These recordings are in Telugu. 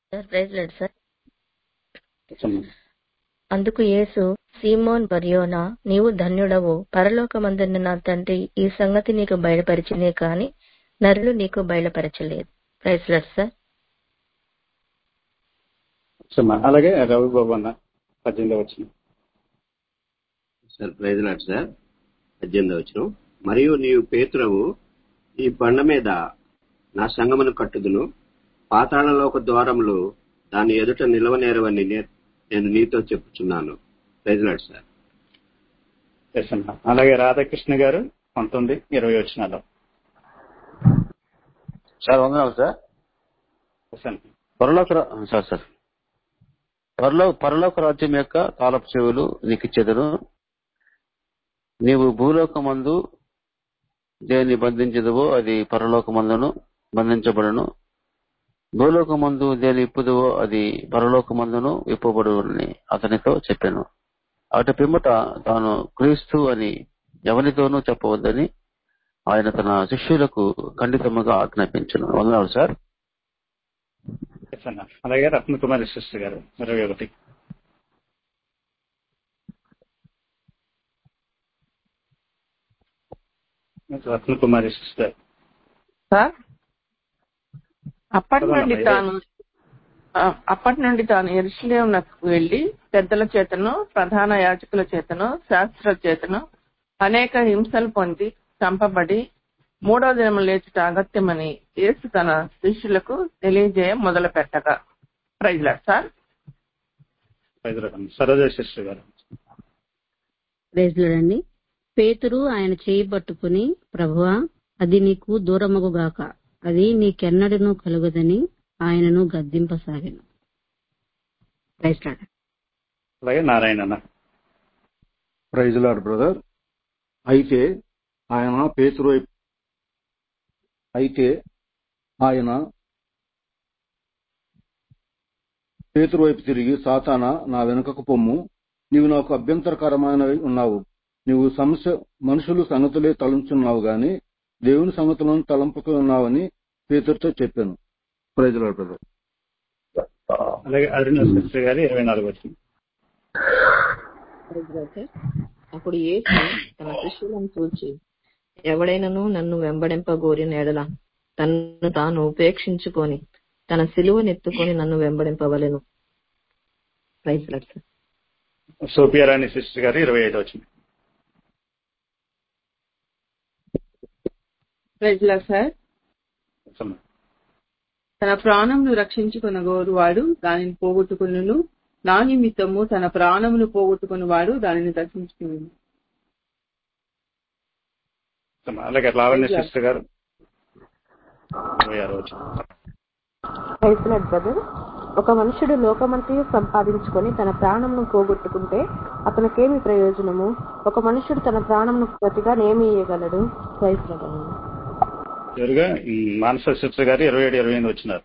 సార్ ప్రైజ్ లార్డ్ సార్ చెప్పమ్మా. అందుకు యేసు సీమోన్ బర్యోనా నీవు ధన్యుడవు పరలోకమందున్న నా తండ్రి ఈ సంగతి నీకు బయలుపరిచినే కాని నరులు నీకు బయలుపరచలేదు ప్రైజ్ లార్డ్ సార్ చెప్పమ్మా. అలాగే రవి బాబు అన్న పద్దెనిమిది వచ్చిన సార్ ప్రైజ్ లాట్ సార్ పద్దెనిమిది వచ్చిన మరియు నీవు పేతురవు ఈ బండ మీద నా సంగమును కట్టుదును పాతాళలోక ద్వారములు దాని ఎదుట నిలవనేరవని నే- నేను నీతో చెప్పుచున్నాను ప్రైజ్ లాట్ సార్ చేస్తున్నా అలాగే రాధాకృష్ణ గారు పంతొమ్మిది ఇరవై వచ్చినాలు సార్ వందనాలు సార్ చేస్తాను పరలోక రా- సార్ సార్ పరలో పరలోక రాజ్యం యొక్క తాలపు చెవులు నీకు ఇచ్చేదను నీవు భూలోకమందు దేన్ని బంధించదువో అది పరలోకమందును బంధించబడును భూలోకమందు దేని ఇప్పుదువో అది పరలోకమందును విప్పబడుని అతనితో చెప్పాను అటు పిమ్మట తాను క్రీస్తు అని ఎవరితోనూ చెప్పవద్దని ఆయన తన శిష్యులకు ఖండితముగా ఆజ్ఞాపించను వందనాలు సార్ చేస్తున్నా అలాగే రత్నకుమారి సిస్టర్ గారు ఇరవై ఒకటి రత్నకుమారి సిస్టర్ సార్ అప్పటి నుండి చదవండి. తాను ఆ, అప్పటి నుండి తాను ఎరుసలేమునకు వెళ్లి పెద్దల చేతను ప్రధాన యాజకుల చేతను శాస్త్ర చేతను అనేక హింసలు పొంది చంపబడి మూడో దినం లేచుట అగత్యమని యేసు తన శిష్యులకు తెలియజేయ మొదలు పెట్టగా praise Lord sir Hyderabad Saroja sister గారు ప్రేజ్లుడండి పేతురు ఆయన చేయి పట్టుకుని ప్రభువా అది నీకు దూరమగుగాక అది నీకెన్నడను కలుగదని ఆయనను గద్దింపసాగాను ప్రైజ్లాడ్ అలాగే నారాయణ అన్న ప్రైజ్ లాడ్ బ్రదర్ అయితే ఆయన పేతురు వైపు అయితే ఆయన పేతురు వైపు తిరిగి సాతాన నా వెనుకకు పొమ్ము నీవు నాకు అభ్యంతరకరమైన ఉన్నావు నీవు సమస్య మనుషులు సంగతులే తలంచున్నావు గాని దేవుని సంగతులను తలంపుకు ఉన్నావని పేతురుతో చెప్పాను ప్రైజ్ లాడ్ బ్రదర్ అలాగే అరుణ సిస్టర్ గారు ఇరవై నాలుగు వచ్చింది అప్పుడు యేసు తన శిష్యులను చూచి ఎవడైనను నన్ను వెంబడింపగోరిన ఎడల తన్ను తాను ఉపేక్షించుకొని తన సిలువనెత్తుకొని నన్ను వెంబడింపవలెను praise Lord sir. Sophia Rani sister గారు ఇరవై ఐదు వచ్చింది ప్రైజ్లాడ్ సార్ చెప్పమ్మా. తన ప్రాణమును రక్షించుకునగోరు వాడు దానిని పోగొట్టుకును నా నిమిత్తము తన ప్రాణమును పోగొట్టుకుని వాడు దానిని రక్షించుకును చెప్పమ్మా. అలాగే లావణ్య సిస్టర్ గారు ఇరవై ఆరు వచ్చింది ప్రైజ్లాడ్ బ్రదర్ ఒక మనుషుడు లోకమంతయు సంపాదించుకొని తన ప్రాణమును పోగొట్టుకుంటే అతనికేమి ప్రయోజనము ఒక మనుషుడు తన ప్రాణమును ప్రతిగా నేమి ఇయ్యగలడు ప్రైజ్లాడ్ చివరిగా ఈ మానస సిస్టర్ గారు ఇరవై ఏడు ఇరవై ఎనిమిది వచ్చినారు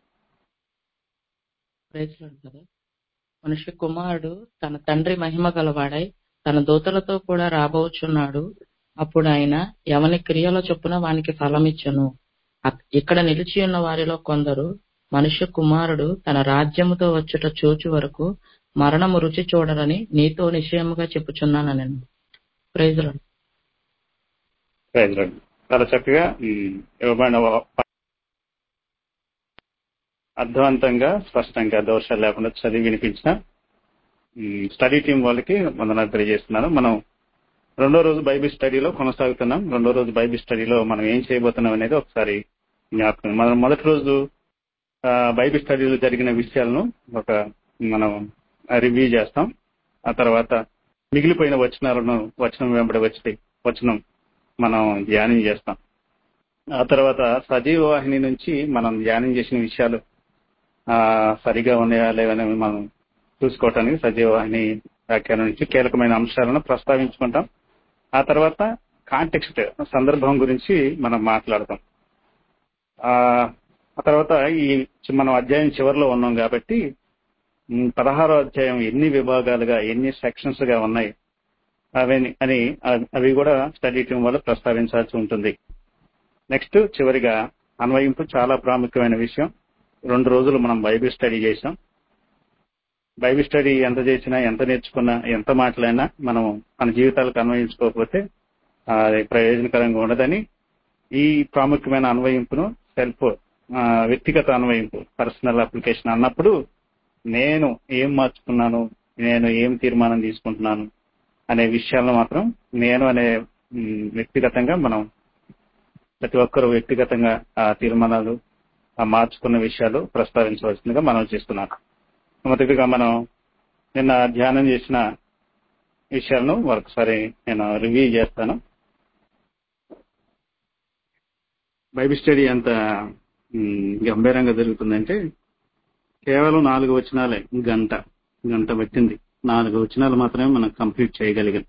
ప్రైజ్ లార్డ్ బ్రదర్. మనుష్య కుమారుడు తన తండ్రి మహిమ గలవాడై తన దూతలతో కూడా రాబోచున్నాడు అప్పుడు ఆయన ఎవని క్రియల చొప్పున వానికి ఫలమిచ్చును అక్- ఇక్కడ నిలిచి ఉన్న వారిలో కొందరు మనుష్య కుమారుడు తన రాజ్యముతో వచ్చుట చూచు వరకు మరణము రుచి చూడరని నీతో నిశ్చయముగా చెప్పుచున్నాను నేను ప్రైజ్ లార్డ్. Praise lord. చాలా చక్కగా ఉమ్, ఇవ్వబడిన వ- అర్థవంతంగా స్పష్టంగా దోషాలు లేకుండా చదివి వినిపించిన ఉమ్, స్టడీ టీం వాళ్ళకి వందనాలు తెలియజేస్తున్నాను మనం రెండో రోజు బైబిల్ స్టడీలో కొనసాగుతున్నాం రెండో రోజు బైబిల్ స్టడీలో మనం ఏం చేయబోతున్నాం అనేది ఒకసారి జ్ఞాపకం మనం మొదటి రోజు ఆ, బైబిల్ స్టడీలో జరిగిన విషయాలను ఒక మనం రివ్యూ చేస్తాం ఆ తర్వాత మిగిలిపోయిన వచనాలను వచనం వెంబడి వచ్చి వచనం మనం ధ్యానం చేస్తాం ఆ తర్వాత సజీవ వాహిని నుంచి మనం ధ్యానం చేసిన విషయాలు ఆ సరిగా ఉన్నాయా లేవని మనం చూసుకోవటానికి సజీవ వాహిని వ్యాఖ్యానం నుంచి కీలకమైన అంశాలను ప్రస్తావించుకుంటాం ఆ తర్వాత కాంటెక్స్ట్ సందర్భం గురించి మనం మాట్లాడతాం ఆ ఆ తర్వాత ఈ చి- మనం అధ్యాయం చివరిలో ఉన్నాం కాబట్టి ఉమ్, పదహారో అధ్యాయం ఎన్ని విభాగాలుగా ఎన్ని సెక్షన్స్ గా ఉన్నాయి అవని అని అ- అవి కూడా స్టడీ టీం వల్ల ప్రస్తావించాల్సి ఉంటుంది నెక్స్ట్ చివరిగా అన్వయింపు చాలా ప్రాముఖ్యమైన విషయం రెండు రోజులు మనం బైబిల్ స్టడీ చేసాం బైబిల్ స్టడీ ఎంత చేసినా ఎంత నేర్చుకున్నా ఎంత మాట్లాడినా మనం మన జీవితాలకు అన్వయించుకోకపోతే అది ప్రయోజనకరంగా ఉండదని ఈ ప్రాముఖ్యమైన అన్వయింపును సెల్ఫ్ వ్యక్తిగత అన్వయింపు పర్సనల్ అప్లికేషన్ అన్నప్పుడు నేను ఏం మార్చుకున్నాను నేను ఏం తీర్మానం తీసుకుంటున్నాను అనే విషయాల్లో మాత్రం నేను అనే ఉమ్, వ్యక్తిగతంగా మనం ప్రతి ఒక్కరూ వ్యక్తిగతంగా ఆ తీర్మానాలు ఆ మార్చుకున్న విషయాలు ప్రస్తావించవలసిందిగా మనం చేస్తున్నాను మొదటిగా మనం నిన్న ధ్యానం చేసిన విషయాలను మరొకసారి నేను రివ్యూ చేస్తాను బైబిల్ స్టడీ ఎంత ఉమ్, గంభీరంగా జరుగుతుందంటే కేవలం నాలుగు వచనాలే గంట గంట పట్టింది నాలుగు వచనాలు మాత్రమే మనం కంప్లీట్ చేయగలిగాం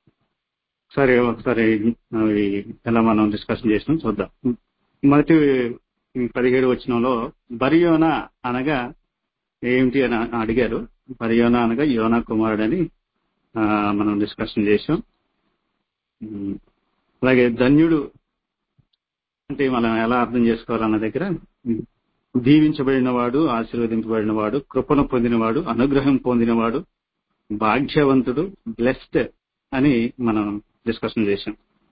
సరే ఒకసారి అవి ఎలా మనం డిస్కషన్ చేసినాం చూద్దాం మొదటి పదిహేడు వచనంలో బరియోన అనగా ఏమిటి అని అడిగారు బరియోన అనగా యోనా కుమారుడని ఆ, మనం డిస్కషన్ చేసాం ఉమ్, అలాగే ధన్యుడు అంటే మనం ఎలా అర్థం చేసుకోవాలన్న దగ్గర దీవించబడినవాడు ఆశీర్వదించబడినవాడు కృపను పొందినవాడు అనుగ్రహం పొందినవాడు భాగ్యవంతుడు బ్లెస్డ్ అని మనం డిస్కషన్ చేశాం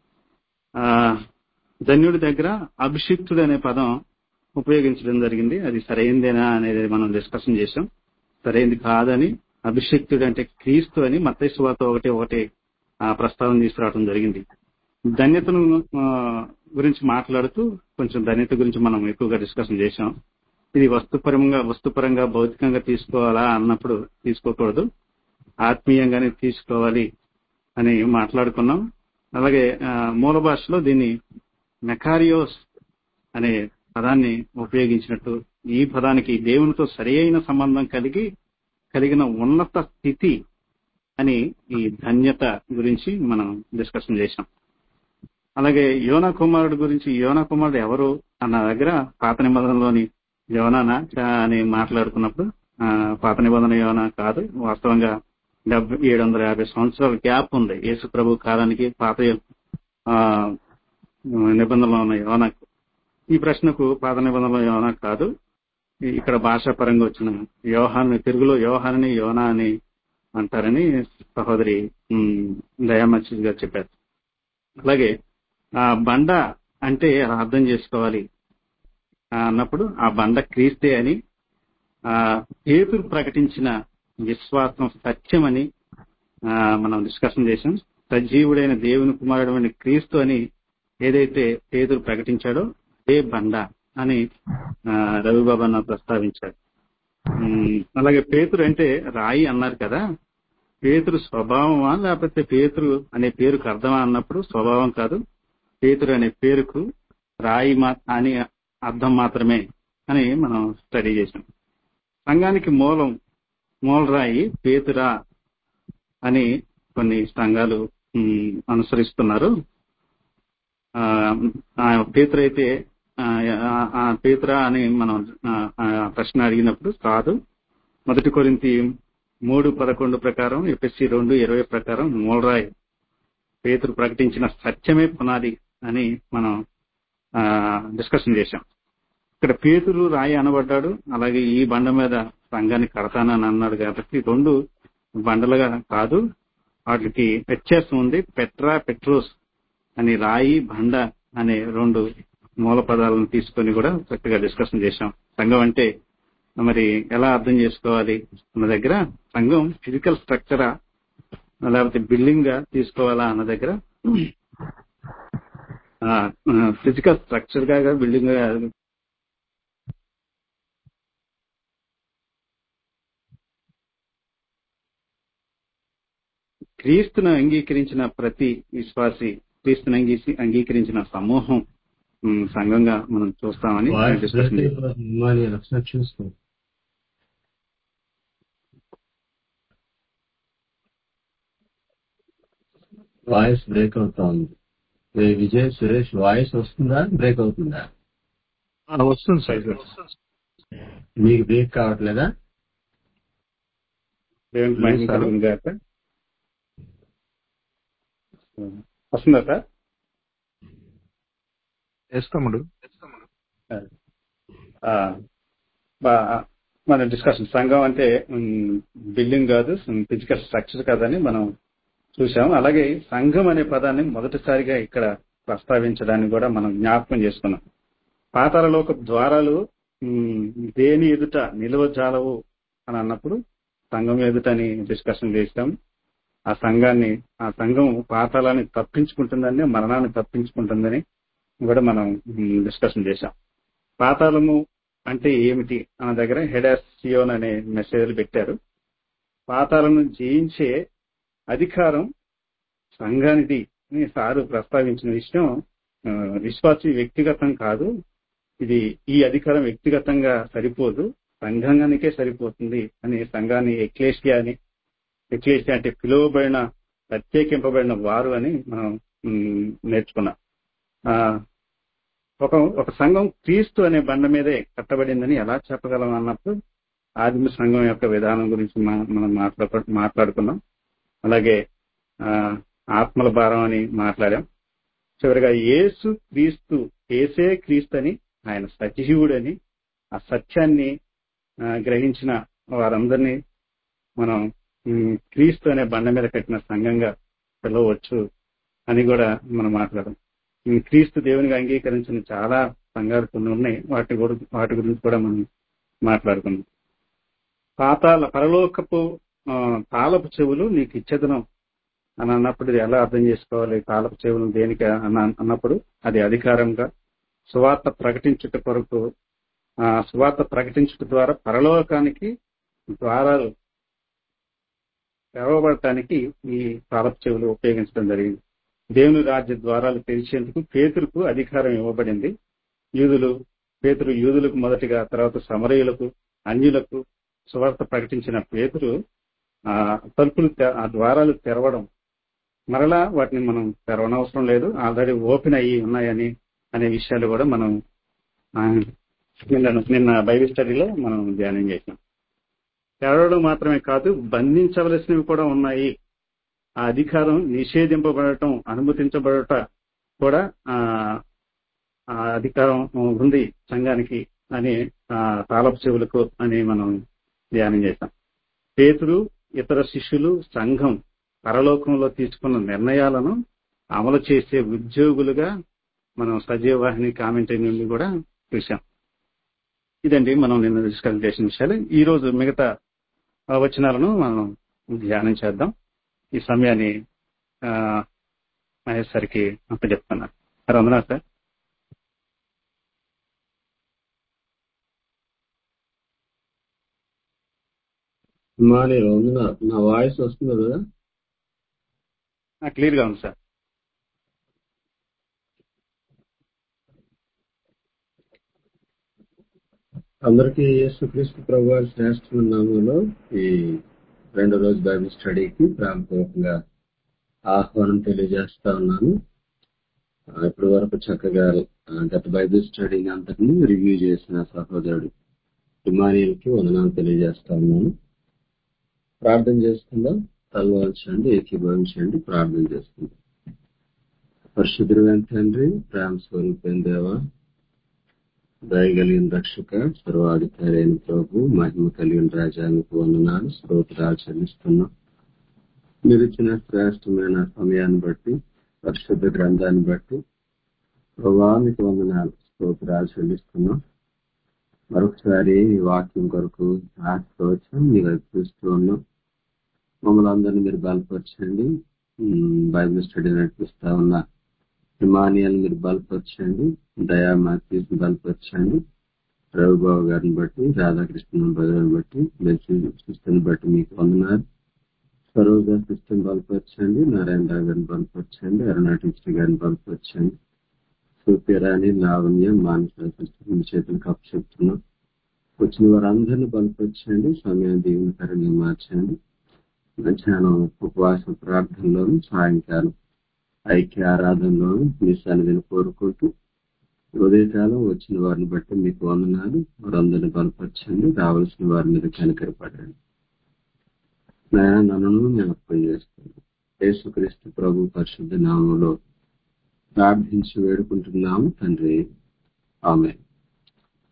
ఆ ధన్యుడి దగ్గర అభిషిక్తుడు అనే పదం ఉపయోగించడం జరిగింది అది సరైందేనా అనేది మనం డిస్కషన్ చేశాం సరైంది కాదని అభిషిక్తుడు అంటే క్రీస్తు అని మత్తైసువాత ఒకటి ఒకటి ఆ ప్రస్తావన తీసుకురావడం జరిగింది ధన్యతను ఆ, గురించి మాట్లాడుతూ కొంచెం ధన్యత గురించి మనం ఎక్కువగా డిస్కషన్ చేశాం ఇది వస్తుపరంగా వస్తుపరంగా భౌతికంగా తీసుకోవాలా అన్నప్పుడు తీసుకోకూడదు ఆత్మీయంగానే తీసుకోవాలి అని మాట్లాడుకున్నాం అలాగే ఆ, మూల భాషలో దీన్ని మెకారియోస్ అనే పదాన్ని ఉపయోగించినట్టు ఈ పదానికి దేవునితో సరి అయిన సంబంధం కలిగి కలిగిన ఉన్నత స్థితి అని ఈ ధన్యత గురించి మనం డిస్కషన్ చేశాం అలాగే యోనా కుమారుడు గురించి యోనా కుమారుడు ఎవరు అన్న దగ్గర పాత నిబంధనలోని యోనానా అని మాట్లాడుకున్నప్పుడు ఆ, పాత నిబంధన యోనా కాదు వాస్తవంగా డెబ్బై ఏడు వందల యాభై సంవత్సరాల గ్యాప్ ఉంది యేసు ప్రభు కాలానికి పాత ఆ, నిబంధనలో ఉన్న యోనాకు ఈ ప్రశ్నకు పాత నిబంధనలో యోనా కాదు ఇక్కడ భాషాపరంగా వచ్చిన యోహాన్ని తెలుగులో యోహాన్ని యోనా అని అంటారని సహోదరి దయామర్చి గారు చెప్పారు అలాగే ఆ బండ అంటే ఎలా అర్థం చేసుకోవాలి ఆ, అన్నప్పుడు ఆ బండ క్రీస్తే అని ఆ పేతురు ప్రకటించిన విశ్వాసం సత్యమని ఆ, మనం డిస్కషన్ చేశాం సజీవుడైన దేవుని కుమారుడు క్రీస్తు అని ఏదైతే పేతురు ప్రకటించాడో అదే బండ అని ఆ, రవిబాబు అన్న ప్రస్తావించాడు ఉమ్, అలాగే పేతురు అంటే రాయి అన్నారు కదా పేతురు స్వభావమా లేకపోతే పేతురు అనే పేరుకు అర్థమా అన్నప్పుడు స్వభావం కాదు పేతురు అనే పేరుకు రాయి మా అని అర్థం మాత్రమే అని మనం స్టడీ చేసాం సంఘానికి మూలం మూలరాయి పేతురా అని కొన్ని సంఘాలు ఉమ్, అనుసరిస్తున్నారు ఆ, ఆ పేతురు అయితే ఆ, ఆ- ఆ పేతురా అని మనం ఆ, ఆ ప్రశ్న అడిగినప్పుడు కాదు మొదటి కొరింతి మూడు పదకొండు ప్రకారం ఎపిఎస్సి రెండు ఇరవై ప్రకారం మూలరాయి పేతురు ప్రకటించిన సత్యమే పునాది అని మనం ఆ, డిస్కషన్ చేశాం ఇక్కడ పేతురు రాయి అనబడ్డాడు అలాగే ఈ బండ మీద సంఘాన్ని కడతానని అన్నాడు కాబట్టి రెండు బండలుగా కాదు వాటికి వ్యత్యాసం ఉంది పెట్రా పెట్రోస్ అని రాయి బండ అనే రెండు మూల పదాలను తీసుకొని కూడా చక్కగా డిస్కషన్ చేశాం సంఘం అంటే మరి ఎలా అర్థం చేసుకోవాలి అన్న దగ్గర సంఘం ఫిజికల్ స్ట్రక్చరా లేకపోతే బిల్డింగ్ గా తీసుకోవాలా అన్న దగ్గర ఫిజికల్ స్ట్రక్చర్ గా బిల్డింగ్ గా క్రీస్తును అంగీకరించిన ప్రతి విశ్వాసి క్రీస్తును అంగీ- అంగీకరించిన సమూహం ఉమ్, సంఘంగా మనం చూస్తామని వాయిస్ డిస్కషన్ బ్రేక్ చేస్తాం అయిపోతుంది. మరి రక్షణ చూసుకో వాయిస్ బ్రేక్ అవుతా ఉంది ఏ విజయ్ సురేష్ వాయిస్ వస్తుందా బ్రేక్ అవుతుందా వస్తుంది సార్ మీకు బ్రేక్ కావట్లేదా దేవునికి మహిమ లేదు సార్. కలుగును గాక వస్తుందా సార్ ఎస్ తమ్ముడు ఆ, బా- మన డిస్కషన్ సంఘం అంటే బిల్డింగ్ కాదు ఫిజికల్ స్ట్రక్చర్ కాదని మనం చూసాం అలాగే సంఘం అనే పదాన్ని మొదటిసారిగా ఇక్కడ ప్రస్తావించడాన్ని కూడా మనం జ్ఞాపకం చేసుకున్నాం పాతాళలోక ద్వారాలు ఉమ్, దేని ఎదుట నిలవజాలవు అని అన్నప్పుడు సంఘం ఎదుట అని డిస్కషన్ చేస్తాం ఆ సంఘాన్ని ఆ సంఘం పాతాళాన్ని తప్పించుకుంటుందని మరణాన్ని తప్పించుకుంటుందని కూడా మనం ఉమ్, డిస్కషన్ చేశాం పాతాళము అంటే ఏమిటి అన్న దగ్గర హెడాస్ సియోన్ అనే మెసేజ్లు పెట్టారు పాతాలను జయించే అధికారం సంఘానిది అని సారు ప్రస్తావించిన విషయం ఆ, విశ్వాసి వ్యక్తిగతం కాదు ఇది ఈ అధికారం వ్యక్తిగతంగా సరిపోదు సంఘానికే సరిపోతుంది అని సంఘాన్ని ఎక్లేషియా అని ఎక్లేషియా అంటే పిలువబడిన ప్రత్యేకింపబడిన వారు అని మనం ఉమ్, నేర్చుకున్నాం ఆ, ఒక ఒక సంఘం క్రీస్తు అనే బండ మీదే కట్టబడిందని ఎలా చెప్పగలం అన్నప్పుడు ఆదిమ సంఘం యొక్క విధానం గురించి మా- మనం మాట్లాడు మాట్లాడుకున్నాం అలాగే ఆ, ఆత్మల భారం అని మాట్లాడాం చివరిగా యేసు క్రీస్తు ఏసే క్రీస్తు అని ఆయన సజీవుడని ఆ సత్యాన్ని ఆ, గ్రహించిన వారందరినీ మనం ఉమ్, క్రీస్తు అనే బండ మీద కట్టిన సంఘంగా పిలవచ్చు అని కూడా మనం మాట్లాడాం ఈ క్రీస్తు దేవునికి అంగీకరించిన చాలా సంఘాలు కొన్ని ఉన్నాయి వాటి గురి- వాటి గురించి కూడా మనం మాట్లాడుకున్నాం పాతాల పరలోకపు ఆ, తాళపు చెవులు నీకు ఇచ్చేదనం అని అన్నప్పుడు ఇది ఎలా అర్థం చేసుకోవాలి తాళపు చెవులు దేనికి అన్న అన్నప్పుడు అది అధికారంగా సువార్త ప్రకటించుట కొరకు ఆ సువార్త ప్రకటించుట ద్వారా పరలోకానికి ద్వారాలు తెరవబడటానికి ఈ తాళపు చెవులు ఉపయోగించడం జరిగింది దేవుని రాజ్య ద్వారాలు తెరిచేందుకు పేతురుకు అధికారం ఇవ్వబడింది యూదులు పేతురు యూదులకు మొదటిగా తర్వాత సమరయులకు అన్యులకు సువార్త ప్రకటించిన పేతురు ఆ తలుపులు తె- ఆ ద్వారాలు తెరవడం మరలా వాటిని మనం తెరవనవసరం లేదు ఆల్రెడీ ఓపెన్ అయ్యి ఉన్నాయని అనే విషయాలు కూడా మనం ఆ, నిన్న నిన్న బైబిల్ స్టడీలో మనం ధ్యానం చేసాం తెరవడం మాత్రమే కాదు బంధించవలసినవి కూడా ఉన్నాయి ఆ అధికారం నిషేధింపబడటం అనుమతించబడట కూడా ఆ ఆ అధికారం ఉంది సంఘానికి అని ఆ తాళపు చెవులకు అని మనం ధ్యానం చేశాం పేతురు ఇతర శిష్యులు సంఘం పరలోకంలో తీసుకున్న నిర్ణయాలను అమలు చేసే ఉద్యోగులుగా మనం సజీవవాహిని కామెంటరీ నుండి కూడా చూసాం ఇదండి మనం నిన్న డిస్కస్ చేసిన విషయాలు ఈ రోజు మిగతా ఆ, వచనాలను మనం ధ్యానం చేద్దాం ఈ సమయాన్ని ఆ, మహేష్ సార్కి అప్పచెప్తున్నారు సార్ వందనా సార్ మా నేను వందన నా వాయిస్ వస్తుంది కదా క్లియర్ గా ఉంది సార్ అందరికీ యేసుక్రీస్తు ప్రభు వారి శ్రేష్ఠ నామంలో ఈ రెండో రోజు బైబిల్ స్టడీకి ప్రాముఖ్యంగా ఆహ్వానం తెలియజేస్తా ఉన్నాను ఆ, ఇప్పటి వరకు చక్కగా ఆ, గత బైబిల్ స్టడీని అంతటిని రివ్యూ చేసిన సహోదరుడు ఇమానియల్కి వందనాలు తెలియజేస్తా ఉన్నాను ప్రార్థన చేసుకుందాం తలవాల్చండి ఏకీభవించండి ప్రార్థన చేసుకుందాం పరిశుద్ధుడైన తండ్రి ప్రేమ స్వరూపైన దేవ దయగలిగిన రక్షక సర్వాధికారి అయిన ప్రభు మహిమ కలిగిన రాజానికి వందనాలు స్తోత్రాలు చెల్లిస్తున్నాం మీరు ఇచ్చిన శ్రేష్టమైన సమయాన్ని బట్టి పరిశుద్ధ గ్రంథాన్ని బట్టి ప్రభావానికి వందనాలు స్తోత్రాలు చెల్లిస్తున్నాం మరొకసారి ఈ వాక్యం కొరకు ఆశించవచ్చు మీరు చూస్తూ ఉన్నాం మమ్మల్ని అందరినీ మీరు బలపరచండి ఉమ్, బైబిల్ స్టడీ నడిపిస్తా ఉన్న హిమానియాలు మీరు బలపరచండి దయా మాతీస్ బలపరచండి రవిబాబు గారిని బట్టి రాధాకృష్ణ బ్రదర్ని బట్టి సిస్టమ్ బట్టి మీకు వందనాలు సరోజ సిస్టమ్ బలపరచండి నారాయణరావు గారిని బలపరచండి అరుణాటిశ్రీ గారిని బలపరచండి సూర్యరాణి లావణ్య మానస సిస్టమ్ మీ చేతులకు అప్పు చెప్తున్నాం వచ్చిన వారందరినీ బలపరచండి సమయం దీవెనకరంగా మార్చండి మధ్యాహ్నం ఉపవాస ప్రార్థనలోను సాయంకాలం ఐక్య ఆరాధనలోను మీ సన్నిధిని కోరుకుంటూ ఉదయకాలం వచ్చిన వారిని బట్టి మీకు వందనాలు వారందరిని బలపరచండి రావాల్సిన వారి మీద కనికరపడండి నాయన నన్ను జ్ఞాపకం చేస్తున్నాను యేసుక్రీస్తు ప్రభు పరిశుద్ధ నామంలో ప్రార్థించి వేడుకుంటున్నాము తండ్రి ఆమె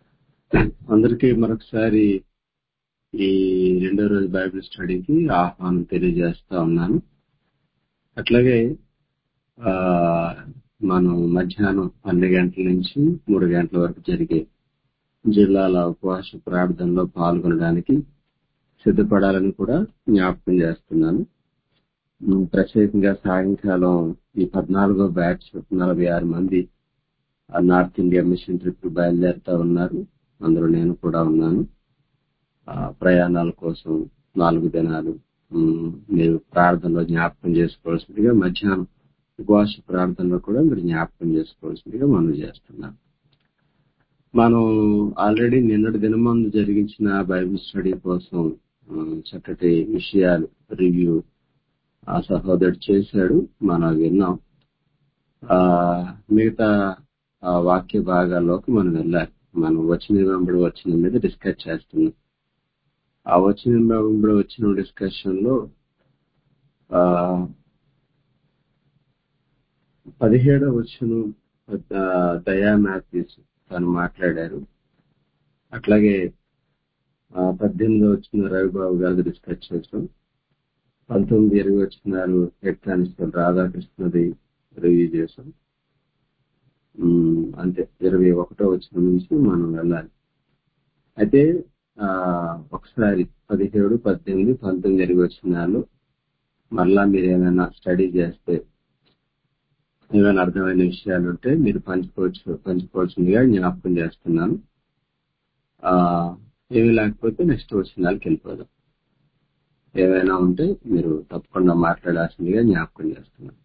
అందరికీ మరొకసారి ఈ రెండో రోజు బైబిల్ స్టడీకి ఆహ్వానం తెలియజేస్తా ఉన్నాను అట్లాగే ఆ మనం మధ్యాహ్నం పన్నెండు గంటల నుంచి మూడు గంటల వరకు జరిగే జిల్లాల ఉపవాస ప్రార్థనలో పాల్గొనడానికి సిద్ధపడాలని కూడా జ్ఞాపకం చేస్తున్నాను ఉమ్, ప్రత్యేకంగా సాయంకాలం ఈ పద్నాలుగో బ్యాచ్ నలభై ఆరు మంది ఆ నార్త్ ఇండియా మిషన్ ట్రిప్ బయలుదేరుతా ఉన్నారు అందులో నేను కూడా ఉన్నాను ఆ ప్రయాణాల కోసం నాలుగు దినాలు ఉమ్, మీరు ప్రార్థనలో జ్ఞాపకం చేసుకోవాల్సిందిగా మధ్యాహ్నం ఉపవాస ప్రార్థనలో కూడా మీరు జ్ఞాపకం చేసుకోవాల్సిందిగా మనం చేస్తున్నాం మనం ఆల్రెడీ నిన్నటి దినమందు జరిగించిన బైబిల్ స్టడీ కోసం ఆ, చక్కటి విషయాలు రివ్యూ ఆ సహోదరుడు చేశాడు మనం విన్నాం ఆ మిగతా ఆ వాక్య భాగాల్లోకి మనం వెళ్ళాలి మనం వచ్చిన వెంబడి వచ్చిన మీద డిస్కస్ చేస్తున్నాం ఆ వచ్చిన వెంబడి వచ్చిన డిస్కషన్ లో ఆ పదిహేడవ వచ్చును దయా మ్యాథ్యూస్ తను మాట్లాడారు అట్లాగే ఆ, పద్దెనిమిదో వచ్చిన రవిబాబు గారు డిస్కస్ చేసాం పంతొమ్మిది ఇరవై వచ్చినారు హెడ్ కానిస్టేబుల్ రాధాకృష్ణది రివ్యూ చేసాం ఉమ్, అంతే ఇరవై ఒకటో వచ్చిన నుంచి మనం వెళ్ళాలి అయితే ఆ ఒకసారి పదిహేడు పద్దెనిమిది పంతొమ్మిది ఇరవై వచ్చినాలు మరలా మీరు ఏమైనా స్టడీ చేస్తే ఏమైనా అర్థమైన విషయాలు ఉంటే మీరు పంచుకోవచ్చు పంచుకోవాల్సిందిగా జ్ఞాపకం చేస్తున్నాను ఆ ఏమీ లేకపోతే నెక్స్ట్ వచ్చినాలకు వెళ్ళిపోదాం ఏమైనా ఉంటే మీరు తప్పకుండా మాట్లాడాల్సిందిగా జ్ఞాపకం చేస్తున్నాను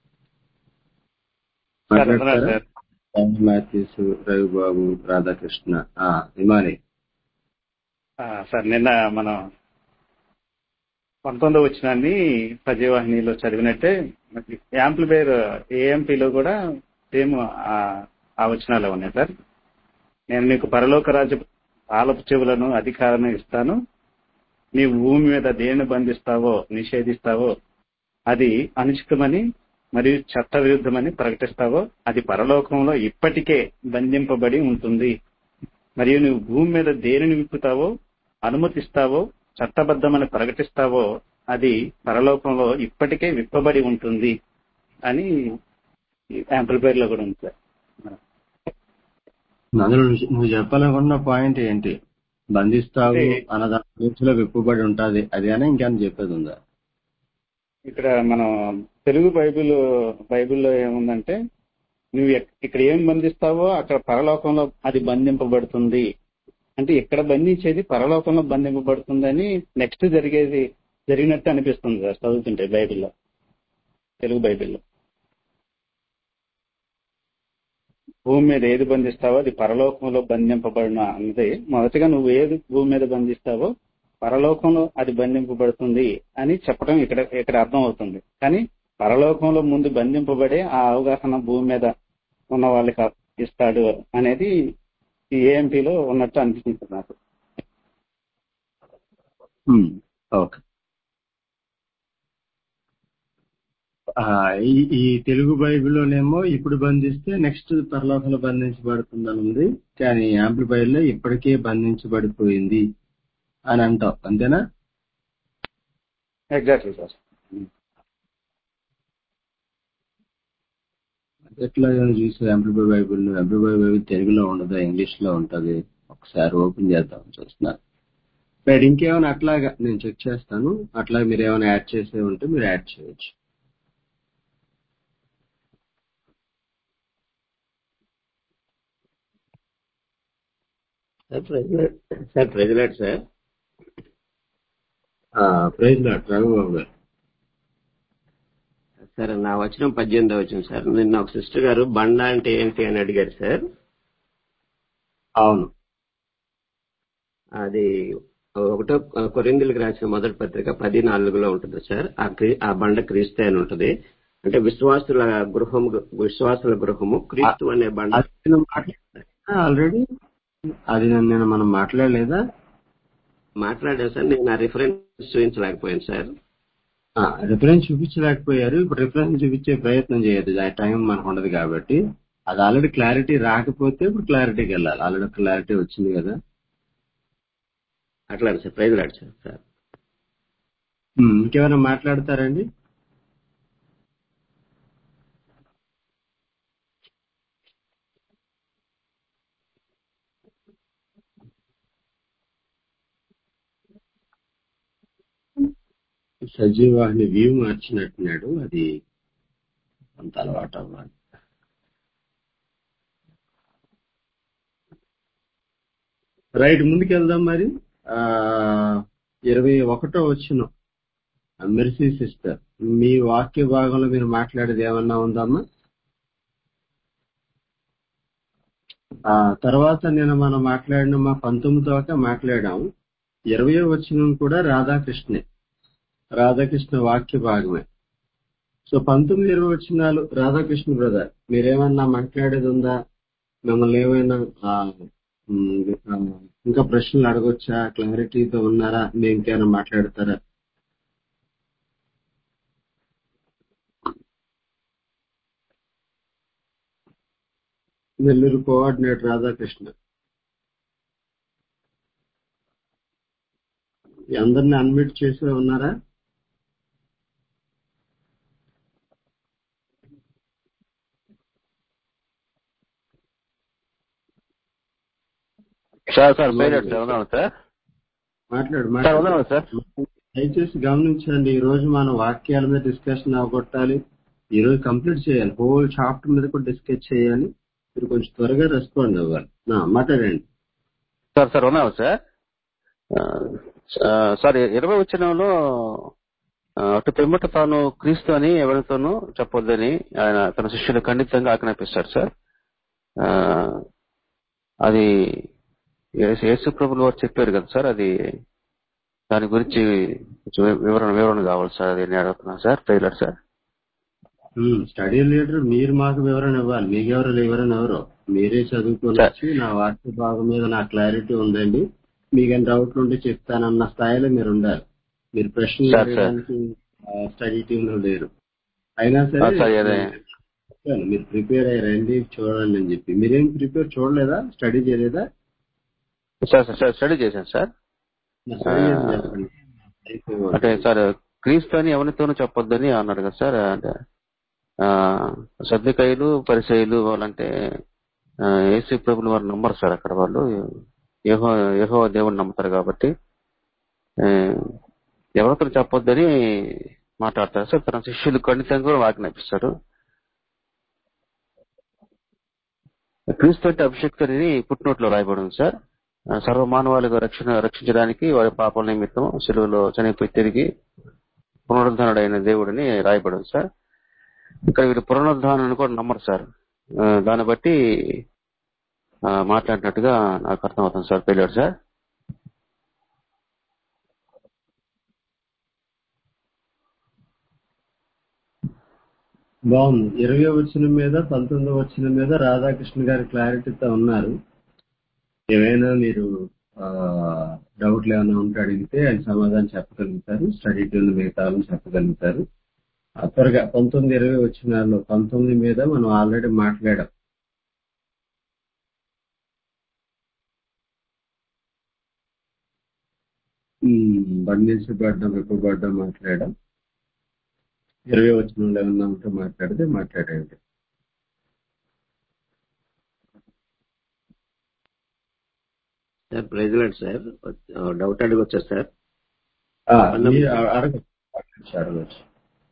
సార్ అర్థమైంది మాట్లాడతారా సార్ మాథ్యూస్ రవిబాబు రాధాకృష్ణ ఆ హిమాలయ్ ఆ, సార్ నిన్న మనం పంతొమ్మిదో వచ్చినాన్ని సజీవాహినిలో చదివినట్టే యాంప్లిఫైర్ ఏఎంపీలో కూడా సేమ్ ఆ ఆ వచనాలే ఉన్నాయి సార్ నేను మీకు పరలోక రాజ్య పాలపు చెవులను అధికారం ఇస్తాను నీవు భూమి మీద దేన్ని బంధిస్తావో నిషేధిస్తావో అది అనుచితమని మరియు చట్ట విరుద్ధమని ప్రకటిస్తావో అది పరలోకంలో ఇప్పటికే బంధింపబడి ఉంటుంది మరియు నువ్వు భూమి మీద దేనిని విప్పుతావో అనుమతిస్తావో చట్టబద్ధమని ప్రకటిస్తావో అది పరలోకంలో ఇప్పటికే విప్పబడి ఉంటుంది అని యాంప్లిఫైర్ లో కూడా ఉంది సార్ అందులో నువ్వు నువ్వు చెప్పాలనుకున్న పాయింట్ ఏంటి బంధిస్తావు అంటే అన్న దాని గురించిలో విప్పుబడి ఉంటుంది అదేనా ఇంకేమైనా చెప్పేది ఉందా ఇక్కడ మనం తెలుగు బైబిల్ బైబిల్లో ఏముందంటే నువ్వు ఎక్- ఇక్కడ ఏం బంధిస్తావో అక్కడ పరలోకంలో అది బంధింపబడుతుంది అంటే ఇక్కడ బంధించేది పరలోకంలో బంధింపబడుతుందని నెక్స్ట్ జరిగేది జరిగినట్టు అనిపిస్తుంది సార్ చదువుతుంటే బైబిల్లో తెలుగు బైబిల్లో భూమి మీద ఏది బంధిస్తావో అది పరలోకంలో బంధింపబడిన అన్నది మొదటిగా నువ్వు ఏది భూమి మీద బంధిస్తావో పరలోకంలో అది బంధింపబడుతుంది అని చెప్పడం ఇక్కడ ఇక్కడ అర్థం అవుతుంది కానీ పరలోకంలో ముందు బంధింపబడే ఆ అవగాహన భూమి మీద ఉన్న వాళ్ళకి ఇస్తాడు అనేది ఈ ఏఎంపీలో ఉన్నట్టు అనిపిస్తుంది నాకు ఉమ్, ఓకే ఆ, ఈ ఈ తెలుగు బైబిల్లోనేమో ఇప్పుడు బంధిస్తే నెక్స్ట్ పరలోకంలో బంధించబడుతుందని ఉంది కానీ యాంప్లిఫైర్ లో ఇప్పటికే బంధించబడిపోయింది అని అంటావు అంతేనా ఎగ్జాక్ట్లీ సార్ ఎట్లా చూసి యాంప్లిఫై బైబిల్ యాంప్లిఫై బైబిల్ తెలుగులో ఉండదు ఇంగ్లీష్ లో ఉంటది ఒకసారి ఓపెన్ చేద్దాం చూస్తున్నా రైట్ ఇంకేమైనా అట్లాగా నేను చెక్ చేస్తాను అట్లా మీరు ఏమైనా యాడ్ చేసే ఉంటే మీరు యాడ్ చేయొచ్చు sir praise Lord. Sir praise Lord sir ఆ, ప్రైజ్ లాడ్ రఘుబాబు గారు సార్ నా వచ్చిన పద్దెనిమిది వచ్చిన సార్ నిన్న ఒక సిస్టర్ గారు బండ అంటే ఏంటి అని అడిగారు సార్ అవును అది ఒకటో కొరిందులకు రాసిన మొదటి పత్రిక పది నాలుగులో ఉంటుంది సార్ ఆ క్రీ- ఆ బండ క్రీస్తే అని ఉంటుంది అంటే విశ్వాసుల గృహము విశ్వాసుల గృహము క్రీస్తు అనే బండ అది నేను మాట్లాడా ఆల్రెడీ అది నేను నేను మనం మాట్లాడలేదా మాట్లాడాను సార్ నేను ఆ రిఫరెన్స్ చూపించలేకపోయాను సార్ రిఫరెన్స్ చూపించలేకపోయారు ఇప్పుడు రిఫరెన్స్ చూపించే ప్రయత్నం చేయదు ఆ టైం మనకు ఉండదు కాబట్టి అది ఆల్రెడీ క్లారిటీ రాకపోతే ఇప్పుడు క్లారిటీకి వెళ్ళాలి ఆల్రెడీ క్లారిటీ వచ్చింది కదా అట్లా sir praise Lord sir sir ఉమ్, ఇంకేమైనా మాట్లాడతారండి సజీవాహిని వ్యూ మార్చినట్టున్నాడు అది అంత అలవాటు అవ్వాలి రైట్ ముందుకు వెళ్దాం మరి ఆ ఇరవై ఒకటో వచ్చిన మెర్సీ సిస్టర్ మీ వాక్య భాగంలో మీరు మాట్లాడేది ఏమన్నా ఉందమ్మా ఆ తర్వాత నేను మనం మాట్లాడిన మా పంతొమ్మిది దాకా మాట్లాడాం ఇరవయో వచ్చిన కూడా రాధాకృష్ణే రాధాకృష్ణ వాక్య భాగమే సో పంతొమ్మిది ఇరవై వచ్చినాలు రాధాకృష్ణ బ్రదర్ మీరేమన్నా మాట్లాడేది ఉందా మిమ్మల్ని ఏమైనా ఆ, ఉమ్, ఆ, ఇంకా ప్రశ్నలు అడగొచ్చా క్లారిటీతో ఉన్నారా మీరు ఇంకేమైనా మాట్లాడతారా నెల్లూరు కోఆర్డినేటర్ రాధాకృష్ణ ఈ అందరిని అన్మ్యూట్ చేసి ఉన్నారా సార్ సార్ పేరెట్ సార్ ఉన్నాను సార్ మాట్లాడు సార్ మాట్లాడు ఉన్నాను సార్ దయచేసి గమనించండి ఈ రోజు మనం వాక్యాల మీద డిస్కషన్ అవగొట్టాలి ఈ రోజు కంప్లీట్ చేయాలి హోల్ చాప్టర్ మీద కూడా డిస్కస్ చేయాలి మీరు కొంచెం త్వరగా రెస్పాండ్ అవ్వాలి నా, మాట్లాడండి సార్ సార్ ఉన్నాను సార్ ఆ, ఆ, సార్ ఇరవై వచ్చినంలో అటు పిమ్మట తాను క్రీస్తు అని ఎవరితోనూ చెప్పొద్దని ఆయన తన శిష్యులు ఖండితంగా ఆజ్ఞాపిస్తాడు సార్ ఆ, అది యేసు యేసు ప్రభులు వారు చెప్పారు కదా సార్ అది దాని గురించి కొంచెం వివరణ వివరణ కావాలి సార్ అది నేను అడుగుతున్నాను sir Tyler sir study leader మీరు మాకు వివరణ ఇవ్వాలి మీకెవరు వివరణ ఎవరో మీరే చదువుకొని వచ్చి నా వాక్య భాగం మీద నా క్లారిటీ ఉందండి మీకేం డౌట్లు ఉంటే చెప్తానన్న స్థాయిలో మీరు ఉండాలి మీరు ప్రశ్నలు సార్, సార్. అడగడానికి స్టడీ టీమ్ లో లేరు అయినా సరే ఆ, సార్, అదే. చెప్పాను, మీరు ప్రిపేర్ అయ్యారండి చూడండి అని చెప్పి మీరేం ప్రిపేర్ చూడలేదా స్టడీ చేయలేదా సార్ సార్ సార్ స్టడీ చేశాను సార్ నా స్టడీ చేసి చెప్పండి అయిపోయి అంటే సార్ క్రీస్తు అని ఎవరితోనూ చెప్పొద్దని అన్నాడు కదా సార్ అంటే ఆ, సర్దికాయలు పరిచయులు వాళ్ళంటే ఆ, యేసు ప్రభులు వారు నమ్మరు సార్ అక్కడ వాళ్ళు యహో యహో దేవుని నమ్ముతారు కాబట్టి ఆ, ఎవరితో చెప్పొద్దని మాట్లాడతారు సార్ తన శిష్యులు ఖండితంగా కూడా ఆజ్ఞాపిస్తారు క్రీస్తు అంటే అభిషక్తుని పుట్టినోట్లో రాయబడి ఉంది సార్ ఆ, సర్వమానవాళిగా రక్షణ రక్షించడానికి వారి పాపల నిమిత్తం సెలవులో చనిపోయి తిరిగి పునరుద్ధరణుడైన దేవుడిని రాయబడి ఉంది సార్ ఇక్కడ వీరు పునరుద్ధానాన్ని కూడా నమ్మరు సార్ ఆ, దాన్ని బట్టి ఆ, మాట్లాడినట్టుగా నాకు అర్థమవుతుంది సార్ పెళ్ళాడు సార్ బాగుంది ఇరవై వచ్చిన మీద పంతొమ్మిది వచ్చిన మీద రాధాకృష్ణ గారి క్లారిటీతో ఉన్నారు ఏమైనా మీరు డౌట్లు ఏమైనా ఉంటే అడిగితే ఆయన సమాధానం చెప్పగలుగుతారు స్టడీ టూల్ మిగతా వాళ్ళని చెప్పగలుగుతారు ఆ త్వరగా పంతొమ్మిది ఇరవై వచ్చినాల్లో పంతొమ్మిది మీద మనం ఆల్రెడీ మాట్లాడాం ఉమ్, బంధించబడ్డం విప్పబడ్డం మాట్లాడాం ఇరవై వచ్చిన ఏమన్నా ఉంటే మాట్లాడితే మాట్లాడండి సార్ ప్రెసిడెంట్ సార్ డౌట్ అడగొచ్చా సార్ ఆ, అన్నం- మీరు అ- అడగచ్చు అడగచ్చు అడగచ్చు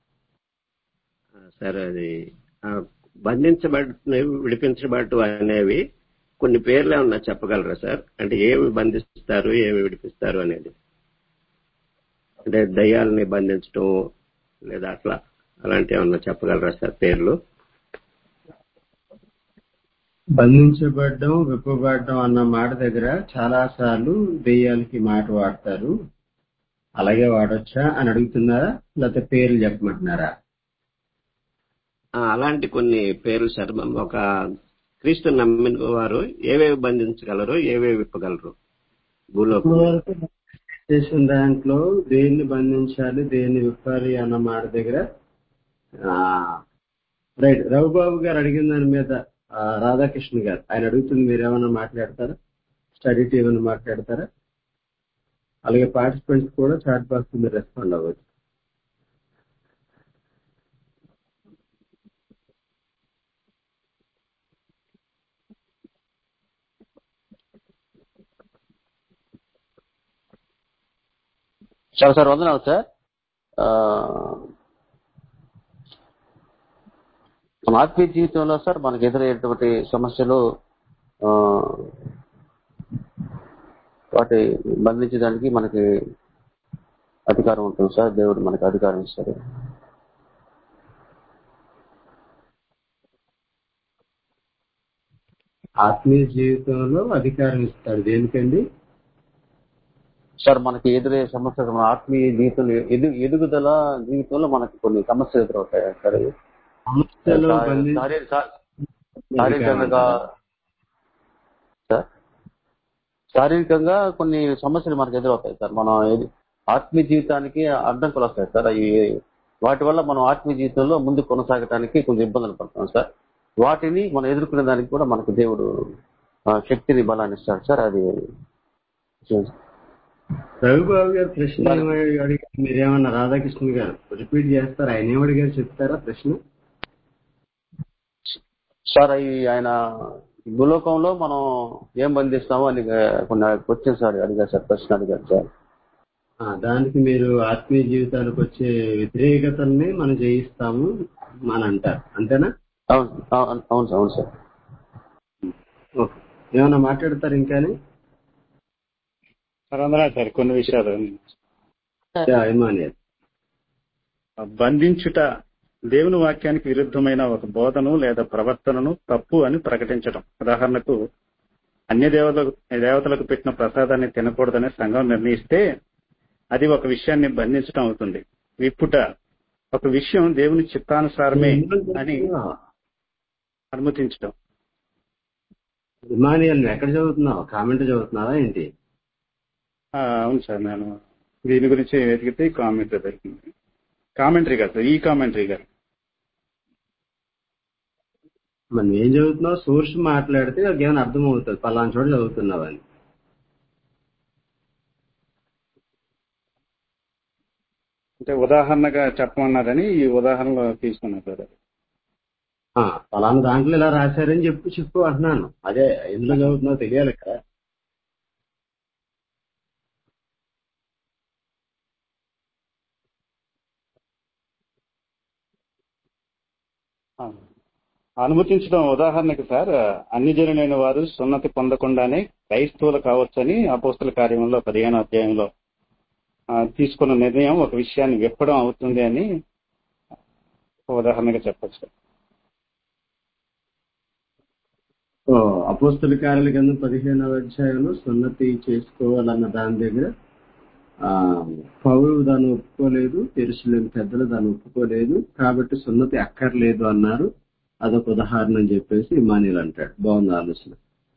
సార్ అది ఆ, బంధించబడినవి విడిపించబడటం అనేవి కొన్ని పేర్లు ఏమన్నా చెప్పగలరా సార్ అంటే ఏమి బంధిస్తారు ఏమి విడిపిస్తారు అనేది అంటే దయ్యాలని బంధించడం లేదా అట్లా అలాంటి ఏమన్నా చెప్పగలరా సార్ పేర్లు బంధించబడ్డం విప్పబడ్డం అన్న మాట దగ్గర చాలా సార్లు దెయ్యాలకి మాట వాడతారు అలాగే వాడొచ్చా అని అడుగుతున్నారా లేకపోతే పేర్లు చెప్పమంటున్నారా ఆ, అలాంటి కొన్ని పేర్లు సార్ ఒక క్రీస్తు నమ్మిన వారు ఏవేవి బంధించగలరు ఏవేవి విప్పగలరు భూలోకం ఇప్పుడు వరకు చేసిన దాంట్లో దేన్ని బంధించాలి దేన్ని విప్పాలి అన్న మాట దగ్గర ఆ, రైట్ రఘుబాబు గారు అడిగిన దాని మీద ఆ, రాధాకృష్ణ గారు ఆయన అడుగుతుంది మీరు ఏమైనా మాట్లాడతారా స్టడీ టీం ఏమైనా మాట్లాడతారా అలాగే పార్టిసిపెంట్స్ కూడా చాట్ బాక్స్ మీరు రెస్పాండ్ అవ్వచ్చు సార్ సార్ వందనాలు సార్ ఆ, మన ఆత్మీయ జీవితంలో సార్ మనకు ఎదురయ్యేటువంటి సమస్యలు ఆ, వాటి బంధించడానికి మనకి అధికారం ఉంటుంది సార్ దేవుడు మనకి అధికారం ఇస్తారు ఆత్మీయ జీవితంలో అధికారం ఇస్తాడు దేనికండి సార్ మనకి ఎదురయ్యే సమస్యలు మన ఆత్మీయ జీవితంలో ఎదు ఎదుగుదల జీవితంలో మనకి కొన్ని సమస్యలు ఎదురవుతాయి సార్ ఇవి. సమస్యలో శా- బంధించి శారీ- శా- అధికారం శారీరకంగా అంటారా? సార్ శారీరకంగా కొన్ని సమస్యలు మనకు ఎదురవుతాయి సార్ మనం ఎదు- ఆత్మీయ జీవితానికి అడ్డంకులు వస్తాయి సార్ అవి వాటి వల్ల మనం ఆత్మీయ జీవితంలో ముందు కొనసాగడానికి కొంచెం ఇబ్బందులు పడతాం సార్ వాటిని మనం ఎదుర్కొనే దానికి కూడా మనకు దేవుడు ఆ, శక్తిని బలాన్ని ఇస్తాడు సార్ అది రఘుబాబు గారు ప్రశ్న ఏమని అడిగారు మీరేమన్నా రాధాకృష్ణ గారు రిపీట్ చేస్తారా ఆయన ఏమడిగారు చెప్తారా ప్రశ్న సార్ అవి ఆయన ఈ భూలోకంలో మనం ఏం బంధిస్తామో అని ఆ, కొన్ని క్వశ్చన్స్ అడిగారు సార్ ప్రశ్న అడిగారు సార్ ఆ, దానికి మీరు ఆత్మీయ జీవితానికి వచ్చే వ్యతిరేకతల్ని మనం జయిస్తాము అని అంటారు అంతేనా అవును అవును అవును సార్ అవును సార్ ఓకే ఏమన్నా మాట్లాడతారు ఇంకాని సార్ వందనాలు సార్ కొన్ని విషయాలు యా, ఇమానియల్ బంధించుట దేవుని వాక్యానికి విరుద్ధమైన ఒక బోధను లేదా ప్రవర్తనను తప్పు అని ప్రకటించడం ఉదాహరణకు అన్య దేవతలకు దేవతలకు పెట్టిన ప్రసాదాన్ని తినకూడదని సంఘం నిర్ణయిస్తే అది ఒక విషయాన్ని బంధించడం అవుతుంది విప్పుట ఒక విషయం దేవుని చిత్తానుసారమే అని అనుమతించడం ఇమానియల్ నువ్వు ఎక్కడ చదువుతున్నావు కామెంట్ చదువుతున్నావా ఏంటి ఆ, అవును సార్ నేను దీని గురించి వెతికితే కామెంట్ దొరికింది కామెంటరీ కాదు సార్ ఈ కామెంటరీ గారు మనం ఏం చదువుతున్నావు సోర్స్ మాట్లాడితే నాకు ఏమైనా అర్థం అవుతుంది పలానా చోట చదువుతున్నావు అని అంటే ఉదాహరణగా చెప్పమన్నారని ఈ ఉదాహరణలో తీసుకున్నారు సార్ ఆ, పలానా దాంట్లో ఇలా రాశారని చెప్పు చెప్పు అంటున్నాను అదే ఎందులో చదువుతున్నావు తెలియాలి కదా ఆ. అనుమతించడం ఉదాహరణకి సార్ అన్ని జనులైన వారు సున్నతి పొందకుండానే క్రైస్తవులు కావచ్చని అపోస్తుల కార్యంలో పదిహేను అధ్యాయంలో ఆ, తీసుకున్న నిర్ణయం ఒక విషయాన్ని విప్పడం అవుతుంది అని ఒక ఉదాహరణగా చెప్పచ్చు సార్ ఓ, అపోస్తల కార్యాల కింద పదిహేనవ అధ్యాయంలో సున్నతి చేసుకోవాలన్న దాని దగ్గర ఆ పౌరు దాన్ని ఒప్పుకోలేదు ఎరుసలేం పెద్దలు దాన్ని ఒప్పుకోలేదు కాబట్టి సున్నతి అక్కర్లేదు అన్నారు అదొక ఉదాహరణ అని చెప్పేసి ఇమానియల్ అంటాడు బాగుంది ఆలోచన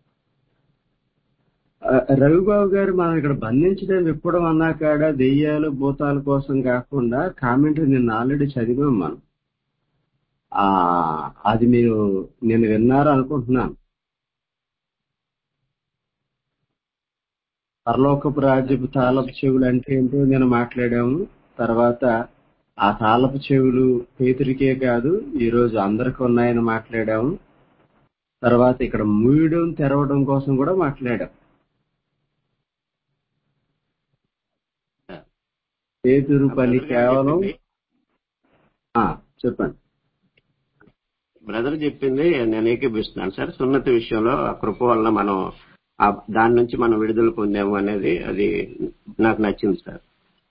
ఆ, రవిబాబు గారు మనం ఇక్కడ బంధించడం విప్పడం అన్నా కాడ దెయ్యాలు భూతాల కోసం కాకుండా కామెంట్ నిన్న ఆల్రెడీ చదివాం మనం ఆ అది మీరు నేను విన్నారు అనుకుంటున్నాను పరలోకపు రాజ్యపు తాళపు చెవులు అంటే ఏంటో నేను మాట్లాడాము తర్వాత ఆ తాళపు చెవులు పేతురికే కాదు ఈ రోజు అందరికి ఉన్నాయని మాట్లాడాము తర్వాత ఇక్కడ మూయడం తెరవడం కోసం కూడా మాట్లాడాం పేతురు పని కేవలం ఆ, చెప్పండి బ్రదర్ చెప్పింది నేను ఏకీపిస్తున్నాను సార్ సున్నతి విషయంలో ఆ కృప వలన మనం ఆ దాని నుంచి మనం విడుదల పొందాము అనేది అది నాకు నచ్చింది సార్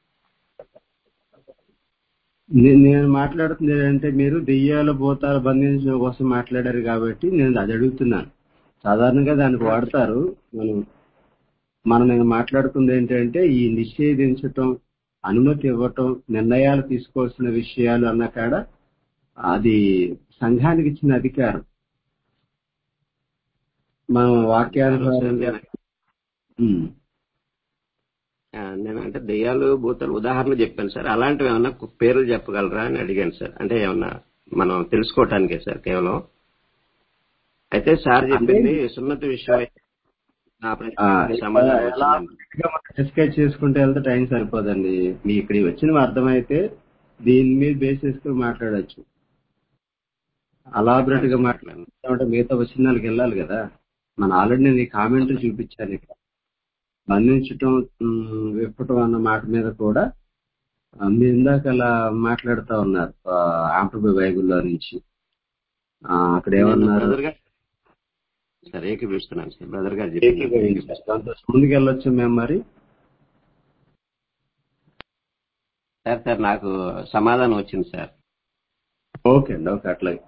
నే- నేను మాట్లాడుతుంది ఏంటంటే మీరు దెయ్యాల భూతాలు బంధించడం కోసం మాట్లాడారు కాబట్టి నేను అది అడుగుతున్నాను సాధారణంగా దానికి వాడతారు మనం మనం నేను మాట్లాడుతుంది ఏంటంటే ఈ నిషేధించటం అనుమతి ఇవ్వటం నిర్ణయాలు తీసుకోవాల్సిన విషయాలు అన్న కాడ అది సంఘానికి ఇచ్చిన అధికారం మనం వాక్యానుసారంగా ఉమ్. ఆ, నేను అంటే దెయ్యాలు భూతాలు ఉదాహరణ చెప్పాను సార్ అలాంటివి ఏమన్నా కు- పేర్లు చెప్పగలరా అని అడిగాను సార్ అంటే ఏమన్నా మనం తెలుసుకోవటానికే సార్ కేవలం అయితే సార్ అంటే చెప్పింది సున్నతి విషయం అయితే నా ఆ, ప్రశ్నకి ఇక్కడ సమాధానం ఎలా వచ్చిందండి మనం డిస్కస్ చేసుకుంటే వెళ్తే టైం సరిపోదండి మీ ఇక్కడికి వచ్చిన అర్థమైతే దీని మీద బేస్ చేసుకుని మాట్లాడొచ్చు అలాబరేట్ గా మాట్లాడుతుంటే మిగతా వచ్చిన వాళ్ళకి వెళ్ళాలి కదా మన ఆల్రెడీ నేను ఈ కామెంట్ చూపించాను ఇక్కడ బంధించటం ఉమ్, విప్పటం అన్న మాట మీద కూడా ఆ, మీరు ఇందాక అలా మాట్లాడుతా ఉన్నారు ఆంప్రభు బైబిల్లో నుంచి ఆ, అక్కడ నేను ఏమన్నారు బ్రదర్ గారు సార్ ఏకీపిస్తున్నాను సార్ బ్రదర్ గారు చెప్పింది ఏకీభవించారు దాంతో ముందుకు వెళ్ళొచ్చు మేము మరి సార్ సార్ నాకు సమాధానం వచ్చింది సార్ ఓకే అండి ఓకే అట్లాగే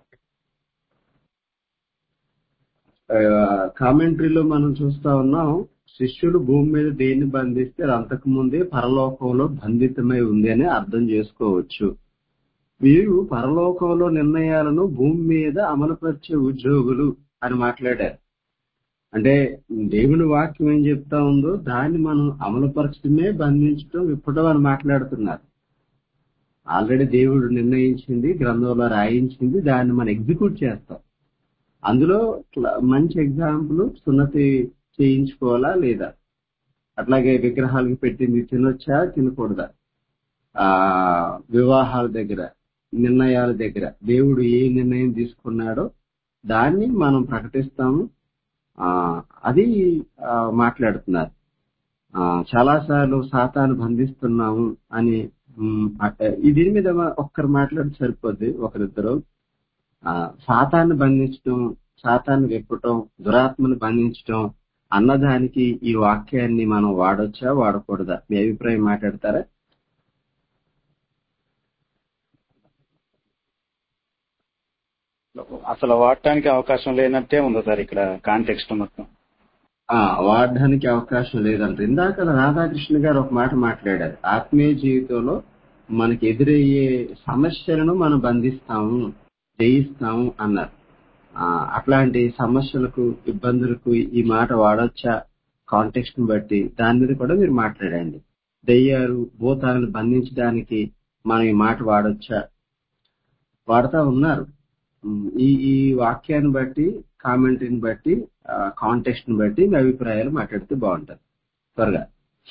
కామెంటరీలో మనం చూస్తా ఉన్నాం శిష్యులు భూమి మీద దేన్ని బంధిస్తే అది అంతకు ముందే పరలోకంలో బంధితమై ఉంది అని అర్థం చేసుకోవచ్చు వీరు పరలోకంలో నిర్ణయాలను భూమి మీద అమలుపరిచే ఉద్యోగులు అని మాట్లాడారు అంటే దేవుని వాక్యం ఏం చెప్తా ఉందో దాన్ని మనం అమలుపరచడమే బంధించడం విప్పడం అని మాట్లాడుతున్నారు ఆల్రెడీ దేవుడు నిర్ణయించింది గ్రంథంలో రాయించింది దాన్ని మనం ఎగ్జిక్యూట్ చేస్తాం అందులో క్ల- మంచి ఎగ్జాంపుల్ సున్నతి చేయించుకోవాలా లేదా అట్లాగే విగ్రహాలకు పెట్టింది తినొచ్చా తినకూడదా ఆ వివాహాల దగ్గర నిర్ణయాల దగ్గర దేవుడు ఏ నిర్ణయం తీసుకున్నాడో దాన్ని మనం ప్రకటిస్తాము ఆ అది ఆ, మాట్లాడుతున్నారు ఆ చాలా సార్లు సాతాను బంధిస్తున్నాము అని ఉమ్, అట్ట- ఈ దీని మీద మ- ఒక్కరు మాట్లాడి సరిపోద్ది ఒకరిద్దరు ఆ సాతాన్ని బంధించడం సాతాన్ని విప్పటం దురాత్మను బంధించడం అన్నదానికి ఈ వాక్యాన్ని మనం వాడొచ్చా వాడకూడదా మీ అభిప్రాయం మాట్లాడతారా అసలు వాడటానికి అవకాశం లేనట్టే ఉంది సార్ ఇక్కడ కాంటెక్స్ట్ మొత్తం ఆ వాడడానికి అవకాశం లేదంట ఇందాక రాధాకృష్ణ గారు ఒక మాట మాట్లాడారు ఆత్మీయ జీవితంలో మనకి ఎదురయ్యే సమస్యలను మనం బంధిస్తాము జయిస్తాము అన్నారు ఆ, అట్లాంటి సమస్యలకు ఇబ్బందులకు ఈ మాట వాడొచ్చా కాంటెక్స్ట్ ని బట్టి దాని మీద కూడా మీరు మాట్లాడండి దెయ్యాలు భూతాలను బంధించడానికి మనం ఈ మాట వాడొచ్చా వాడుతా ఉన్నారు ఉమ్, ఈ ఈ వాక్యాన్ని బట్టి కామెంట్ని బట్టి కాంటెక్స్ట్ ని బట్టి మీ అభిప్రాయాలు మాట్లాడితే బాగుంటది త్వరగా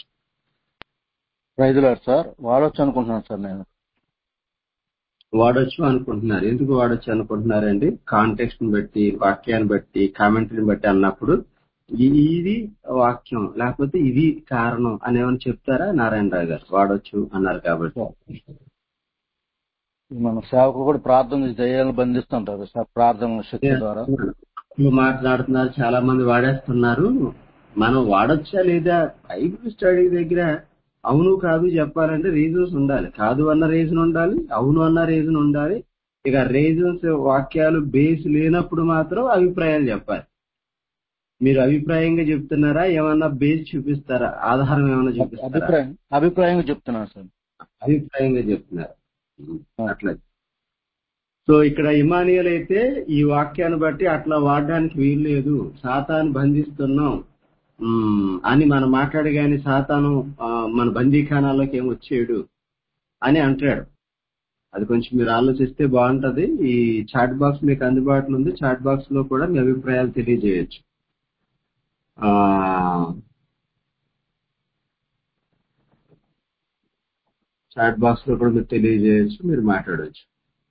రైతులారు సార్ వాడొచ్చు అనుకుంటున్నాను సార్ నేను వాడొచ్చు అనుకుంటున్నారు ఎందుకు వాడొచ్చు అనుకుంటున్నారండి కాంటెక్స్ట్ ని బట్టి వాక్యాన్ని బట్టి కామెంటరీని బట్టి అన్నప్పుడు ఈ- ఇది వాక్యం లేకపోతే ఇది కారణం అని ఏమైనా చెప్తారా నారాయణరావు గారు వాడొచ్చు అన్నారు కాబట్టి మన సేవకులు కూడా ప్రార్థన చేసి దయ్యాలను బంధిస్తుంటారు సార్ ప్రార్థన శక్తి ద్వారా ఇప్పుడు మాట్లాడుతున్నారు చాలా మంది వాడేస్తున్నారు మనం వాడొచ్చా లేదా బైబిల్ స్టడీ దగ్గర అవును కాదు చెప్పాలంటే రీజన్స్ ఉండాలి కాదు అన్న రీజన్ ఉండాలి అవును అన్న రీజన్ ఉండాలి ఇక రీజన్స్ వాక్యాలు బేస్ లేనప్పుడు మాత్రం అభిప్రాయాలు చెప్పాలి మీరు అభిప్రాయంగా చెప్తున్నారా ఏమన్నా బేస్ చూపిస్తారా ఆధారం ఏమైనా చూపిస్తారా అభిప్రాయం అభిప్రాయంగా చెప్తున్నాను సార్ అభిప్రాయంగా చెప్తున్నారు అట్లా సో ఇక్కడ ఇమానియల్ అయితే ఈ వాక్యాన్ని బట్టి అట్లా వాడడానికి వీలు లేదు సాతాను బంధిస్తున్నాం ఉమ్, అని మనం మాట్లాడి కానీ సాతాను ఆ, మన బందీఖానాల్లోకి ఏం వచ్చేయడు అని అంటాడు అది కొంచెం మీరు ఆలోచిస్తే బాగుంటది ఈ చాట్ బాక్స్ మీకు అందుబాటులో ఉంది చాట్ బాక్స్ లో కూడా మీ అభిప్రాయాలు తెలియజేయచ్చు ఆ చాట్ బాక్స్ లో కూడా మీరు తెలియజేయచ్చు మీరు మాట్లాడవచ్చు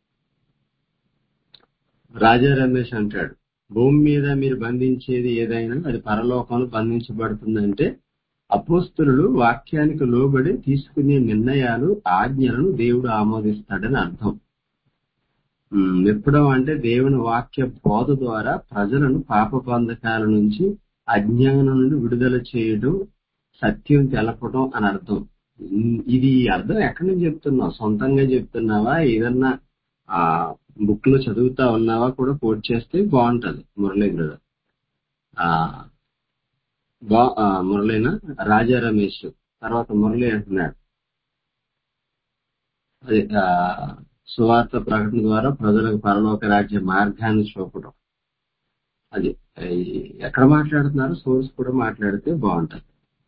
రాజా రమేష్ అంటాడు భూమి మీద మీరు బంధించేది ఏదైనా అది పరలోకంలో బంధించబడుతుందంటే అపోస్తులు వాక్యానికి లోబడి తీసుకునే నిర్ణయాలు ఆజ్ఞలను దేవుడు ఆమోదిస్తాడని అర్థం ఉమ్, విప్పడం అంటే దేవుని వాక్య బోధ ద్వారా ప్రజలను పాప బంధకాల నుంచి అజ్ఞానం నుండి విడుదల చేయడం సత్యం తెలపడం అని అర్థం ఉమ్, ఇది అర్థం ఎక్కడి నుంచి చెప్తున్నావు సొంతంగా చెప్తున్నావా ఏదన్నా ఆ బుక్ లో చదువుతా ఉన్నావా కూడా కోట్ చేస్తే బాగుంటది మురళీ బ్రదర్ ఆ బా ఆ, మురళీనా రాజా రమేష్ తర్వాత మురళి అంటున్నాడు అదే ఆ, సువార్త ప్రకటన ద్వారా ప్రజలకు పరలోక రాజ్య మార్గాన్ని చూపడం అది ఈ ఎక్కడ మాట్లాడుతున్నారు సోర్స్ కూడా మాట్లాడితే బాగుంటది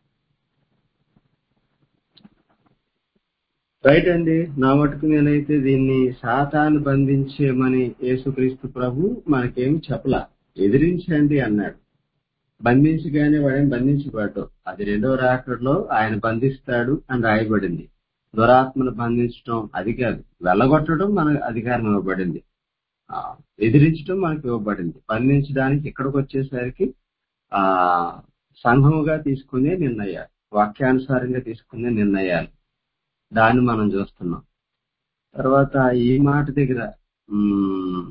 రైట్ అండి నా మటుకు నేనైతే దీన్ని సాతాను బంధించేమని యేసుక్రీస్తు ప్రభు మనకేం చెప్పలా ఎదిరించండి అన్నాడు బంధించగానే వాడిని బంధించబడ్డావు అది రెండో రాకడలో ఆయన బంధిస్తాడు అని రాయబడింది దురాత్మను బంధించడం అది కాదు వెళ్ళగొట్టడం మన అధికారం ఇవ్వబడింది ఆ, ఎదిరించడం మనకు ఇవ్వబడింది బంధించడానికి ఇక్కడికి వచ్చేసరికి ఆ సంఘముగా తీసుకునే నిర్ణయాలు వాక్యానుసారంగా తీసుకునే నిర్ణయాలు దాన్ని మనం చూస్తున్నాం తర్వాత ఈ మాట దగ్గర ఉమ్,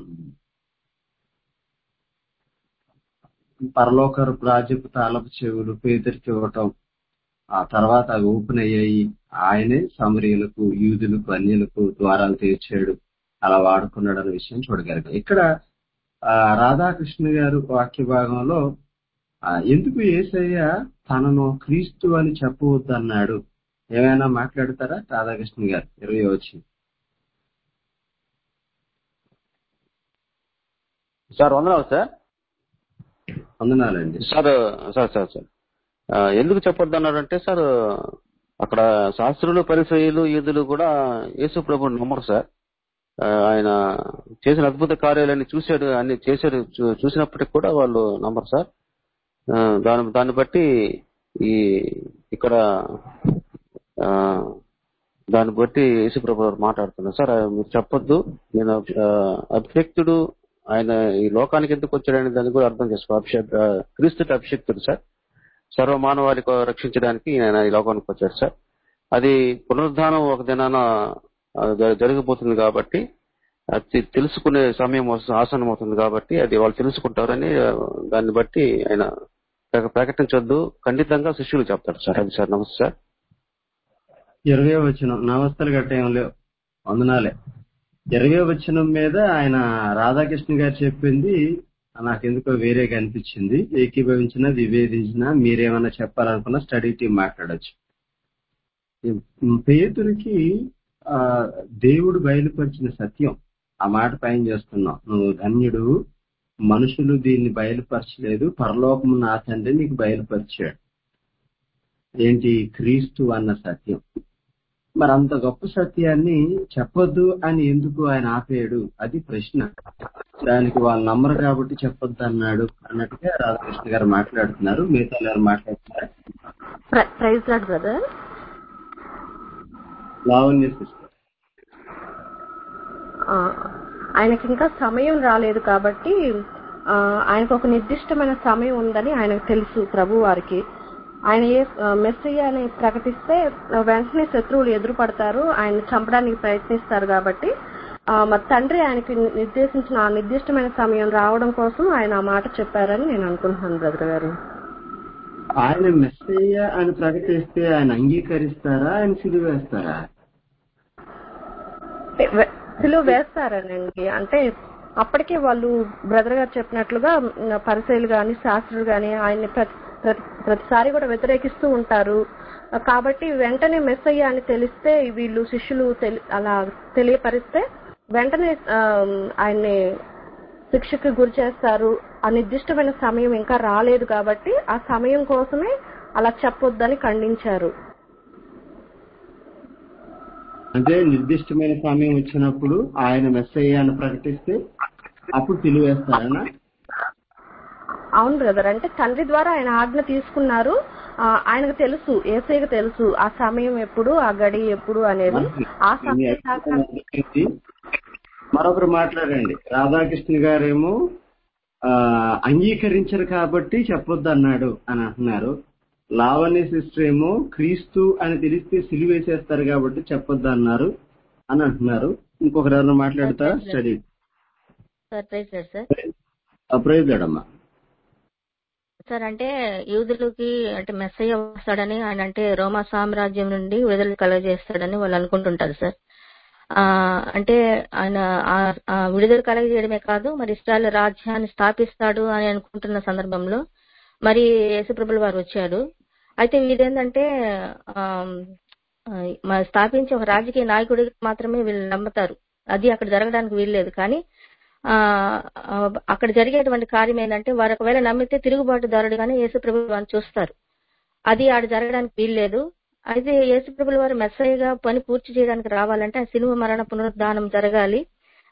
పరలోక రాజ్యపు తాళపు చెవులు పేదరికి ఇవ్వటం ఆ తర్వాత అవి ఓపెన్ అయ్యాయి ఆయనే సమరీయులకు యూదులకు అన్యులకు ద్వారాలు తీర్చాడు అలా వాడుకున్నాడు అనే విషయం చూడగలిగాం ఇక్కడ ఆ, రాధాకృష్ణ గారు వాక్య భాగంలో ఆ, ఎందుకు ఏసయ్య తనను క్రీస్తు అని చెప్పవద్దన్నాడు ఏమైనా మాట్లాడతారా రాధాకృష్ణ గారు ఇరవై వచ్చి సార్ వందనాలు సార్ వందనాలండి సార్ సార్ సార్ సార్ ఆ, ఎందుకు చెప్పొద్దు అన్నాడంటే సార్ అక్కడ శాస్త్రులు పరిచయులు ఈదులు కూడా యేసు ప్రభుని నమ్మరు సార్ ఆ, ఆయన చేసిన అద్భుత కార్యాలన్నీ చూశాడు అన్ని చేశాడు చూ- చూసినప్పటికి కూడా వాళ్ళు నమ్మరు సార్ ఆ, దాని దాన్ని బట్టి ఈ ఇక్కడ ఆ, దాన్ని బట్టి యేసు ప్రభు వారు మాట్లాడుతున్నారు సార్ ఆ, మీరు చెప్పొద్దు నేను ఆ, అభిషక్తుడు ఆయన ఈ లోకానికి ఎందుకు వచ్చాడని దాన్ని కూడా అర్థం చేసుకో అభిషేక్ ఆ, క్రీస్తుటి అభిషక్తుడు సార్ సర్వ మానవాళి రక్షించడానికి ఆయన ఈ లోకానికి వచ్చాడు సార్ అది పునరుద్ధానం ఒక దినాన ఆ, జ- జరగబోతుంది కాబట్టి అది తెలుసుకునే సమయం వస్తు- ఆసనం అవుతుంది కాబట్టి అది వాళ్ళు తెలుసుకుంటారని ఆ, దాన్ని బట్టి ఆయన ప్రక- ప్రకటించొద్దు ఖండితంగా శిష్యులు చెప్తారు సార్ అది సార్ నమస్తే సార్ ఇరవై వచనం నమస్తలు గట్ట ఏం లేవు వందనాలే ఇరవై వచనం మీద ఆయన రాధాకృష్ణ గారు చెప్పింది నాకెందుకో వేరేగా అనిపించింది ఏకీభవించిన విభేదించిన మీరేమన్నా చెప్పాలనుకున్న స్టడీ టీం మాట్లాడొచ్చు పేతురికి ఆ దేవుడు బయలుపరిచిన సత్యం ఆ మాట పైన చేస్తున్నాం నువ్వు ధన్యుడు మనుషులు దీన్ని బయలుపరచలేదు పరలోకము నా తండ్రి నీకు బయలుపరిచాడు ఏంటి క్రీస్తు అన్న సత్యం మరి అంత గొప్ప సత్యాన్ని చెప్పొద్దు అని ఎందుకు ఆయన ఆపేయడు అది ప్రశ్న దానికి వాళ్ళు నమ్మరు కాబట్టి చెప్పొద్దు అన్నాడు అన్నట్టుగా రాధాకృష్ణ గారు మాట్లాడుతున్నారు మిగతా గారు మాట్లాడుతున్నారు praise Lord brother Lavanya sister ఆ, ఆయనకి ఇంకా సమయం రాలేదు కాబట్టి ఆ, ఆయనకు ఒక నిర్దిష్టమైన సమయం ఉందని ఆయనకు తెలుసు ప్రభు వారికి ఆయన ఏ మెస్సయ్య అని ప్రకటిస్తే వెంటనే శత్రువులు ఎదురుపడతారు ఆయన చంపడానికి ప్రయత్నిస్తారు కాబట్టి ఆ, మరి తండ్రి ఆయనకి నిర్దేశించిన ఆ నిర్దిష్టమైన సమయం రావడం కోసం ఆయన ఆ మాట చెప్పారని నేను అనుకుంటున్నాను బ్రదర్ గారు ఆయన మెస్సయ్య అని ప్రకటిస్తే ఆయన అంగీకరిస్తారా ఆయన సిలువ వేస్తారా వె- సిలువ వేస్తారనండి అంటే అప్పటికే వాళ్ళు బ్రదర్ గారు చెప్పినట్లుగా మ్, పరిచయులు గాని శాస్త్రులు గాని ఆయన్ని ప్రతి ప్రతి- ప్రతిసారి కూడా వ్యతిరేకిస్తూ ఉంటారు కాబట్టి వెంటనే మెస్ అయ్యా అని తెలిస్తే వీళ్ళు శిష్యులు తెలి- అలా తెలియపరిస్తే వెంటనే ఆ, ఆయన్ని శిక్షకు గురి చేస్తారు ఆ నిర్దిష్టమైన సమయం ఇంకా రాలేదు కాబట్టి ఆ సమయం కోసమే అలా చెప్పొద్దని ఖండించారు అంటే నిర్దిష్టమైన సమయం వచ్చినప్పుడు ఆయన మెస్సయ్య అని ప్రకటిస్తే అప్పుడు సిలువ వేస్తారనా అవును బ్రదర్ అంటే తండ్రి ద్వారా ఆయన ఆజ్ఞ తీసుకున్నారు ఆ, ఆయనకు తెలుసు ఏసైకి తెలుసు ఆ సమయం ఎప్పుడు ఆ గడి ఎప్పుడు అనేది ఆ మీ సమయం అభిప్రాయం అర్థమైంది. మరొకరు మాట్లాడండి రాధాకృష్ణ గారేమో ఆ, అంగీకరించరు కాబట్టి చెప్పొద్దు అన్నాడు అని అంటున్నారు లావణ్య సిస్టర్ ఏమో క్రీస్తు అని తెలిస్తే సిలివేసేస్తారు కాబట్టి చెప్పొద్దు అన్నారు అని అంటున్నారు ఇంకొకరు ఎవరైనా మాట్లాడతారా study sir praise Lord sir అప్రయోజడమ్మా సార్ అంటే యూదులకి అంటే మెస్సయ్య వస్తాడని ఆయన అంటే రోమా సామ్రాజ్యం నుండి విడుదల కలగజేస్తాడని వాళ్ళు అనుకుంటుంటారు సార్ ఆ అంటే ఆయన ఆ- ఆ విడుదల కలగజేయడమే కాదు మరి ఇస్రాయల్ రాజ్యాన్ని స్థాపిస్తాడు అని అనుకుంటున్న సందర్భంలో మరి యేసుప్రభుల వారు వచ్చాడు అయితే వీరేంటంటే ఆమ్, ఆ, మరి స్థాపించి ఒక రాజకీయ నాయకుడికి మాత్రమే వీళ్ళు నమ్ముతారు అది అక్కడ జరగడానికి వీల్లేదు కానీ ఆ ఆ, అక్కడ జరిగేటువంటి కార్యం ఏంటంటే వారు ఒకవేళ నమ్మితే తిరుగుబాటుదారుడుగానే యేసుప్రభు వారిని చూస్తారు అది ఆడ జరగడానికి వీల్లేదు అయితే యేసుప్రభుల వారు మెస్సయ్యగా పని పూర్తి చేయడానికి రావాలంటే ఆ సిలువ మరణ పునరుద్ధానం జరగాలి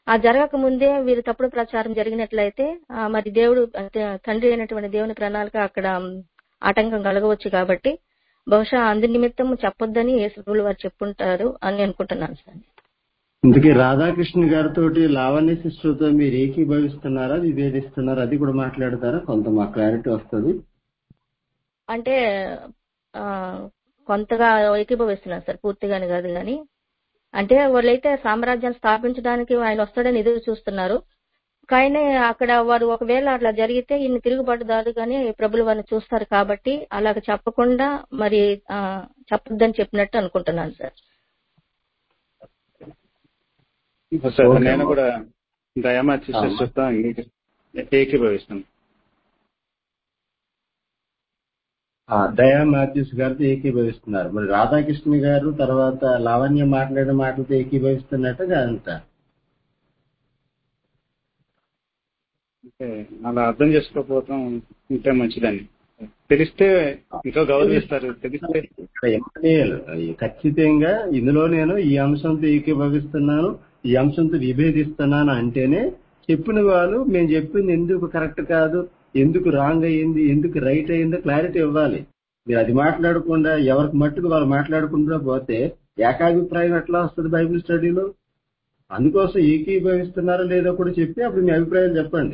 ఆ జరగక ముందే వీరు తప్పుడు ప్రచారం జరిగినట్లయితే ఆ, మరి దేవుడు అంటే తండ్రి అయినటువంటి దేవుని ప్రణాళిక అక్కడ ఉమ్, ఆటంకం కలగవచ్చు కాబట్టి బహుశా అందు నిమిత్తం చెప్పొద్దని యేసుప్రభులు వారు చెప్పుంటారు అని అనుకుంటున్నాను సార్ ఇందుకే రాధాకృష్ణ గారితో లావణ్య సిస్టర్తో మీరు ఏకీభవిస్తున్నారా విభేదిస్తున్నారా అది కూడా మాట్లాడతారా కొంత మా క్లారిటీ వస్తుంది అంటే ఆ, కొంతగా ఏకీభవిస్తున్నాను సార్ పూర్తిగాని కాదు కానీ అంటే వాళ్ళైతే సామ్రాజ్యాన్ని స్థాపించడానికి ఆయన వస్తాడని ఎదురు చూస్తున్నారు కానీ అక్కడ వారు ఒకవేళ అట్లా జరిగితే ఈయన తిరుగుబాటుదారు కానీ ప్రభులు వారిని చూస్తారు కాబట్టి అలాగ చెప్పకుండా మరి ఆ, చెప్పొద్దని చెప్పినట్టు అనుకుంటున్నాను సార్ సార్ ఓకే నేను అమ్మా. కూడా దయామాచి అమ్మా. సిస్టర్తో ఏకీభవిస్తాను ఆ, దయా మాథ్యూస్ గారితో ఏకీభవిస్తున్నారు మరి రాధాకృష్ణ గారు తర్వాత లావణ్య మాట్లాడిన మాటలతో ఏకీభవిస్తున్నట్టు కాదంట అంటే అలా అర్థం చేసుకోకపోవడం ఉంటే మంచిదని తెలిస్తే ఇంకా గౌరవిస్తారు తెలిస్తే ఇక్కడ ఎమ్మెల్యేలు ఖచ్చితంగా ఇందులో నేను ఈ అంశంతో ఏకీభవిస్తున్నాను ఈ అంశంతో విభేదిస్తున్నాను అంటేనే చెప్పిన వాళ్ళు మేము చెప్పింది ఎందుకు కరెక్ట్ కాదు ఎందుకు రాంగ్ అయ్యింది ఎందుకు రైట్ అయ్యిందో క్లారిటీ ఇవ్వాలి మీరు అది మాట్లాడకుండా ఎవరికి మట్టుకు వాళ్ళు మాట్లాడుకుంటూ పోతే ఏకాభిప్రాయం ఎట్లా వస్తుంది బైబిల్ స్టడీలో అందుకోసం ఏకీభవిస్తున్నారో లేదో కూడా చెప్పి అప్పుడు మీ అభిప్రాయం చెప్పండి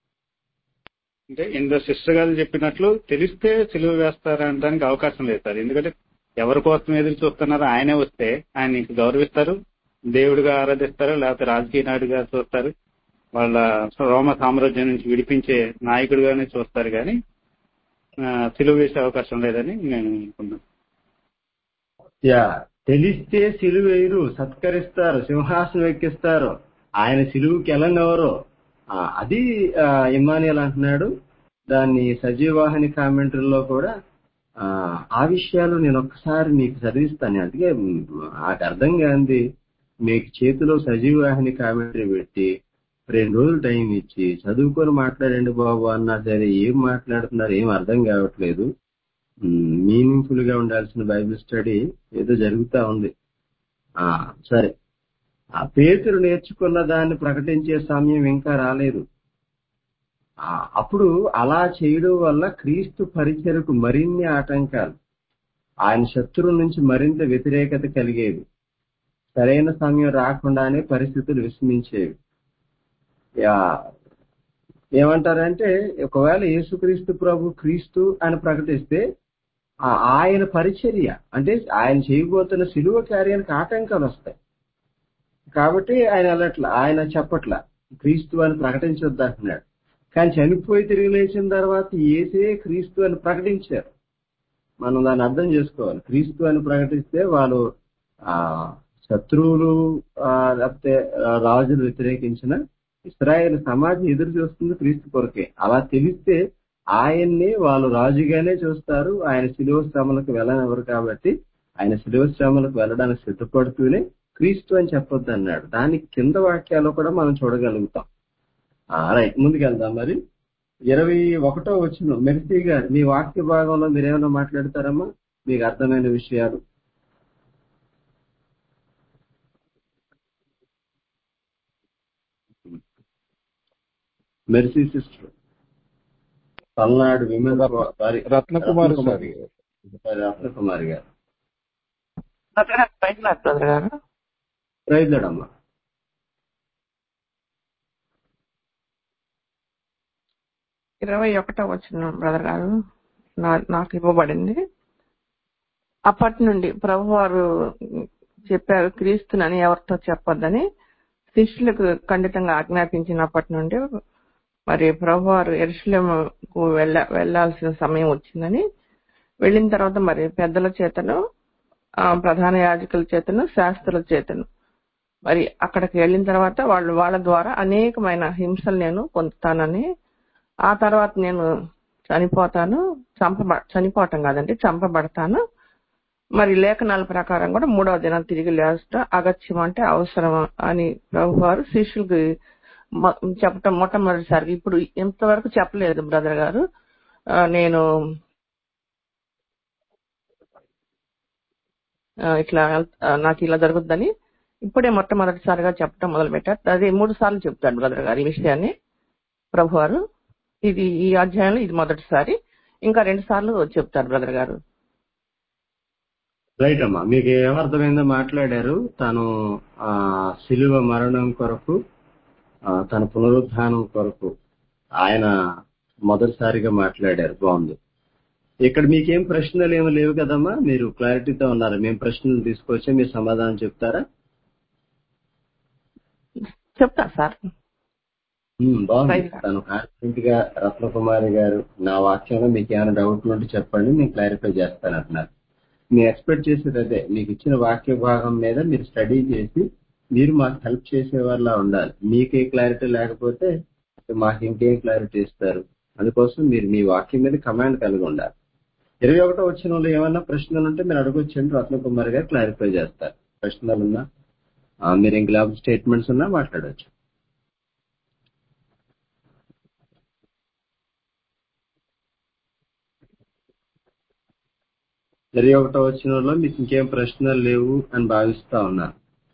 అంటే ఇందులో సిస్టర్ గారు చెప్పినట్లు తెలిస్తే సిలువ వేస్తారనడానికి అవకాశం లేదు సార్ ఎందుకంటే ఎవరి కోసం ఎదురు చూస్తున్నారో ఆయనే వస్తే ఆయన ఇంక గౌరవిస్తారు దేవుడిగా ఆరాధిస్తారు లేకపోతే రాజకీయ నాయుడుగా చూస్తారు వాళ్ళ రోమ సామ్రాజ్యం నుంచి విడిపించే నాయకుడిగానే చూస్తారు కానీ ఆ, సిలువ వేసే అవకాశం లేదని నేను అనుకున్నాను యా తెలిస్తే సిలువ వేయరు సత్కరిస్తారు సింహాసనం ఎక్కిస్తారు ఆయన సిలువుకి వెళ్ళనివ్వరు ఆ, అది ఆ, ఇమ్మానియల్ అంటున్నాడు దాన్ని సజీవాహిని కామెంటరీలో కూడా ఆ, ఆ విషయాలు నేను ఒక్కసారి మీకు చదివిస్తాను అందుకే మ్, నాకు అర్థం కాంది మీకు చేతిలో సజీవాహిని కామెంటరీ పెట్టి రెండు రోజులు టైం ఇచ్చి చదువుకొని మాట్లాడండి బాబు అన్నా సరే ఏం మాట్లాడుతున్నారు ఏం అర్థం కావట్లేదు మీనింగ్ఫుల్ గా ఉండాల్సిన బైబిల్ స్టడీ ఏదో జరుగుతా ఉంది ఆ సరే ఆ పేతురు నేర్చుకున్న దాన్ని ప్రకటించే సమయం ఇంకా రాలేదు ఆ, అప్పుడు అలా చేయడం వల్ల క్రీస్తు పరిచయకు మరిన్ని ఆటంకాలు ఆయన శత్రువుల నుంచి మరింత వ్యతిరేకత కలిగేవి సరైన సమయం రాకుండానే పరిస్థితులు విస్మించేవి యా, ఏమంటారంటే ఒకవేళ యేసుక్రీస్తు ప్రభు క్రీస్తు అని ప్రకటిస్తే ఆ ఆయన పరిచర్య అంటే ఆయన చేయబోతున్న సిలువ కార్యానికి ఆటంకాలు వస్తాయి కాబట్టి ఆయన వెళ్ళట్ల ఆయన చెప్పట్ల క్రీస్తు అని ప్రకటించొద్దు అంటున్నాడు కానీ చనిపోయి తిరిగి లేచిన తర్వాత ఏసే క్రీస్తు అని ప్రకటించారు మనం దాన్ని అర్థం చేసుకోవాలి క్రీస్తు అని ప్రకటిస్తే వాళ్ళు ఆ శత్రువులు ఆ, లేకపోతే ఆ, రాజులు వ్యతిరేకించిన ఇస్రాయేల్ సమాజం ఎదురు చూస్తుంది క్రీస్తు కొరకే అలా తెలిస్తే ఆయన్ని వాళ్ళు రాజుగానే చూస్తారు ఆయన శిలువ శ్రమలకు వెళ్ళనివ్వరు కాబట్టి ఆయన శిలువ శ్రమలకు వెళ్ళడానికి సిద్ధపడుతూనే క్రీస్తు అని చెప్పొద్దు అన్నాడు దాని కింద వాక్యాలు కూడా మనం చూడగలుగుతాం ఆ, రైట్ ముందుకెళ్దాం మరి ఇరవై ఒకటో వచ్చిన మెర్సీ గారు మీ వాక్య భాగంలో మీరేమైనా మాట్లాడతారమ్మా మీకు అర్థమైన విషయాలు మెర్సీ సిస్టర్ పల్నాడు విమెన్ వారి రత్నకుమారి సార్ వారి రత్నకుమారి గారు బ్రదర్ గారు పైకి లాగు బ్రదర్ గారు ప్రైజ్లాడమ్మా ఇరవై ఒకటో వచ్చిన బ్రదర్ గారు నా- నాకు ఇవ్వబడింది అప్పటి నుండి ప్రభు వారు చెప్పారు క్రీస్తునని ఎవరితో చెప్పొద్దని శిష్యులకు ఖండితంగా ఆజ్ఞాపించినప్పటి నుండి మరి ప్రభు వారు ఎరుసలేముకు వెళ్ళ వెళ్లాల్సిన సమయం వచ్చిందని వెళ్ళిన తర్వాత మరి పెద్దల చేతను ఆ, ప్రధాన యాజకుల చేతను శాస్త్రుల చేతను మరి అక్కడికి వెళ్ళిన తర్వాత వాళ్ళు వాళ్ళ ద్వారా అనేకమైన హింసలు నేను పొందుతానని ఆ తర్వాత నేను చనిపోతాను చంపబ చనిపోవటం కాదండి చంపబడతాను మరి లేఖనాల ప్రకారం కూడా మూడవ దినం తిరిగి లేస్తా అగత్యం అంటే అవసరం అని ప్రభు వారు శిష్యులకి మొ- చెప్పటం మొట్టమొదటిసారి ఇప్పుడు ఇంతవరకు చెప్పలేదు బ్రదర్ గారు ఆ, నేను ఆ, ఇట్లా వెళ్త- ఆ, నాకు ఇలా జరుగుద్దని ఇప్పుడే మొట్టమొదటిసారిగా చెప్పడం మొదలు పెట్టారు అది మూడు సార్లు చెప్తాడు బ్రదర్ గారు ఈ విషయాన్ని ప్రభు వారు ఇది ఈ అధ్యాయంలో ఇది మొదటిసారి ఇంకా రెండు సార్లు చెప్తారు బ్రదర్ గారు రైట్ అమ్మా మీకు ఏమర్థమైందో మాట్లాడారు తను ఆ శిలువ మరణం కొరకు ఆ, తన పునరుద్ధానం కొరకు ఆయన మొదటిసారిగా మాట్లాడారు బాగుంది ఇక్కడ మీకేం ప్రశ్నలు ఏమి లేవు కదమ్మా మీరు క్లారిటీతో ఉన్నారు మేము ప్రశ్నలు తీసుకొచ్చి మీరు సమాధానం చెప్తారా చెప్తా సార్ ఉమ్, బాగుంది రైట్ సార్ తను కాన్ఫిడెంట్ గా రత్నకుమారి గారు నా వాక్యంలో మీకు ఏమైనా డౌట్ ఉంటే చెప్పండి నేను క్లారిఫై చేస్తాను అంటున్నారు మీరు ఎక్స్పెక్ట్ చేసేది అదే మీకు ఇచ్చిన వాక్య భాగం మీద మీరు స్టడీ చేసి మీరు మాకు హెల్ప్ చేసే వాళ్ళ ఉండాలి మీకే క్లారిటీ లేకపోతే మాకు ఇంకేం క్లారిటీ ఇస్తారు అందుకోసం మీరు మీ వాక్యం మీద కమాండ్ కలిగి ఉండాలి ఇరవై ఒకటో వచ్చిన వాళ్ళు ఏమైనా ప్రశ్నలు ఉంటే మీరు అడగొచ్చండి రత్నకుమారి గారు క్లారిఫై చేస్తారు ప్రశ్నలు ఉన్నా ఆ, మీరు ఇంక స్టేట్మెంట్స్ ఉన్నా మాట్లాడవచ్చు ఇరవై ఒకటో వచ్చిన వాళ్ళు మీకు ఇంకేం ప్రశ్నలు లేవు అని భావిస్తా ఉన్నాను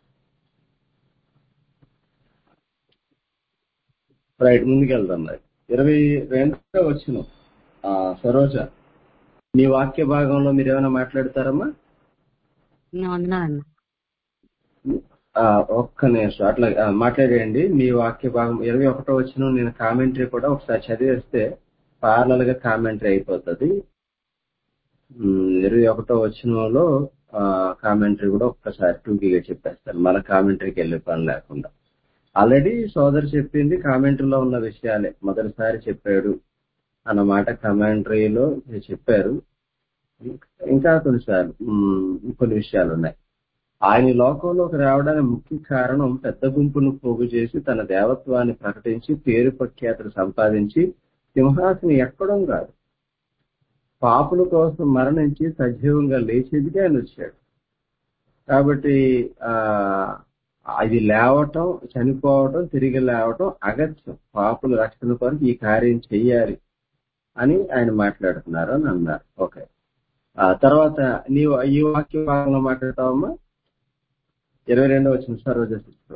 రైట్ ముందుకెళ్దాం మరి ఇరవై రెండో వచ్చిన సరోజ మీ వాక్య భాగంలో మీరు ఏమైనా మాట్లాడతారమ్మా నా వందనాలన్న ఆ, ఒక్క నిమిషం అట్లా ఆ, మాట్లాడేయండి మీ వాక్య భాగం ఇరవై ఒకటో వచ్చిన నేను కామెంటరీ కూడా ఒకసారి చదివేస్తే పార్లల్ గా కామెంటరీ అయిపోతుంది ఉమ్, ఇరవై ఒకటో వచ్చినలో కామెంటరీ కూడా ఒక్కసారి టూకీగా చెప్పేస్తాను మన కామెంటరీకి వెళ్ళే పని లేకుండా ఆల్రెడీ సోదరు చెప్పింది కామెంటరీలో ఉన్న విషయాలే మొదటిసారి చెప్పాడు అన్నమాట కామెంటరీలో చెప్పారు ఇంకా కొన్నిసార్లు ఉమ్, కొన్ని విషయాలు ఉన్నాయి ఆయన ఈ లోకంలోకి రావడానికి ముఖ్య కారణం పెద్ద గుంపును పోగు చేసి తన దేవత్వాన్ని ప్రకటించి పేరు ప్రఖ్యాతులు సంపాదించి సింహాసనం ఎక్కడం కాదు పాపుల కోసం మరణించి సజీవంగా లేచేదిగా ఆయన వచ్చాడు కాబట్టి ఆ అది లేవటం చనిపోవటం తిరిగి లేవటం అగత్యం పాపుల రక్షణ కొరకు ఈ కార్యం చెయ్యాలి అని ఆయన మాట్లాడుతున్నారు అని అన్నారు ఓకే ఆ తర్వాత నీవు ఈ వాక్య భాగంలో మాట్లాడతావమ్మా ఇరవై రెండో వచ్చిన సర్వజ శిస్తు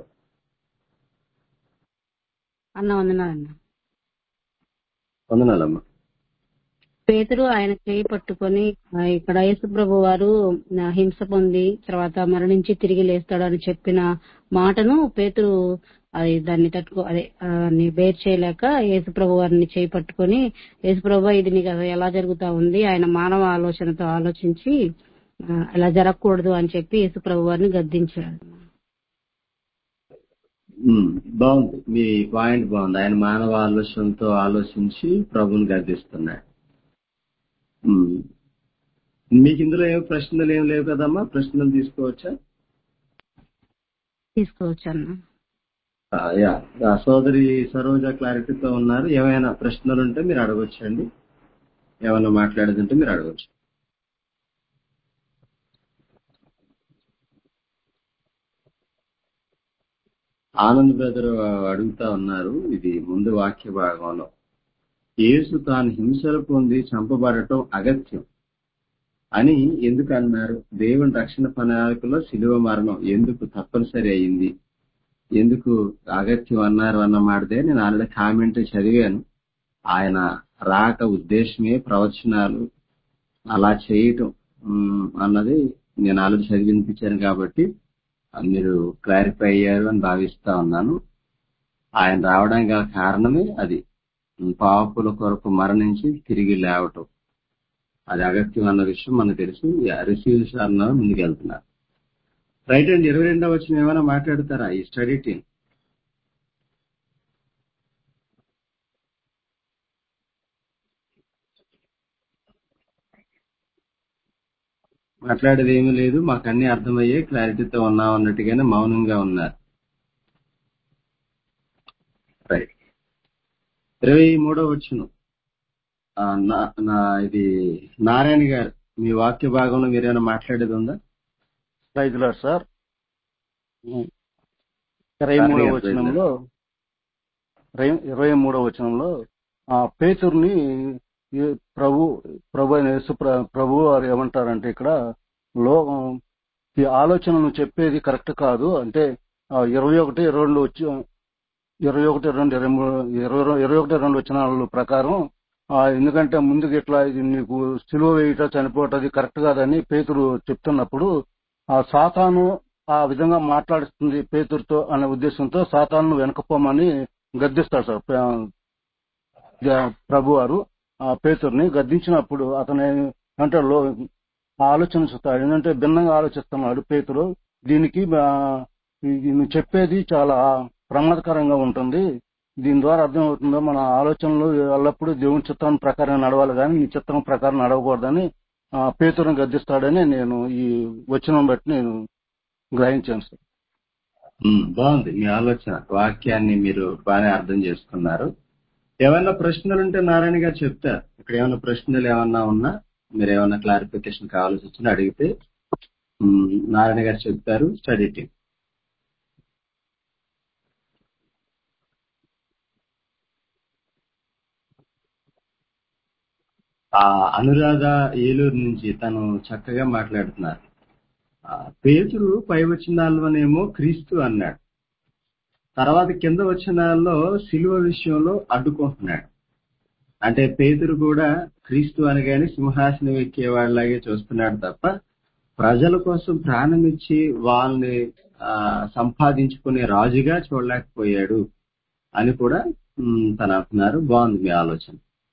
అన్న వందనాలన్న వందనాలమ్మా పేతురు ఆయన చేయి పట్టుకొని ఆ, ఇక్కడ యేసు ప్రభు వారు ఆ, హింస పొంది తర్వాత మరణించి తిరిగి లేస్తాడని చెప్పిన మాటను పేతురు అది దాన్ని తట్టుకో అదే ఆ, ని బేర్ చేయలేక యేసు ప్రభు వారిని చేయి పట్టుకొని యేసు ప్రభు ఇది నీకు అసలు ఎలా జరుగుతా ఉంది ఆయన మానవ ఆలోచనతో ఆలోచించి ఆ, ఇలా జరగకూడదు అని చెప్పి యేసు ప్రభు వారిని గద్దించాడు ఉమ్, బాగుంది మీ పాయింట్ బాగుంది ఆయన మానవ ఆలోచనతో ఆలోచించి ప్రభుని గర్దిస్తున్నాడు ఉమ్. మీకు ఇందులో ఏం ప్రశ్నలు ఏం లేవు కదమ్మా ప్రశ్నలు తీసుకోవచ్చా తీసుకోవచ్చు అన్న ఆ, యా ఆ సోదరి సరోజ క్లారిటీతో ఉన్నారు ఏమైనా ప్రశ్నలు ఉంటే మీరు అడగొచ్చండి ఏమైనా మాట్లాడేదంటే మీరు అడగొచ్చు ఆనంద్ బ్రదర్ అడుగుతా ఉన్నారు ఇది ముందు వాక్య భాగంలో యేసు తాను హింసలు పొంది చంపబడటం అగత్యం అని ఎందుకు అన్నారు దేవుని రక్షణ ప్రణాళికలో శిలువ మరణం ఎందుకు తప్పనిసరి అయింది ఎందుకు అగత్యం అన్నారు అన్న మాటదే నేను ఆల్రెడీ కామెంట్ చదివాను ఆయన రాక ఉద్దేశమే ప్రవచనాలు అలా చేయటం ఉమ్, అన్నది నేను ఆల్రెడీ చదివి వినిపించాను కాబట్టి ఆ, మీరు క్లారిఫై అయ్యారు అని భావిస్తా ఉన్నాను ఆయన రావడానికి గల కారణమే అది ఉమ్, పాపుల కొరకు మరణించి తిరిగి లేవటం అది అగత్యం అన్న విషయం మనకు తెలుసు రిసీవ్ అన్నారు ముందుకు వెళ్తున్నారు రైట్ అండి ఇరవై రెండవ వచ్చిన ఏమైనా మాట్లాడతారా ఈ స్టడీ టీం మాట్లాడేది ఏమీ లేదు మాకు అన్ని అర్థమయ్యే క్లారిటీతో ఉన్నాం అన్నట్టుగానే మౌనంగా ఉన్నారు రైట్ ఇరవై మూడో వచ్చును ఆ, నా- నా ఇది నారాయణ గారు మీ వాక్య భాగంలో మీరేమైనా మాట్లాడేది ఉందా రైతులు సార్ ఇరవై మూడవ నారాయణ గారు, వచనంలో ఇరవై- ఇరవై మూడవ వచనంలో ఆ పేతుర్ని ఈ ప్రభు ప్రభు అయిన యేసు ప్ర- ప్రభు వారు ఏమంటారంటే ఇక్కడ లోకం ఈ ఆలోచన నువ్వు చెప్పేది కరెక్ట్ కాదు అంటే ఆ, ఇరవై ఒకటి ఇరవై రెండు వచ్చి ఇరవై ఒకటి రెండు ఇరవై మూడు ఇరవై రె- ఇరవై ఒకటి రెండు వచ్చిన ప్రకారం ఆ, ఎందుకంటే ముందుకు ఇట్లా ఇది నీకు సిలువ వేయట చనిపోవటది కరెక్ట్ కాదని పేతురు చెప్తున్నప్పుడు ఆ సాతాను ఆ విధంగా మాట్లాడుతుంది పేతురుతో అనే ఉద్దేశంతో సాతాను వెనకపోమని గద్దిస్తాడు సార్ పే- ద- ప్రభు వారు ఆ పేతుర్ని గద్దించినప్పుడు అతను అంటే లో ఆలోచించుతాడు ఏంటంటే భిన్నంగా ఆలోచిస్తున్నాడు పేతురు దీనికి ఆ, ఇది నువ్వు చెప్పేది చాలా ప్రమాదకరంగా ఉంటుంది దీని ద్వారా అర్థమవుతుందో మన ఆలోచనలు ఎల్లప్పుడూ దేవుని చిత్తం ప్రకారం నడవాలి కానీ నీ చిత్తం ప్రకారం నడవకూడదని ఆ, పేతురుని గద్దిస్తాడని నేను ఈ వచనం బట్టి నేను గ్రహించాను సార్ ఉమ్, బాగుంది మీ ఆలోచన వాక్యాన్ని మీరు బాగానే అర్థం చేసుకున్నారు ఏమైనా ప్రశ్నలు ఉంటే నారాయణ గారు చెప్తారు ఇక్కడ ఏమైనా ప్రశ్నలు ఏమన్నా ఉన్నా మీరు ఏమైనా క్లారిఫికేషన్ కావాల్సి వచ్చినా అడిగితే ఉమ్, నారాయణ గారు చెప్తారు స్టడీ టీం ఆ అనురాధ ఏలూరు నుంచి తను చక్కగా మాట్లాడుతున్నారు ఆ, పేతురు పై వచనాల్లోనేమో క్రీస్తు అన్నాడు తర్వాత కింద వచనాల్లో సిలువ విషయంలో అడ్డుకుంటున్నాడు అంటే పేతురు కూడా క్రీస్తు అనగానే సింహాసనం ఎక్కేవాడిలాగే చూస్తున్నాడు తప్ప ప్రజల కోసం ప్రాణం ఇచ్చి వాళ్ళని ఆ, సంపాదించుకునే రాజుగా చూడలేకపోయాడు అని కూడా ఉమ్, తను అంటున్నారు బాగుంది మీ ఆలోచన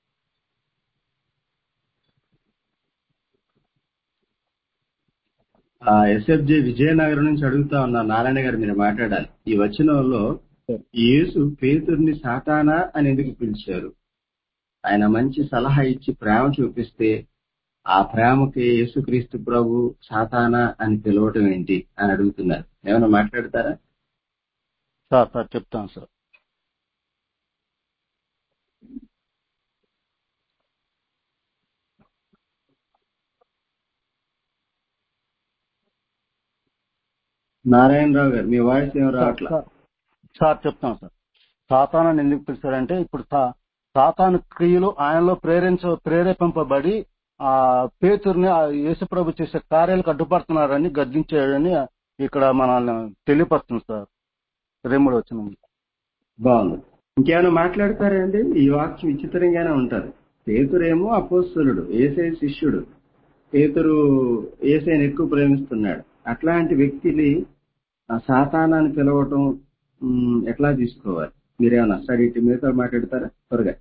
ఆ ఎస్ఎఫ్జే విజయనగరం నుంచి అడుగుతా ఉన్నా నారాయణ గారు మీరు మాట్లాడాలి ఈ వచనంలో యేసు పేతుర్ని సాతానా అని ఎందుకు పిలిచారు ఆయన మంచి సలహా ఇచ్చి ప్రేమ చూపిస్తే ఆ ప్రేమకి యేసుక్రీస్తు ప్రభు సాతానా అని పిలవటం ఏంటి అని అడుగుతున్నారు ఏమైనా మాట్లాడతారా సార్ సార్ చెప్తాను సార్ నారాయణరావు గారు మీ వాయిస్ ఏం సార్ రావట్లా సార్ సార్ చెప్తాను సార్ సాతానాన్ని ఎందుకు పిలిచారంటే ఇప్పుడు సా- సాతాను క్రియలు ఆయనలో ప్రేరేంచ ప్రేరేపింపబడి ఆ పేతుర్ని ఆ యేసుప్రభు చేసే కార్యాలకు అడ్డుపడుతున్నారని గద్దించాడని ఇక్కడ మనల్ని తెలియపరుస్తుంది సార్ రెమ్ముడు వచ్చిన బాగుంది ఇంకేమైనా మాట్లాడతారండి ఈ వాక్యం విచిత్రంగానే ఉంటారు పేతురేమో అపోస్తులుడు ఏసై శిష్యుడు పేతురు ఏసైని ఎక్కువ ప్రేమిస్తున్నాడు అట్లాంటి వ్యక్తిని ఆ సాతానాన్ని పిలవటం ఉమ్, ఎట్లా తీసుకోవాలి మీరేమన్నా స్టడీ మీతో మాట్లాడతారా త్వరగా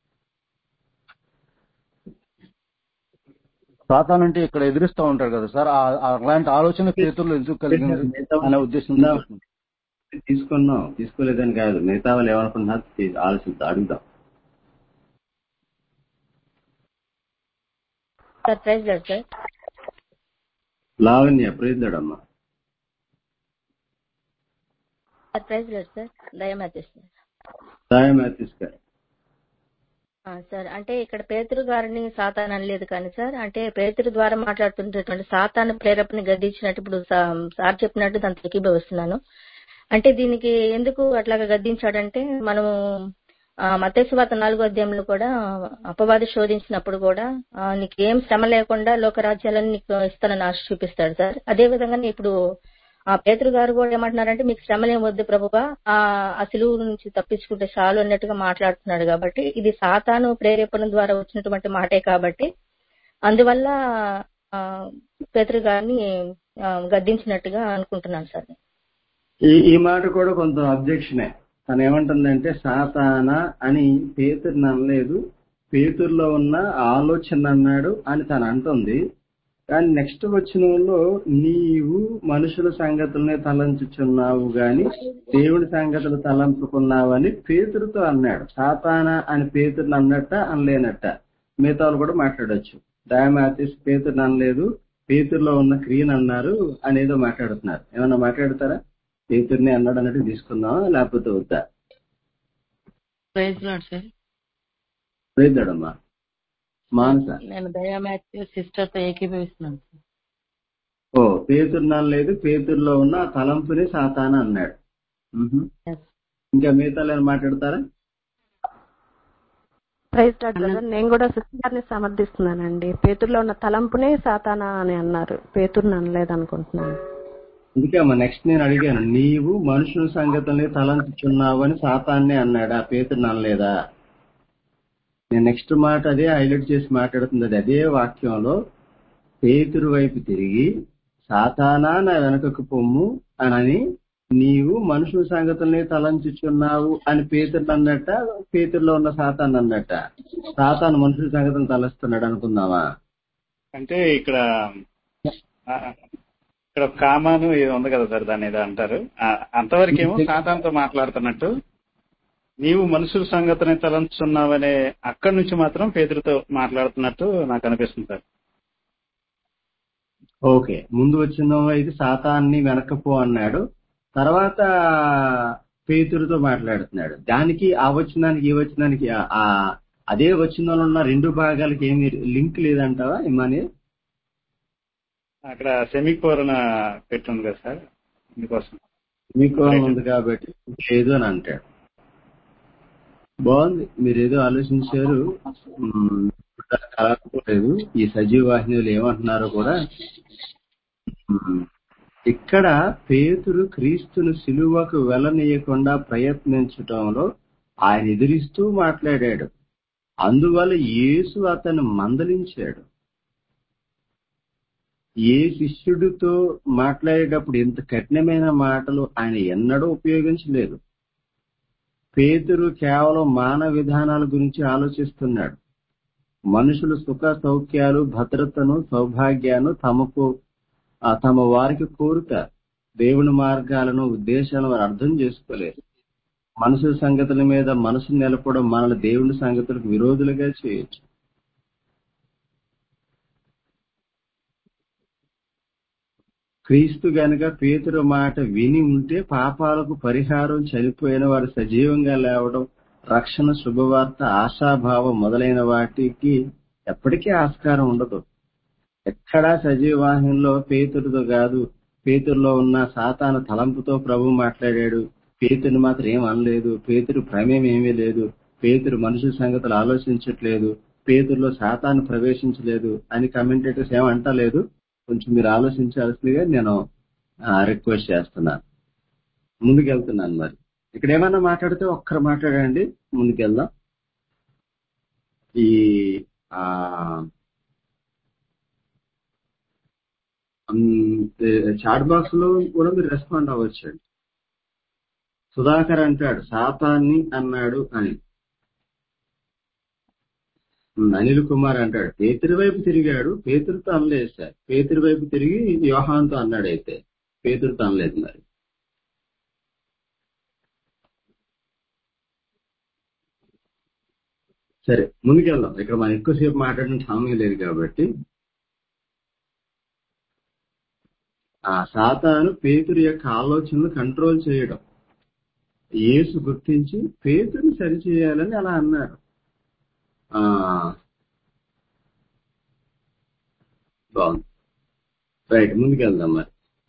సాతాన్ అంటే ఇక్కడ ఎదిరిస్తూ ఉంటారు కదా సార్ ఆ- ఆ అలాంటి ఆలోచన పేతుర్లు ఎందుకు కలిగింది అనే ఉద్దేశంతో చెప్తున్నాను. తీసుకున్నాం తీసుకోలేదని కాదు మిగతా వాళ్ళు ఏమనుకుంటున్నారు తీ- ఆలోచిద్దాం అడుగుదాం sir praise Lord sir Lavanya ప్రేద్దడమ్మా సార్ ప్రైజ్ లార్డ్ సార్ దయమాతేస్ సార్ సాయం తీసుకారు ఆ, సార్ అంటే ఇక్కడ పేతురు గారిని సాతాన్ అనలేదు కానీ సార్ అంటే పేతురు ద్వారా మాట్లాడుతున్నటువంటి సాతాను ప్రేరేపణ గద్దించినట్టు ఇప్పుడు సా- సార్ చెప్పినట్టు దాంతో ఏకీభవిస్తున్నాను అంటే దీనికి ఎందుకు అట్లాగా గద్దించాడంటే మనము మతేశ్వాత నాలుగో అధ్యాయంలో కూడా అపవాది శోధించినప్పుడు కూడా ఆ, నీకు ఏం శ్రమ లేకుండా లోకరాజ్యాలను నీకు ఇస్తానని ఆశ చూపిస్తాడు సార్ అదే విధంగా ఇప్పుడు ఆ పేతురు గారు కూడా ఏమంటున్నారంటే మీకు శ్రమలేం వద్దు ప్రభువా ఆ ఆ సిలువు నుంచి తప్పించుకుంటే చాలు అన్నట్టుగా మాట్లాడుతున్నాడు కాబట్టి ఇది సాతాను ప్రేరేపణ ద్వారా వచ్చినటువంటి మాటే కాబట్టి అందువల్ల ఆ, పేతురు గారిని ఆ, గద్దించినట్టుగా అనుకుంటున్నాను సార్ ఈ ఈ మాట కూడా కొంత అబ్జెక్షనే తను ఏమంటుందంటే సాతాన అని పేతుర్ని అనలేదు పేతుర్లో ఉన్న ఆలోచన అన్నాడు అని తను అంటుంది కానీ నెక్స్ట్ వచ్చినంలో నీవు మనుషుల సంగతులనే తలంచుచున్నావు గాని దేవుడి సంగతులు తలంపుకున్నావని పేతురుతో అన్నాడు సాతాన అని పేతుర్ని అన్నట్ట అనలేనట్ట మిగతా వాళ్ళు కూడా మాట్లాడొచ్చు డయామాతిస్ పేతుర్ని అనలేదు పేతుర్లో ఉన్న క్రియను అన్నారు అనేదో మాట్లాడుతున్నారు ఏమన్నా మాట్లాడతారా పేతుర్ని అన్నాడు అన్నట్టు తీసుకుందాం లేకపోతే వద్దా ప్రైజ్ లాడ్ సార్ ప్రేద్దడమ్మా మానస నేను దయా మ్యాథ్యూ సిస్టర్ తో ఏకీభవిస్తున్నాను సార్ ఓ పేతుర్ని అనలేదు పేతుర్లో ఉన్న ఆ తలంపుని సాతాన అన్నాడు మ్హూ. ఇంకా మిగతా ఏమైనా మాట్లాడతారా ప్రైజ్ లార్డ్ బ్రదర్ నేను కూడా సిస్టర్ గారిని సమర్థిస్తున్నానండి పేతుర్లో ఉన్న తలంపునే సాతానా అని అన్నారు పేతుర్ని అనలేదు అనుకుంటున్నాను అందుకే అమ్మ నెక్స్ట్ నేను అడిగాను నీవు మనుషుల సంగతుల్ని తలంచుచున్నావు అని సాతాన్నే అన్నాడు ఆ పేతురు అనలేదా నేను నెక్స్ట్ మాట అదే హైలైట్ చేసి మాట్లాడుతుంది అది అదే వాక్యంలో పేతురు వైపు తిరిగి సాతానా నా వెనకకు పొమ్ము అనని నీవు మనుషుల సంగతుల్ని తలంచుచున్నావు అని పేతురు అన్నట్ట పేతురులో ఉన్న సాతాన్ అన్నట్ట సాతాను మనుషుల సంగతులు తలస్తున్నాడు అనుకుందామా అంటే ఇక్కడ ఆ, ఇక్కడ ఒక కామాను ఇది ఉంది కదా సార్ దాన్ని ఏదో అంటారు ఆ, అంతవరకేమో సాతాన్తో మాట్లాడుతున్నట్టు నీవు మనుషుల సంగతిని తలంచున్నావనే అక్కడి నుంచి మాత్రం పేదరితో మాట్లాడుతున్నట్టు నాకు అనిపిస్తుంది సార్ ఓకే ముందు వచ్చిన అయితే సాతాన్ని వెనకపో అన్నాడు తర్వాత పేతురుతో మాట్లాడుతున్నాడు దానికి ఆ వచనానికి ఈ వచనానికి ఆ- ఆ అదే వచనంలో ఉన్న రెండు భాగాలకి ఏమి లింక్ లేదంటావా ఇమాని అక్కడ సెమికోరణ పెట్టుంది కదా సార్ మీకోసం మీకు ఉంది కాబట్టి లేదు అని అంటాడు బాగుంది మీరు ఏదో ఆలోచించారు మ్మ్, కలగకపోలేదు ఈ సజీవ వాహినిలు ఏమంటున్నారో కూడా మ్మ్, ఇక్కడ పేతురు క్రీస్తును సిలువకు వెళ్ళనీయకుండా ప్రయత్నించటంలో ఆయన ఎదిరిస్తూ మాట్లాడాడు అందువల్ల యేసు అతను మందలించాడు ఏ శిష్యుడితో మాట్లాడేటప్పుడు ఇంత కఠినమైన మాటలు ఆయన ఎన్నడూ ఉపయోగించలేదు పేతురు కేవలం మానవ విధానాల గురించి ఆలోచిస్తున్నాడు మనుషులు సుఖ సౌఖ్యాలు భద్రతను సౌభాగ్యాన్ని తమకు ఆ తమ వారికి కోరుతారు దేవుని మార్గాలను ఉద్దేశాలను వారు అర్థం చేసుకోలేరు మనుషుల సంగతుల మీద మనసు నిలపడం మనల్ని దేవుని సంగతులకు విరోధులుగా చేయొచ్చు క్రీస్తు గనుక పేతురు మాట విని ఉంటే పాపాలకు పరిహారం చనిపోయిన వారు సజీవంగా లేవడం రక్షణ శుభవార్త ఆశాభావం మొదలైన వాటికి ఎప్పటికీ ఆస్కారం ఉండదు ఎక్కడా సజీవాహినిలో పేతుడితో కాదు పేతురులో ఉన్న సాతాన తలంపుతో ప్రభు మాట్లాడాడు పేతుని మాత్రం ఏం అనలేదు పేతురు ప్రమేయం ఏమీ లేదు పేతురు మనుషుల సంగతులు ఆలోచించట్లేదు పేతురులో సాతాను ప్రవేశించలేదు అని కమెంటేటర్స్ ఏమంటలేదు కొంచెం మీరు ఆలోచించాల్సిందిగా నేను రిక్వెస్ట్ చేస్తున్నాను ముందుకెళ్తున్నాను మరి ఇక్కడ ఏమన్నా మాట్లాడితే ఒక్కరు మాట్లాడండి ముందుకెళ్దాం ఈ ఆ చాట్ బాక్స్ లో కూడా మీరు రెస్పాండ్ అవ్వచ్చండి సుధాకర్ అంటాడు సాతాన్ని అన్నాడు అని ఉమ్, అనిల్ కుమార్ అంటాడు పేతురి వైపు తిరిగాడు పేతురుతో అనలేదు సార్ పేతురి వైపు తిరిగి యోహాన్తో అన్నాడు అయితే పేతురుతో అనలేదు మరి సరే ముందుకెళ్దాం ఇక్కడ మనం ఎక్కువసేపు మాట్లాడిన సమయం లేదు కాబట్టి ఆ సాతాను పేతురు యొక్క ఆలోచనలు కంట్రోల్ చేయడం యేసు గుర్తించి పేతుని సరిచేయాలని అలా అన్నాడు ఆ బాగుంది రైట్ ముందుకెళ్దాం మరి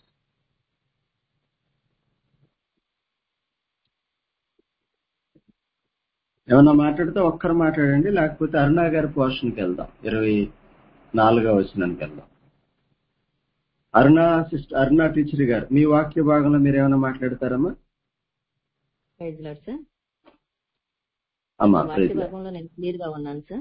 ఏమన్నా మాట్లాడితే ఒక్కరు మాట్లాడండి లేకపోతే అరుణా గారి పోర్షన్కి వెళ్దాం ఇరవై నాలుగో వచ్చినానికి వెళ్దాం అరుణ సిస్టర్ అరుణ టీచర్ గారు మీ వాక్య భాగంలో మీరు ఏమైనా మాట్లాడతారమ్మా ప్రైజ్ లాడ్ సార్ అమ్మా వాక్య ప్రైజ్ లార్డ్. భాగంలో నేను క్లియర్ గా ఉన్నాను సార్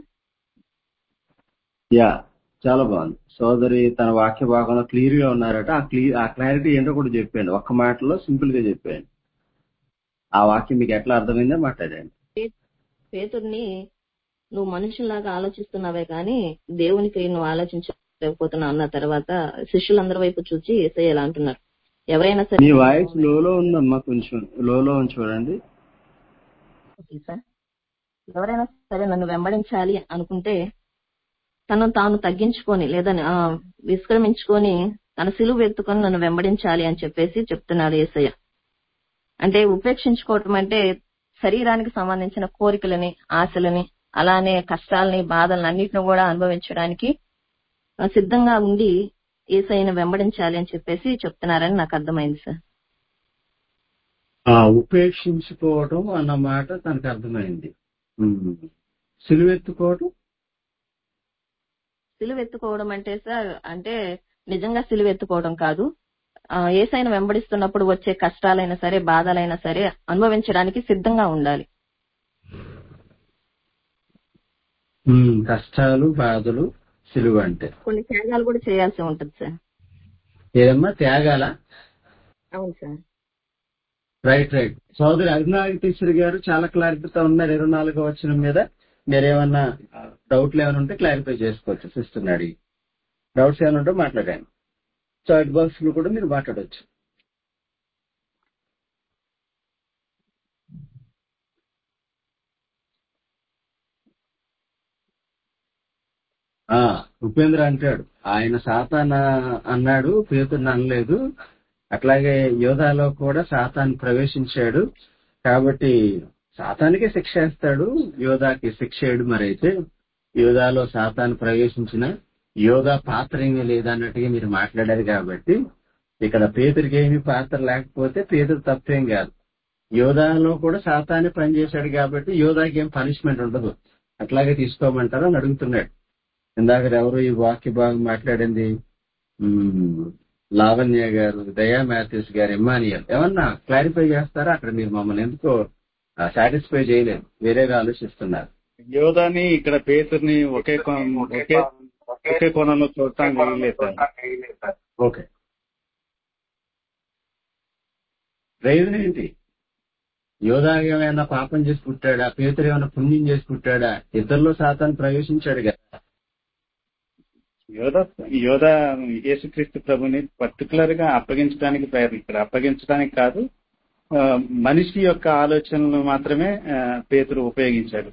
యా చాలా బాగుంది సోదరి తన వాక్య భాగంలో క్లియర్ గా ఉన్నారట ఆ క్లియర్ ఆ క్లారిటీ ఏంటో కూడా చెప్పాను ఒక్క మాటలో సింపుల్ గా చెప్పాను ఆ వాక్యం మీకు ఎట్లా అర్థమైందో మాట్లాడండి పేతుర్ని నువ్వు మనుషుల్లాగా ఆలోచిస్తున్నావే కానీ దేవునికి నువ్వు ఆలోచించలేకపోతున్నావు అన్న తర్వాత శిష్యులందరి వైపు చూసి ఏసయ్య ఇలా అంటున్నారు ఎవరైనా సరే మీ వాయిస్ లోలో ఉందమ్మా కొంచెం లోలో ఉంది చూడండి ఓకే సార్ ఎవరైనా సరే నన్ను వెంబడించాలి అనుకుంటే తను తాను తగ్గించుకొని లేదా ఆ, విశ్రమించుకొని తన సిలువ ఎత్తుకొని నన్ను వెంబడించాలి అని చెప్పేసి చెప్తున్నాడు ఏసయ్య అంటే ఉపేక్షించుకోవటం అంటే శరీరానికి సంబంధించిన కోరికలని ఆశలని అలానే కష్టాలని బాధలను అన్నిటిని కూడా అనుభవించడానికి ఆ, సిద్ధంగా ఉండి ఏసైని వెంబడించాలి అని చెప్పేసి చెప్తున్నారని నాకు అర్థమైంది సార్ ఆ ఉపేక్షించుకోవడం అన్న మాట తనకు అర్థమైంది ఉమ్. సిలువెత్తుకోవడం సిలువ ఎత్తుకోవడం అంటే సార్ అంటే నిజంగా సిలువ ఎత్తుకోవడం కాదు ఆ, ఏసైను వెంబడిస్తున్నప్పుడు వచ్చే కష్టాలైనా సరే బాధలైనా సరే అనుభవించడానికి సిద్ధంగా ఉండాలి ఉమ్, కష్టాలు బాధలు సిలువ అంటే కొన్ని త్యాగాలు కూడా చేయాల్సి ఉంటుంది సార్ ఏదమ్మా త్యాగాల అవును సార్ రైట్ రైట్ సోదరి అరుణాగితేశ్వరి గారు చాలా క్లారిటీతో ఉన్నారు ఇరవై నాలుగో వచ్చిన మీద మీరేమన్నా డౌట్లు ఏమైనా ఉంటే క్లారిఫై చేసుకోవచ్చు సిస్టర్ అడిగి డౌట్స్ ఏమైనా ఉంటే మాట్లాడండి చాట్ బాక్స్ లో కూడా మీరు మాట్లాడవచ్చు ఆ ఉపేంద్ర అంటాడు ఆయన సాతాన అన్నాడు పేతుడిని అనలేదు అట్లాగే యోధాలో కూడా సాతాన్ ప్రవేశించాడు కాబట్టి సాతానికే శిక్ష వేస్తాడు యోధాకి శిక్ష వేయడు మరైతే యోధాలో సాతాను ప్రవేశించిన యోధా పాత్ర ఏమీ లేదన్నట్టుగా మీరు మాట్లాడారు కాబట్టి ఇక్కడ పేతురికి ఏమీ పాత్ర లేకపోతే పేతురు తప్పేం కాదు యోధాలో కూడా సాతానే పనిచేశాడు కాబట్టి యోధాకి ఏం పనిష్మెంట్ ఉండదు అట్లాగే తీసుకోమంటారు అని అడుగుతున్నాడు ఇందాక ఎవరు ఈ వాక్య భాగం మాట్లాడింది మ్మ్, లావణ్య గారు దయా మ్యాథ్యూస్ గారు ఇమ్మానియల్ ఏమన్నా క్లారిఫై చేస్తారా అక్కడ మీరు మమ్మల్ని ఎందుకో సాటిస్ఫై చేయలేదు వేరేగా ఆలోచిస్తున్నారు యోధాని ఇక్కడ పేతుర్ని ఒకే కోణం- ఒకే ఒకే కోణంలో చూడటానికి వీల్లేదు సార్ ఓకే ప్రయోజనం ఏంటి యోధా ఏమైనా పాపం చేసి పుట్టాడా పేతురు ఏమైనా పుణ్యం చేసి పుట్టాడా ఇద్దరిలో సాతాను ప్రవేశించాడు కదా యోధ యోధ యేసుక్రీస్తు ప్రభుని పర్టికులర్ గా అప్పగించడానికి ప్రయత్నించాడు అప్పగించడానికి కాదు ఆ, మనిషి యొక్క ఆలోచనలు మాత్రమే ఆ, పేతురు ఉపయోగించాడు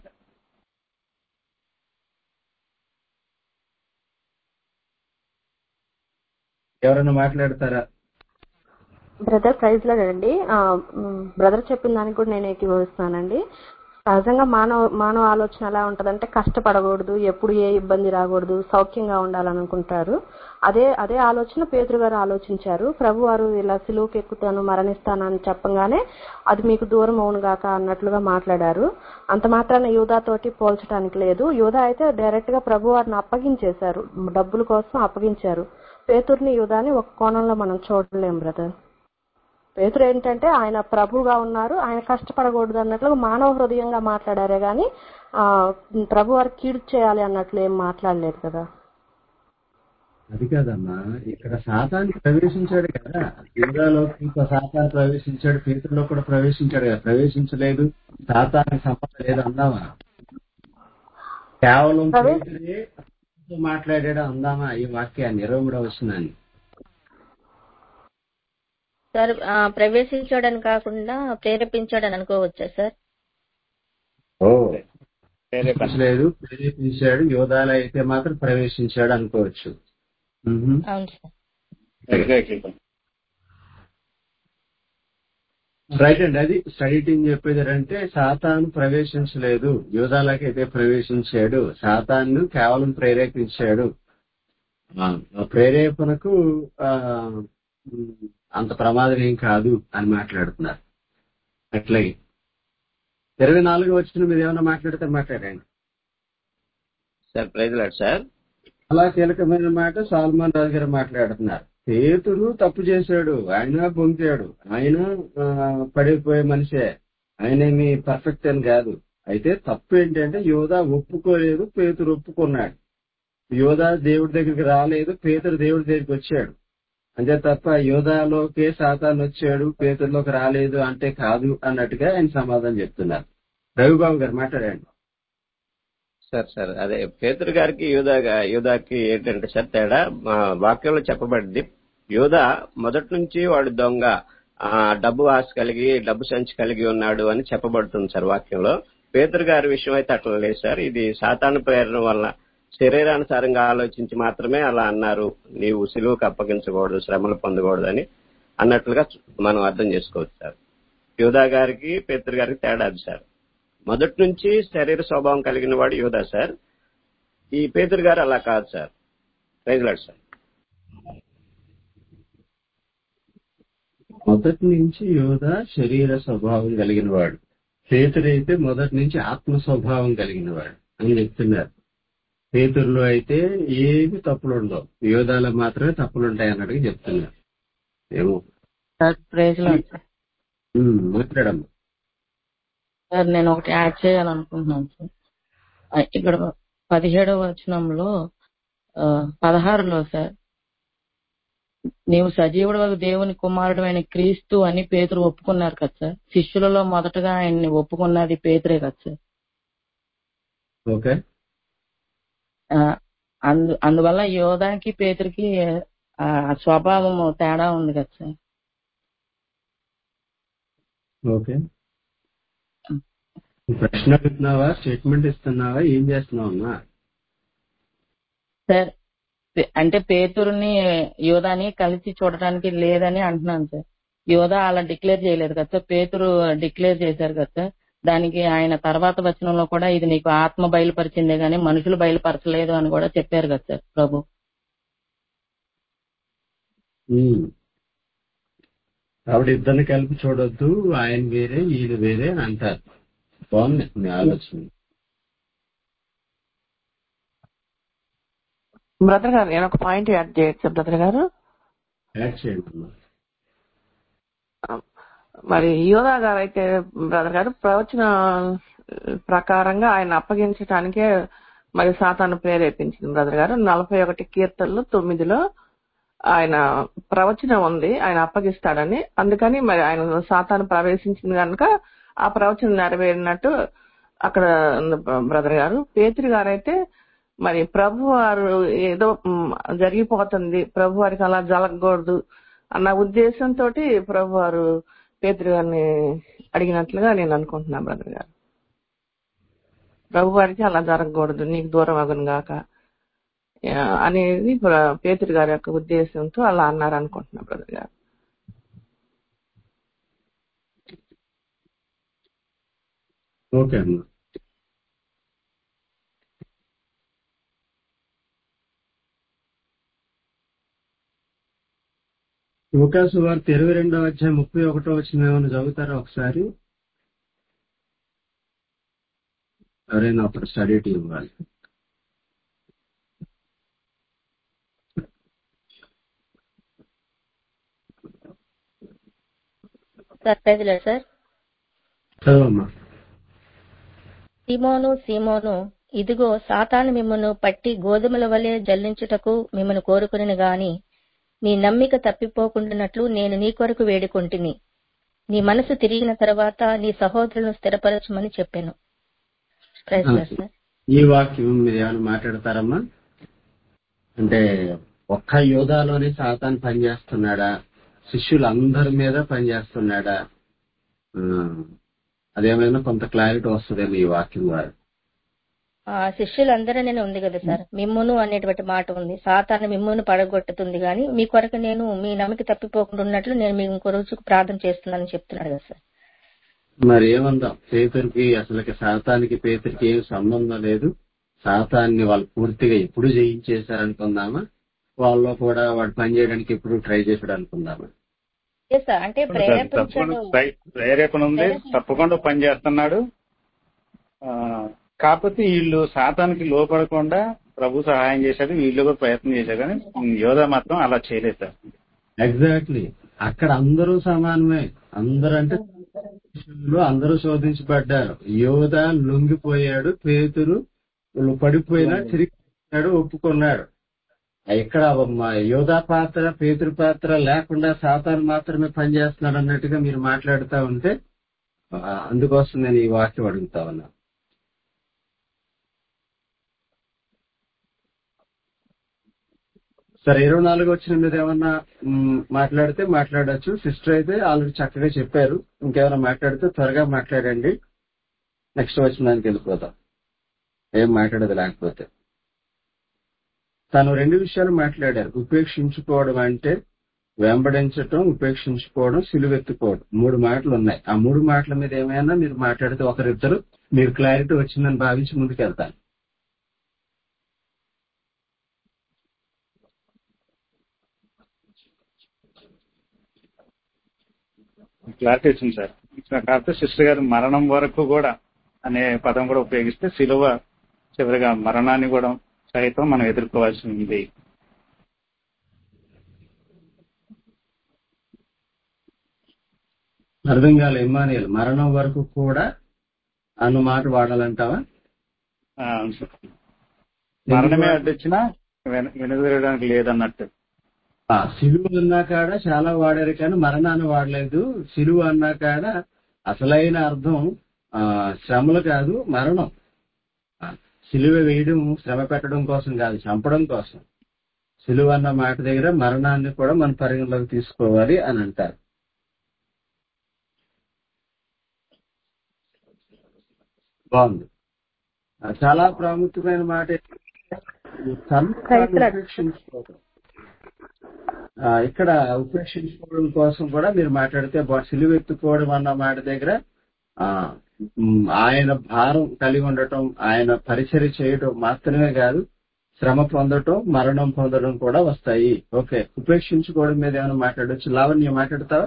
ఎవరైనా మాట్లాడతారా బ్రదర్ ప్రైజ్ లాడండి బ్రదర్ చెప్పిన దానికి కూడా నేను ఏకీభవిస్తానండి సహజంగా మానవ మానవ ఆలోచన ఎలా ఉంటదంటే కష్టపడకూడదు ఎప్పుడు ఏ ఇబ్బంది రాకూడదు సౌఖ్యంగా ఉండాలని అనుకుంటారు అదే అదే ఆలోచన పేతురు గారు ఆలోచించారు ప్రభు వారు ఇలా సిలువుకి ఎక్కుతాను మరణిస్తాను అని చెప్పగానే అది మీకు దూరం అవునుగాక అన్నట్లుగా మాట్లాడారు అంత మాత్రాన యూదా తోటి పోల్చడానికి లేదు యూదా అయితే డైరెక్ట్ గా ప్రభు వారిని అప్పగించేశారు డబ్బుల కోసం అప్పగించారు పేతుర్ని యూదాని ఒక కోణంలో మనం చూడలేం బ్రదర్ పేతురు ఏంటంటే ఆయన ప్రభుగా ఉన్నారు ఆయన కష్టపడకూడదు అన్నట్లుగా మానవ హృదయంగా మాట్లాడారే గాని ఆ ప్రభు వారికి కీడు చేయాలి అన్నట్లు ఏం మాట్లాడలేదు కదా అది కాదమ్మా ఇక్కడ సాతాన్ని ప్రవేశించాడు కదా యుగాలోకి ఇంకో సాతాన్ని ప్రవేశించాడు పేతుల్లో కూడా ప్రవేశించాడు కదా ప్రవేశించలేదు సాతానికి సంబంధం లేదు అందామా కేవలం ప్రవేశ- పేతురే మాట్లాడాడు అందామా ఈ వాక్యాన్ని ఇరవై మూడవ వస్తున్నాను సార్ ఆ, ప్రవేశించాడని కాకుండా ప్రేరేపించాడని అనుకోవచ్చా సార్ ఓ ప్రేరేపణ లేదు ప్రేరేపించాడు యోధాలు అయితే మాత్రం ప్రవేశించాడు అనుకోవచ్చు మ్మ్. అవును సార్ ఎగ్జాక్ట్లీ రైట్ అండి అది స్టడీ టీం చెప్పేది అంటే సాతాను ప్రవేశించలేదు యోధాలకి అయితే ప్రవేశించాడు సాతాను కేవలం ప్రేరేపించాడు ఆ, ఆ ప్రేరేపణకు ఆ, ఉమ్, అంత ప్రమాదం ఏం కాదు అని మాట్లాడుతున్నారు అట్లాగే ఇరవై నాలుగు వచ్చిన మీరు ఏమైనా మాట్లాడితే మాట్లాడండి సార్ ప్రైజ్ లాడ్ సార్ అలా కీలకమైన మాట సాల్మాన్ రాజు గారు మాట్లాడుతున్నారు పేతురు తప్పు చేశాడు ఆయన పొంకాడు ఆయన ఆ, పడిపోయే మనిషే ఆయనేమి పర్ఫెక్ట్ అని కాదు అయితే తప్పు ఏంటంటే యోధా ఒప్పుకోలేదు పేతురు ఒప్పుకున్నాడు యోధా దేవుడి దగ్గరికి రాలేదు పేతురు దేవుడి దగ్గరికి వచ్చాడు అంతే తప్ప యోధాలోకే సాతాన్ వచ్చాడు పేతురులోకి రాలేదు అంటే కాదు అన్నట్టుగా ఆయన సమాధానం చెప్తున్నారు రవిబాబు గారు మాట్లాడండి సార్ సార్ అదే పేతురు గారికి యూదా యూదాకి ఏంటంటే సార్ తేడా మా వాక్యంలో చెప్పబడింది యూదా మొదటి నుంచి వాడు దొంగ ఆ డబ్బు ఆశ కలిగి డబ్బు సంచి కలిగి ఉన్నాడు అని చెప్పబడుతుంది సార్ వాక్యంలో పేతురు గారి విషయం అయితే అట్లా లేదు సార్ ఇది సాతాను ప్రేరణ వల్ల శరీరానుసారంగా ఆలోచించి మాత్రమే అలా అన్నారు నీవు సిలువుకు అప్పగించకూడదు శ్రమలు పొందకూడదు అని అన్నట్లుగా మనం అర్థం చేసుకోవచ్చు సార్ యూదా గారికి పేతురు గారికి తేడా అది సార్ మొదటి నుంచి శరీర స్వభావం కలిగిన వాడు యోధా సార్ ఈ పేదరు గారు అలా కాదు సార్ ప్రైజ్లాడు సార్ మొదటి నుంచి యోధ శరీర స్వభావం కలిగిన వాడు పేతురైతే మొదటి నుంచి ఆత్మ స్వభావం కలిగిన వాడు అని చెప్తున్నారు పేతురులో అయితే ఏమి తప్పులు ఉండవు యోధాలో మాత్రమే తప్పులు ఉంటాయి అన్నట్టుగా చెప్తున్నారు ఏమో సార్ ప్రేజ్ లార్డ్ సార్. ఉమ్, మాట్లాడమ్మా సార్ నేను ఒకటి యాడ్ చేయాలనుకుంటున్నాను సార్ ఆ, ఇక్కడ పదిహేడవ వచనంలో ఆ, పదహారులో సార్ నీవు సజీవుడు దేవుని కుమారుడు అయిన క్రీస్తు అని పేతురు ఒప్పుకున్నారు కదా సార్ శిష్యులలో మొదటగా ఆయన్ని ఒప్పుకున్నది పేతురే కదా సార్ ఓకే ఆ, అందు అందువల్ల యోధాకి పేతురికి ఆ, స్వభావం తేడా ఉంది కదా సార్ ఓకే ప్రశ్న అడుగుతున్నావా స్టేట్మెంట్ ఇస్తున్నావా ఏం చేస్తున్నావు అమ్మా సార్ పే- అంటే పేతురుని యోధాని కలిసి చూడటానికి లేదని అంటున్నాను సార్ యోధా అలా డిక్లేర్ చేయలేదు కదా సార్ పేతురు డిక్లేర్ చేశారు కదా సార్ దానికి ఆయన తర్వాత వచనంలో కూడా ఇది నీకు ఆత్మ బయలుపరిచిందే గానీ మనుషులు బయలుపరచలేదు అని కూడా చెప్పారు కదా సార్ ప్రభు ఉమ్. కాబట్టి ఇద్దరిని కలిపి చూడొద్దు ఆయన వేరే ఈయన వేరే అని అంటారు బాగుంది మీ ఆలోచన బ్రదర్ గారు నేను ఒక పాయింట్ యాడ్ చేయొచ్చా బ్రదర్ గారు యాడ్ చేయండి అమ్మా మరి యోధా గారు అయితే బ్రదర్ గారు ప్రవచన ప్రకారంగా ఆయన అప్పగించడానికే మరి సాతాను ప్రేరేపించింది బ్రదర్ గారు నలభై ఒకటి కీర్తనలు తొమ్మిదిలో ఆయన ప్రవచనం ఉంది ఆయన అప్పగిస్తాడని అందుకని మరి ఆయన సాతాను ప్రవేశించింది కనుక ఆ ప్రవచనం నెరవేరినట్టు అక్కడ ఉంది బ్రదర్ గారు పేతురు గారైతే మరి ప్రభు వారు ఏదో మ్, జరిగిపోతుంది ప్రభు వారికి అలా జరగకూడదు అన్న ఉద్దేశంతో ప్రభు వారు పేతురు గారిని అడిగినట్లుగా నేను అనుకుంటున్నా బ్రదర్ గారు ప్రభు వారికి అలా జరగకూడదు నీకు దూరం అగును గాక ఆ, అనేది ప్ర- పేతురు గారి యొక్క ఉద్దేశంతో అలా అన్నారు అనుకుంటున్నా బ్రదర్ గారు ఓకే అమ్మా లుకాసు వార్త ఇరవై రెండవ అధ్యాయం ముప్పై ఒకటో వచ్చిన ఏమైనా చదువుతారా ఒకసారి ఎవరైనా అప్పుడు స్టడీ టీం ఇవ్వాలి సార్ ప్రైజ్ లార్డ్ సార్ చదవమ్మా సీమోను సీమోను ఇదిగో సాతాను మిమ్మను పట్టి గోధుమల వలె జల్లించుటకు మిమ్మను కోరుకుని గాని నీ నమ్మిక తప్పిపోకుండానట్లు నేను నీ కొరకు వేడుకొంటిని నీ మనసు తిరిగిన తర్వాత నీ సహోదరులను స్థిరపరచమని చెప్పాను ప్రైజ్ లార్డ్ సార్ ఈ వాక్యం మీరు ఏమైనా మాట్లాడతారమ్మా అంటే ఒక్క యోధాలోనే సాతాన్ పనిచేస్తున్నాడా శిష్యులు అందరి మీద పనిచేస్తున్నాడా ఆ, అదేమైనా కొంత క్లారిటీ వస్తుందేమో ఈ వాక్యం ద్వారా ఆ శిష్యులందరూనే ఉంది కదా సార్ మిమ్మును అనేటువంటి మాట ఉంది సాతాను మిమ్మును పడగొట్టుతుంది గాని మీ కొరకు నేను మీ నమ్మిక తప్పిపోకుండా ఉన్నట్లు నేను మీ ఇంకో రోజుకు ప్రార్థన చేస్తున్నానని చెప్తున్నాడు కదా సార్ మరి ఏమందాం పేతురికి అసలుకి సాతానికి పేతురికి ఏం సంబంధం లేదు సాతాన్ని వాళ్ళు పూర్తిగా ఎప్పుడు జయించేశారనుకుందామా వాళ్ళు కూడా వాడు పని చేయడానికి ఎప్పుడు ట్రై చేసాడు అనుకుందామా Yes, sir. అంటే తప్పకుండా ప్రేరేపించాడు ప్రై- ప్రేరేపణ ఉంది ప్రేరేపణ- తప్పకుండా పని చేస్తున్నాడు ఆ, కాకపోతే వీళ్ళు శాతానికి లోపడకుండా ప్రభు సహాయం చేశాడు వీళ్ళు కూడా ప్రయత్నం చేశారు కానీ యోధ మాత్రం అలా చేయలేదు సార్ ఎగ్జాక్ట్లీ అక్కడ అందరూ సమానమే అందరూ అంటే శిష్యులు అందరూ శోధించబడ్డారు యోధ లొంగిపోయాడు పేతురు వీళ్ళు పడిపోయినా తిరిగి వచ్చాడు, ఒప్పుకున్నాడు ఇక్కడ మా యోధా పాత్ర పేతురు పాత్ర లేకుండా సాతాను మాత్రమే పనిచేస్తున్నాడు అన్నట్టుగా మీరు మాట్లాడుతూ ఉంటే ఆ, అందుకోసం నేను ఈ వాక్యం అడుగుతా ఉన్నా సరే ఇరవై నాలుగు వచ్చిన మీద ఏమన్నా మ్, మాట్లాడితే మాట్లాడొచ్చు సిస్టర్ అయితే ఆల్రెడీ చక్కగా చెప్పారు ఇంకేమైనా మాట్లాడితే త్వరగా మాట్లాడండి నెక్స్ట్ వచ్చిన దానికి వెళ్ళిపోతాం ఏం మాట్లాడేది లేకపోతే తను రెండు విషయాలు మాట్లాడారు ఉపేక్షించుకోవడం అంటే వెంబడించటం ఉపేక్షించుకోవడం సిలువెత్తుకోవడం మూడు మాటలు ఉన్నాయి ఆ మూడు మాటల మీద ఏమైనా మీరు మాట్లాడితే ఒకరిద్దరు మీరు క్లారిటీ వచ్చిందని భావించి ముందుకెళ్తాను క్లారిటీ వచ్చింది సార్ కాకపోతే సిస్టర్ గారు మరణం వరకు కూడా అనే పదం కూడా ఉపయోగిస్తే సిలువ చివరిగా మరణాన్ని కూడా సైతం మనం ఎదుర్కోవాల్సి ఉంది అర్థం కాలే ఇమ్మానియల్ మరణం వరకు కూడా అన్న మాట వాడాలంటావా ఆ, అవును సార్ మరణమే అడ్డొచ్చినా వెన- వెనుదిరగడానికి లేదన్నట్టు ఆ, సిలువ అన్నా కాడ చాలా వాడారు కానీ మరణాన్ని వాడలేదు సిలువ అన్నా కాడ అసలైన అర్థం ఆ, శ్రమలు కాదు మరణం ఆ, సిలువ వేయడం శ్రమ పెట్టడం కోసం కాదు చంపడం కోసం సిలువ అన్న మాట దగ్గర మరణాన్ని కూడా మన పరిగణలోకి తీసుకోవాలి అని అంటారు బాగుంది ఆ, చాలా ప్రాముఖ్యమైన మాట ఏంటంటే, తన్ను తాను ఉపేక్షించుకోవడం ఆ, ఇక్కడ ఉపేక్షించుకోవడం కోసం కూడా మీరు మాట్లాడితే బా- సిలువ ఎత్తుకోవడం అన్న మాట దగ్గర ఆ ఉమ్, ఆయన భారం కలిగి ఉండటం ఆయన పరిచర్య చేయటం మాత్రమే కాదు శ్రమ పొందటం మరణం పొందడం కూడా వస్తాయి ఓకే ఉపేక్షించుకోవడం మీద ఏమైనా మాట్లాడొచ్చు లావణ్య మాట్లాడతావా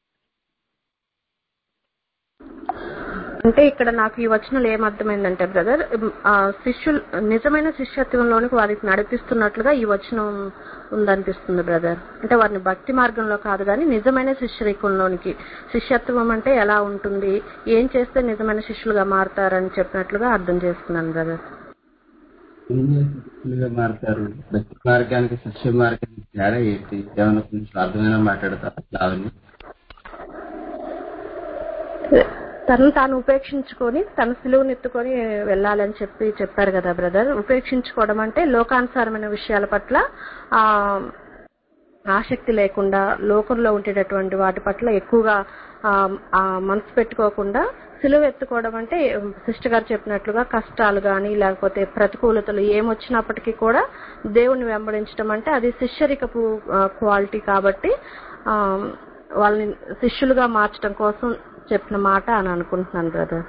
అంటే ఇక్కడ నాకు ఈ వచనంలో ఏమర్థమైందంటే బ్రదర్ ఆ శిష్యులు నిజమైన శిష్యత్వంలోనికి వారికి నడిపిస్తున్నట్లుగా ఈ వచనం ఉందనిపిస్తుంది బ్రదర్ అంటే వారిని భక్తి మార్గంలో కాదు కానీ నిజమైన శిష్యరికంలోనికి శిష్యత్వం అంటే ఎలా ఉంటుంది ఏం చేస్తే నిజమైన శిష్యులుగా మారుతారని చెప్పినట్లుగా అర్థం చేసుకున్నాను బ్రదర్ ఏం చేసి శిష్యులుగా మారుతారు భక్తి మార్గానికి శిష్య మార్గానికి తేడా ఏంటి ఏమైనా కొంచెం అర్థమైనా మాట్లాడతారా లావణ్య తను తాను ఉపేక్షించుకొని తన సిలువను ఎత్తుకొని వెళ్ళాలని చెప్పి చెప్పారు కదా బ్రదర్ ఉపేక్షించుకోవడం అంటే లోకానుసారమైన విషయాల పట్ల ఆ ఆసక్తి లేకుండా లోకంలో ఉండేటటువంటి వాటి పట్ల ఎక్కువగా ఆ, ఆ మనసు పెట్టుకోకుండా సిలువ ఎత్తుకోవడం అంటే సిస్టర్ గారు చెప్పినట్లుగా కష్టాలు కానీ లేకపోతే ప్రతికూలతలు ఏమొచ్చినప్పటికీ కూడా దేవుని వెంబడించడం అంటే అది శిష్యరికపు క్వాలిటీ కాబట్టి ఆ, వాళ్ళని శిష్యులుగా మార్చడం కోసం చెప్పిన మాట అని అనుకుంటున్నాను బ్రదర్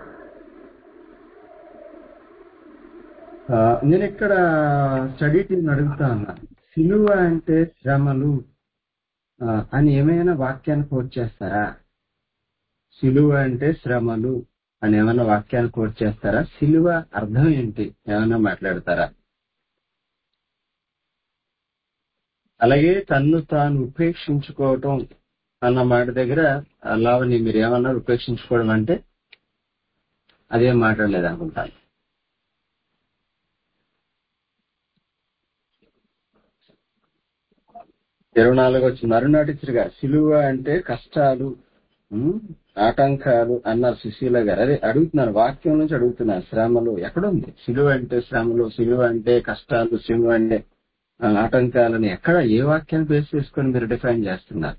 ఆ, నేను ఇక్కడ స్టడీ టీం అడుగుతా ఉన్నా సిలువ అంటే శ్రమలు ఆ, అని ఏమైనా వాక్యాన్ని కోట్ చేస్తారా సిలువ అంటే శ్రమలు అని ఏమైనా వాక్యాన్ని కోట్ చేస్తారా సిలువ అర్థం ఏంటి ఏమైనా మాట్లాడతారా అలాగే తన్ను తాను ఉపేక్షించుకోవటం అన్న మాట దగ్గర లావని మీరు ఏమన్నారు ఉపేక్షించుకోవడం అంటే అదేం మాట్లాడలేదు అనుకుంటాను ఇరవై నాలుగు వచ్చి మరునాటిగా సిలువ అంటే కష్టాలు ఉమ్, ఆటంకాలు అన్నారు సుశీల గారు అదే అడుగుతున్నారు వాక్యం నుంచి అడుగుతున్నారు శ్రమలు ఎక్కడుంది సిలువ అంటే శ్రమలు సిలువ అంటే కష్టాలు సిలువ అంటే ఆ, ఆటంకాలని ఎక్కడ ఏ వాక్యాన్ని బేస్ చేసుకొని మీరు డిఫైన్ చేస్తున్నారు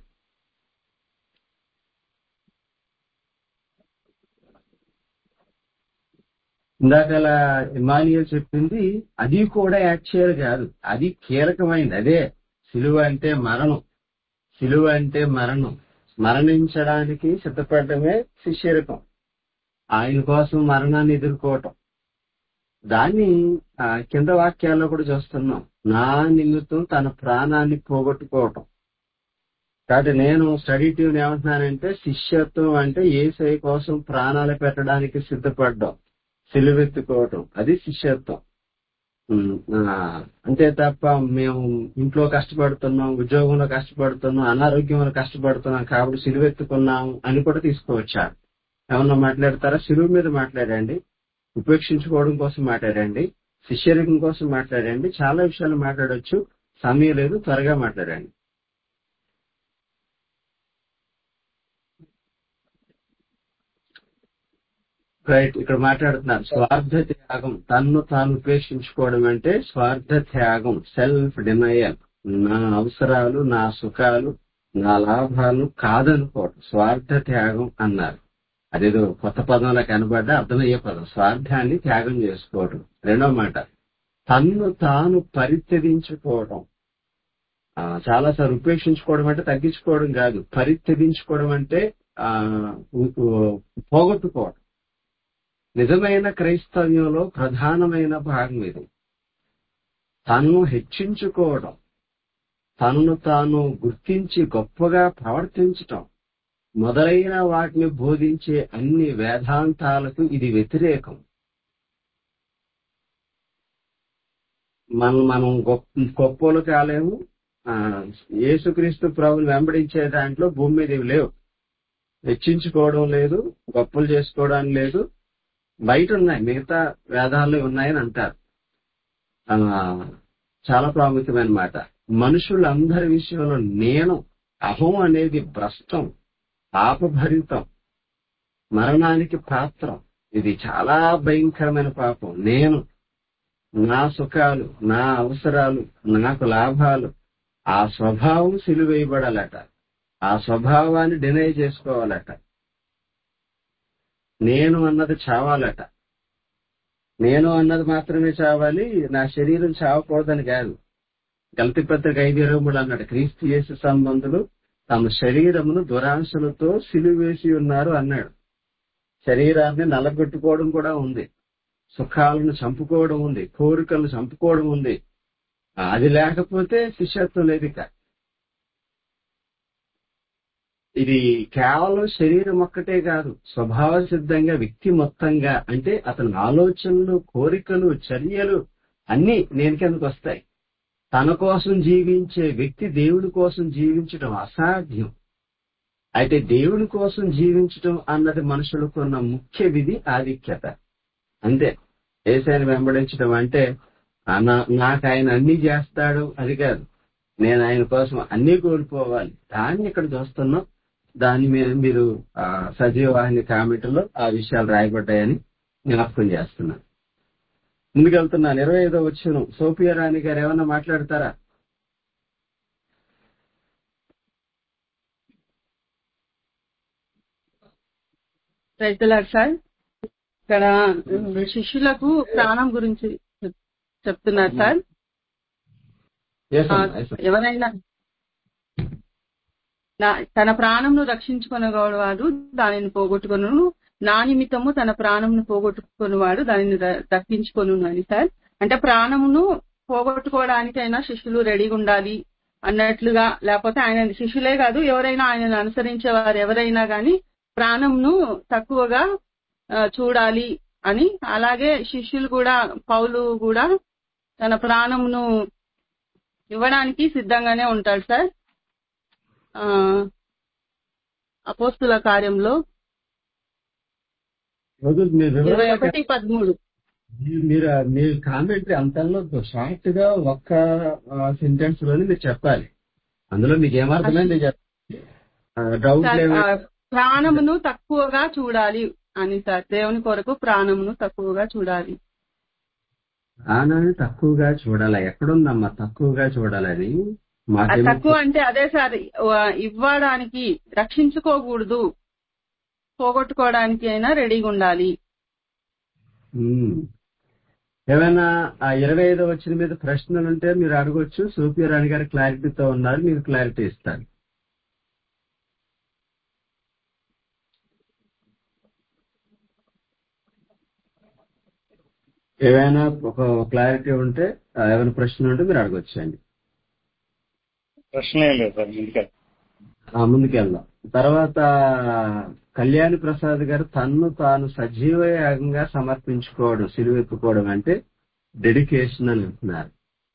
ఇందాకల ఇమానియల్ చెప్పింది అది కూడా యాక్చువల్ కాదు అది కీలకమైంది అదే సిలువ అంటే మరణం సిలువ అంటే మరణం మరణించడానికి సిద్ధపడటమే శిష్యరకం ఆయన కోసం మరణాన్ని ఎదుర్కోవటం దాన్ని ఆ, కింద వాక్యాల్లో కూడా చూస్తున్నాం నా నిమిత్తం తన ప్రాణాన్ని పోగొట్టుకోవటం కాబట్టి నేను స్టడీ ట్యూన్ ఏమంటున్నానంటే శిష్యత్వం అంటే ఏసై కోసం ప్రాణాలు పెట్టడానికి సిద్ధపడ్డం సిలువెత్తుకోవటం అది శిష్యత్వం ఉమ్, ఆ, అంతే తప్ప మేము ఇంట్లో కష్టపడుతున్నాం ఉద్యోగంలో కష్టపడుతున్నాం అనారోగ్యంలో కష్టపడుతున్నాం కాబట్టి సిలువెత్తుకున్నాం అని కూడా తీసుకోవచ్చారు ఏమన్నా మాట్లాడతారా సిలువు మీద మాట్లాడండి ఉపేక్షించుకోవడం కోసం మాట్లాడండి శిష్యరికం కోసం మాట్లాడండి చాలా విషయాలు మాట్లాడొచ్చు సమయం లేదు త్వరగా మాట్లాడండి రైట్ ఇక్కడ మాట్లాడుతున్నారు స్వార్థ త్యాగం తన్ను తాను ఉపేక్షించుకోవడం అంటే స్వార్థ త్యాగం సెల్ఫ్ డినయల్ నా అవసరాలు నా సుఖాలు నా లాభాలు కాదనుకోవడం స్వార్థ త్యాగం అన్నారు అదేదో కొత్త పదంలో కనబడ్డా అర్థమయ్యే పదం స్వార్థాన్ని త్యాగం చేసుకోవడం రెండో మాట తన్ను తాను పరిత్యజించుకోవడం ఆ, చాలా సార్లు ఉపేక్షించుకోవడం అంటే తగ్గించుకోవడం కాదు పరిత్యజించుకోవడం అంటే ఆ ఉ- ఉ- పోగొట్టుకోవడం నిజమైన క్రైస్తవ్యంలో ప్రధానమైన భాగం ఇది తనను హెచ్చించుకోవడం తనను తాను గుర్తించి గొప్పగా ప్రవర్తించటం మొదలైన వాటిని బోధించే అన్ని వేదాంతాలకు ఇది వ్యతిరేకం మనం మనం గొప్ప గొప్పలు కాలేము ఆ, యేసుక్రీస్తు ప్రభుని వెంబడించే దాంట్లో భూమి మీద ఇవి లేవు హెచ్చించుకోవడం లేదు గొప్పలు చేసుకోవడం లేదు బయట ఉన్నాయి మిగతా వేదాల్లో ఉన్నాయని అంటారు ఆ, చాలా ప్రాముఖ్యమైన మాట మనుషులందరి విషయంలో నేను అహం అనేది భ్రష్టం పాపభరితం మరణానికి పాత్రం ఇది చాలా భయంకరమైన పాపం నేను నా సుఖాలు నా అవసరాలు నాకు లాభాలు ఆ స్వభావం సిలువేయబడాలట ఆ స్వభావాన్ని డినై చేసుకోవాలట నేను అన్నది చావాలట నేను అన్నది మాత్రమే చావాలి నా శరీరం చావకూడదని కాదు గలతి పత్రిక ఐదు ఇరవై మూడు అన్నాడు క్రీస్తు యేసు సంబంధులు తమ శరీరమును దురాశలతో సిలువేసి ఉన్నారు అన్నాడు శరీరాన్ని నలగొట్టుకోవడం కూడా ఉంది సుఖాలను చంపుకోవడం ఉంది కోరికలను చంపుకోవడం ఉంది అది లేకపోతే శిష్యత్వం లేదు ఇక ఇది కేవలం శరీరం ఒక్కటే కాదు స్వభావ సిద్ధంగా వ్యక్తి మొత్తంగా అంటే అతని ఆలోచనలు కోరికలు చర్యలు అన్ని నేను కిందకు వస్తాయి తన కోసం జీవించే వ్యక్తి దేవుడి కోసం జీవించడం అసాధ్యం అయితే దేవుడి కోసం జీవించడం అన్నది మనుషులకు ఉన్న ముఖ్య విధి ఆధిక్యత అంతే ఏసైని వెంబడించడం అంటే ఆ నా- నాకు ఆయన అన్ని చేస్తాడు అది కాదు నేను ఆయన కోసం అన్ని కోల్పోవాలి దాన్ని ఇక్కడ చూస్తున్నాం దాని మీద మీరు ఆ, సజీవ వాహిని కామెంట్లో ఆ విషయాలు రాయబడ్డాయని జ్ఞాపకం చేస్తున్నాను ముందుకెళ్తున్నాను ఇరవై ఐదో వచ్చిన సోఫియా రాణి గారు ఏమన్నా మాట్లాడతారా రైతులారు సార్ ఇక్కడ శిష్యులకు ప్రాణం గురించి చెప్- చెప్తున్నారు సార్ Yes, ఆ, అమ్మా, yes, అమ్మా. ఎవరైనా నా- తన ప్రాణంను రక్షించుకొనగలవాడు దానిని పోగొట్టుకొను నా నిమిత్తము తన ప్రాణంను పోగొట్టుకునేవాడు దానిని ద- దక్కించుకొను అని సార్ అంటే ప్రాణమును పోగొట్టుకోవడానికైనా శిష్యులు రెడీగా ఉండాలి అన్నట్లుగా లేకపోతే ఆయన శిష్యులే కాదు ఎవరైనా ఆయనను అనుసరించే వారు ఎవరైనా గాని ప్రాణంను తక్కువగా ఆ, చూడాలి అని అలాగే శిష్యులు కూడా పౌలు కూడా తన ప్రాణమును ఇవ్వడానికి సిద్ధంగానే ఉంటాడు సార్ ఆ, అపోస్తుల కార్యంలో వదులు, మీరు ఇరవై వివరంగా ఒకటి పదమూడు మీరు మీరు మీ కామెంటరీ అంతలో షార్ట్ గా ఒక్క సెంటెన్స్ లోనే మీరు చెప్పాలి అందులో మీకు ఏమర్థమైంది చెప్పండి డౌట్ సార్, లేవు ఆ, ప్రాణమును తక్కువగా చూడాలి అని సార్ దేవుని కొరకు ప్రాణమును తక్కువగా చూడాలి ప్రాణాన్ని తక్కువగా చూడాలి ఎక్కడుందమ్మా తక్కువగా చూడాలని ఆ మాకేమో తక్కువ అంటే అదే సార్ ఆ, ఇవ్వడానికి రక్షించుకోకూడదు పోగొట్టుకోవడానికి అయినా రెడీగా ఉండాలి ఉమ్. ఏమైనా ఆ ఇరవై ఐదో వచ్చిన మీద ప్రశ్నలు ఉంటే మీరు అడగొచ్చు సూపి రాణి గారు క్లారిటీతో ఉన్నారు మీకు క్లారిటీ ఇస్తారు ఏమైనా ఒక క్లారిటీ ఉంటే ఆ, ఏమైనా ప్రశ్నలు ఉంటే మీరు అడగొచ్చండి ప్రశ్న ఏం లేదు సార్ ముందుకే ఆ, ముందుకెళ్దాం తర్వాత కళ్యాణి ప్రసాద్ గారు తన్ను తాను సజీవ యాగంగా సమర్పించుకోవడం సిలువెత్తుకోవడం అంటే డెడికేషన్ అని అంటున్నారు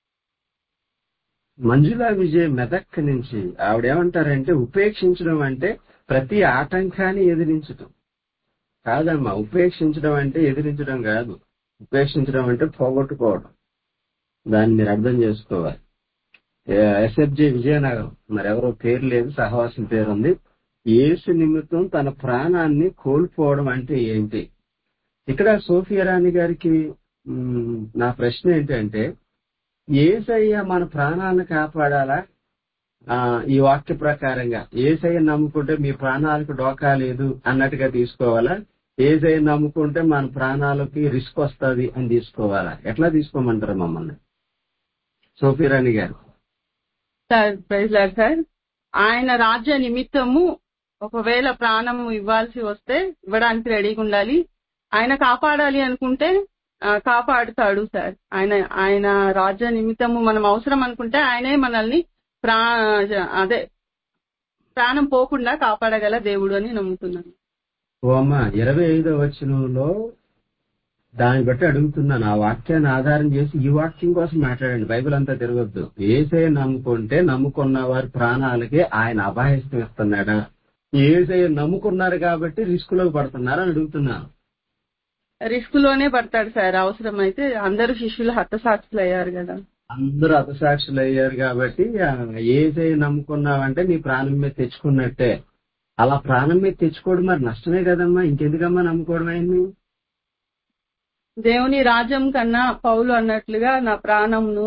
మంజులా విజయ్ మెదక్ నుంచి ఆవిడ ఏమంటారంటే ఉపేక్షించడం అంటే ప్రతి ఆటంకాన్ని ఎదిరించడం కాదమ్మా ఉపేక్షించడం అంటే ఎదిరించడం కాదు ఉపేక్షించడం అంటే పోగొట్టుకోవడం దాన్ని మీరు అర్థం చేసుకోవాలి ఎస్ఎఫ్జే విజయనగరం మరి ఎవరో పేరు లేదు సహవాసం పేరు ఉంది యేసు నిమిత్తం తన ప్రాణాన్ని కోల్పోవడం అంటే ఏంటి ఇక్కడ సోఫియా రాణి గారికి మ్, నా ప్రశ్న ఏంటంటే ఏసయ్య మన ప్రాణాలను కాపాడాలా ఆ, ఈ వాక్య ప్రకారంగా ఏసయ్య నమ్ముకుంటే మీ ప్రాణాలకు డోకా లేదు అన్నట్టుగా తీసుకోవాలా ఏసయ్య నమ్ముకుంటే మన ప్రాణాలకి రిస్క్ వస్తుంది అని తీసుకోవాలా ఎట్లా తీసుకోమంటారు మమ్మల్ని సోఫియా రాణి గారు సార్ ప్రైజ్ లార్డ్ సార్ ఆయన రాజ్య నిమిత్తము ఒకవేళ ప్రాణం ఇవ్వాల్సి వస్తే ఇవ్వడానికి రెడీగా ఉండాలి ఆయన కాపాడాలి అనుకుంటే ఆ, కాపాడుతాడు సార్ ఆయన ఆయన రాజ్య నిమిత్తము మనం అవసరం అనుకుంటే ఆయనే మనల్ని ప్రా అదే ప్రాణం పోకుండా కాపాడగల దేవుడు అని నమ్ముతున్నాను ఓ అమ్మ ఇరవై ఐదో వచనంలో దాన్ని బట్టి అడుగుతున్నాను ఆ వాక్యాన్ని ఆధారం చేసి ఈ వాక్యం కోసం మాట్లాడండి బైబిల్ అంతా తిరగొద్దు ఏసే నమ్ముకుంటే నమ్ముకున్న వారి ప్రాణాలకి ఆయన అభాయస్థం ఇస్తున్నాడా ఏసై నమ్ముకున్నారు కాబట్టి రిస్క్ లో పడుతున్నారు అని అడుగుతున్నాను రిస్క్ లోనే పడతాడు సార్ అవసరమైతే అందరూ శిష్యులు హతసాక్షులు అయ్యారు కదా అందరూ అతసాక్షులు అయ్యారు కాబట్టి ఆ, ఏసై నమ్ముకున్నావంటే నీ ప్రాణం మీద తెచ్చుకున్నట్టే అలా ప్రాణం మీద తెచ్చుకోవడం మరి నష్టమే కదమ్మా ఇంకెందుకమ్మా నమ్ముకోవడం అయింది దేవుని రాజ్యం కన్నా పౌలు అన్నట్లుగా నా ప్రాణంను